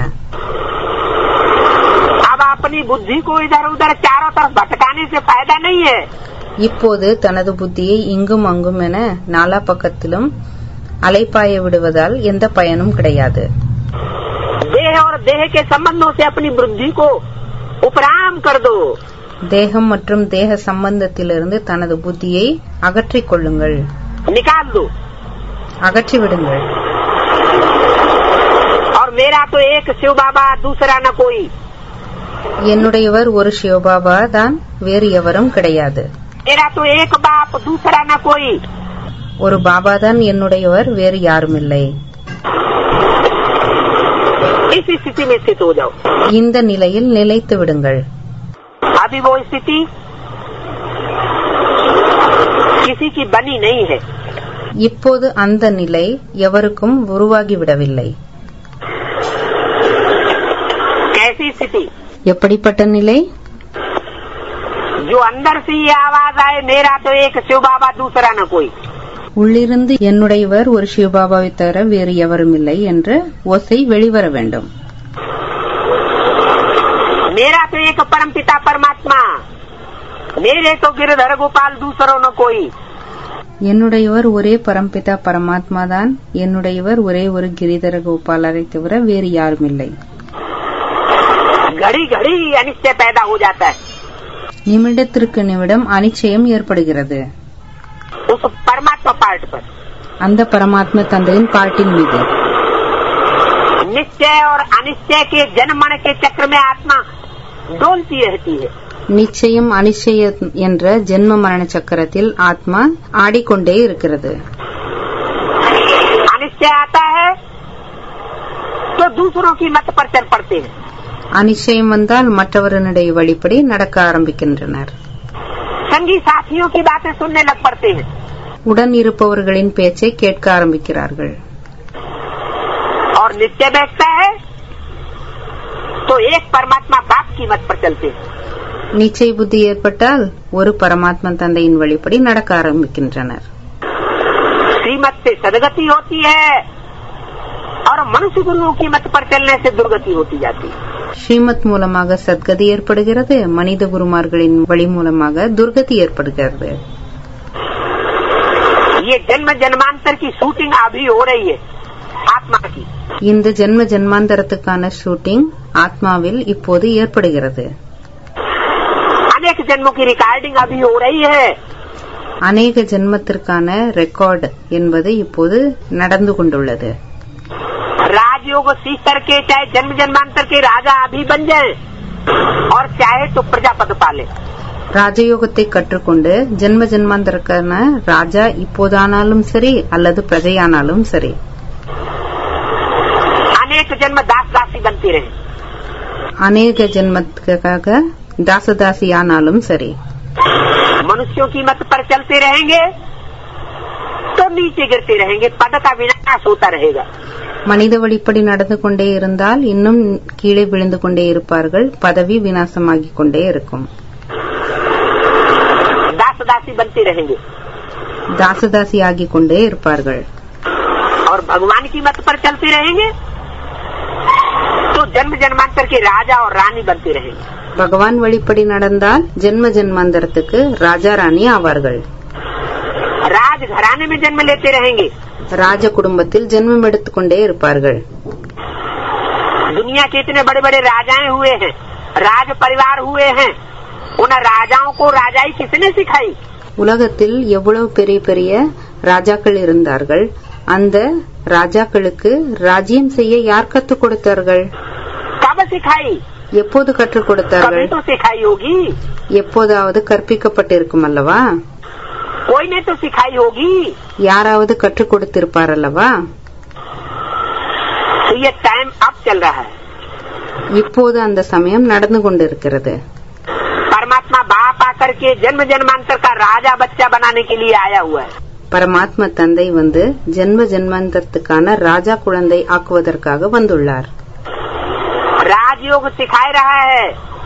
अब अपनी बुद्धि को इधर उधर चारों तरफ भटकाने से फायदा नहीं है இப்போது தனது புத்தியை இங்கும் அங்கும் என நாலா பக்கத்திலும் அலைப்பாய விடுவதால் எந்த பயனும் கிடையாது देह देह और देह के संबंधों से अपनी बुद्धि को उपराम कर दो தேகம் மற்றும் தேக சம்பந்தத்திலிருந்து தனது புத்தியை அகற்றிக் கொள்ளுங்கள் निकाल दो அகற்றி விடுங்கள் और मेरा तो एक शिव बाबा दूसरा न कोई என்னுடையவர் ஒரு சிவபாபா தான் வேறு எவரும் கிடையாது मेरा तो एक बाप दूसरा न कोई ஒரு பாபா தான் என்னுடையவர் வேறு யாருமில்லை इस स्थिति में स्थित हो जाओ இந்த நிலையில் நிலைத்து விடுங்கள் अभी वो स्थिति किसी की बनी नहीं है இப்போது அந்த நிலை எவருக்கும் உருவாகிவிடவில்லை कैसी स्थिति எப்படிப்பட்ட நிலை जो अंदर से ये आवाज आए मेरा तो एक शिव बाबा दूसरा न कोई உள்ளிருந்து என்னுடையவர் ஒரு சிவபாபாவை தவிர வேறு எவரும் இல்லை என்ற ஓசை வெளிவர வேண்டும் मेरा तो एक परम पिता परमात्मा मेरे तो गिरधर गोपाल दूसरों न कोई என்னுடையவர் ஒரே பரம்பிதா பரமாத்மா தான் என்னுடையவர் ஒரே ஒரு கிரிதர கோபாலரை தவிர வேறு யாரும் இல்லை घड़ी घड़ी अनिश्चय पैदा हो जाता है நிமிடத்திற்கு நிமிடம் அனிச்சயம் ஏற்படுகிறது उस परमात्मा पार्ट पर அந்த பரமாத்ம தந்தையின் பாட்டின் மீது निश्चय और अनिश्चय के जनमन के चक्र में आत्मा डोलती रहती है நிச்சயம் அனிச்சயம் என்ற ஜென்ம மரண சக்கரத்தில் ஆத்மா ஆடிக்கொண்டே இருக்கிறது अनिश्चय आता है तो दूसरों की मत पर चल पड़ते हैं அனிச்சயம் வந்தால் மற்றவரனுடைய வழிப்படி நடக்க ஆரம்பிக்கின்றனர் संगी साथियों की बातें सुनने लग पड़ते हैं உடன் இருப்பவர்களின் பேச்சை கேட்க ஆரம்பிக்கிறார்கள் और निश्चय बैठता है तो एक परमात्मा बाप की मत पर चलते हैं நிச்சய புத்தி ஏற்பட்டால் ஒரு பரமாத்மா தந்தையின் வழிப்படி நடக்க ஆரம்பிக்கின்றனர் श्रीमत से सदगति होती है और मनुष्य गुरुओं की मत पर चलने से दुर्गति होती जाती है ஸ்ரீமத் மூலமாக சத்கதி ஏற்படுகிறது மனித குருமார்களின் வழி மூலமாக துர்கதி ஏற்படுகிறது ये जन्म जन्मांतर की शूटिंग अभी हो रही है आत्मा की இந்த ஜென்ம ஜென்மாந்தரத்துக்கான ஷூட்டிங் ஆத்மாவில் இப்போது ஏற்படுகிறது अनेक जन्मों की रिकॉर्डिंग अभी हो रही है அநேக ஜென்மத்திற்கான ரெக்கார்டு என்பது இப்போது நடந்து கொண்டுள்ளது राजयोग सीख करके चाहे जन्म जन्मांतर के राजा अभी बन जाए और चाहे तो प्रजापद पाले ராஜயோகத்தை கற்றுக்கொண்டு ஜென்ம ஜென்மாந்தரக்கான ராஜா இப்போதானாலும் சரி அல்லது பிரஜையானாலும் சரி अनेक जन्म दास दासी बनती रहे அநேக ஜென்மத்துக்காக தாசதாசியானாலும் சரி मनुष्यों की मत पर चलते रहेंगे तो नीचे गिरते रहेंगे पद का विनाश होता रहेगा மனித வழிப்படி நடந்து கொண்டே இருந்தால் இன்னும் கீழே விழுந்து கொண்டே இருப்பார்கள் பதவி விநாசமாகிக் கொண்டே இருக்கும் दास दासी बनते रहेंगे தாசதாசி ஆகிக் கொண்டே இருப்பார்கள் और भगवान की मत पर चलते रहेंगे तो जन्म जन्मांतर के राजा और रानी बनते रहेंगे பகவான் வழிப்படி நடந்தால் ஜென்ம ஜென்மாந்தரத்துக்கு ராஜா ராணி ஆவார்கள் राज घराने में जन्म लेते रहेंगे ராஜ குடும்பத்தில் ஜென்மம் எடுத்துக்கொண்டே இருப்பார்கள் दुनिया के इतने बड़े बड़े राजाएं हुए हैं राज परिवार हुए हैं उन राजाओं को राजाई किसने सिखाई உலகத்தில் எவ்வளவு பெரிய பெரிய ராஜாக்கள் இருந்தார்கள் அந்த ராஜாக்களுக்கு ராஜ்யம் செய்ய யார் கற்றுக் கொடுத்தார்கள் कब सिखाई எப்போது கற்றுக் கொடுத்தார்கள் कभी तो सिखाई होगी எப்போதாவது கற்பிக்கப்பட்டிருக்கும் அல்லவா कोई ने तो सिखाई होगी யாராவது கற்றுக் கொடுத்திருப்பார் அல்லவா तो ये टाइम अब चल रहा है இப்போது அந்த சமயம் நடந்து கொண்டிருக்கிறது परमात्मा बाप आकर के जन्म जन्मांतर का राजा बच्चा बनाने के लिए आया हुआ है பரமாத்ம தந்தை வந்து ஜென்ம ஜென்மாந்தரத்துக்கான ராஜா குழந்தை ஆக்குவதற்காக வந்துள்ளார் राजयोग सिखाए रहा है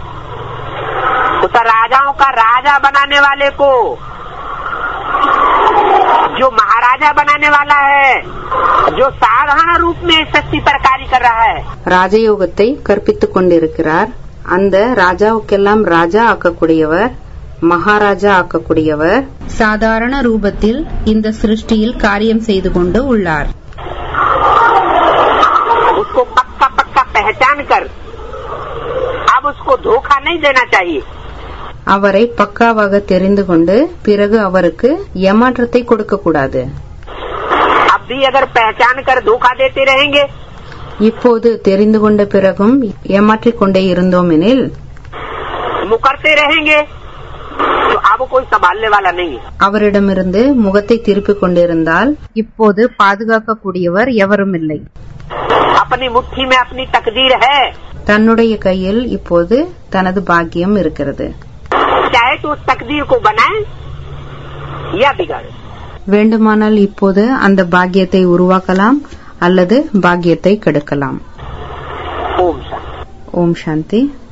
उस राजाओं का राजा बनाने वाले को जो महाराजा बनाने वाला है जो साधारण रूप में सच्ची पर कार्य कर रहा है ராஜயோகத்தை கற்பித்துக் கொண்டிருக்கிறார் அந்த ராஜாவுக்கெல்லாம் ராஜா ஆக்கக்கூடியவர் மகாராஜா ஆக்கக்கூடியவர் சாதாரண ரூபத்தில் இந்த சிருஷ்டியில் காரியம் செய்து கொண்டு உள்ளார் उसको पक्का पक्का पहचान पहचान कर अब उसको धोखा नहीं देना चाहिए அவரை பக்காவாக தெரிந்து கொண்டு பிறகு அவருக்கு ஏமாற்றத்தை கொடுக்க கூடாது अब भी अगर पहचान कर धोखा देते रहेंगे இப்போது தெரிந்து கொண்ட பிறகும் ஏமாற்றிக் கொண்டே இருந்தோமெனில் मुकरते रहेंगे तो अब कोई संभालने वाला नहीं है அவரிடமிருந்து முகத்தை திருப்பிக் கொண்டிருந்தால் இப்போது பாதுகாக்கக்கூடியவர் எவரும் இல்லை अपनी मुट्ठी में अपनी तकदीर है தன்னுடைய கையில் இப்போது தனது பாக்கியம் இருக்கிறது चाहे तो उस तकदीर को बनाए या बिगाड़े வேண்டுமானால் இப்போது அந்த பாக்கியத்தை உருவாக்கலாம் அல்லது பாக்கியத்தை கெடுக்கலாம் ओम शांति ஓம் சாந்தி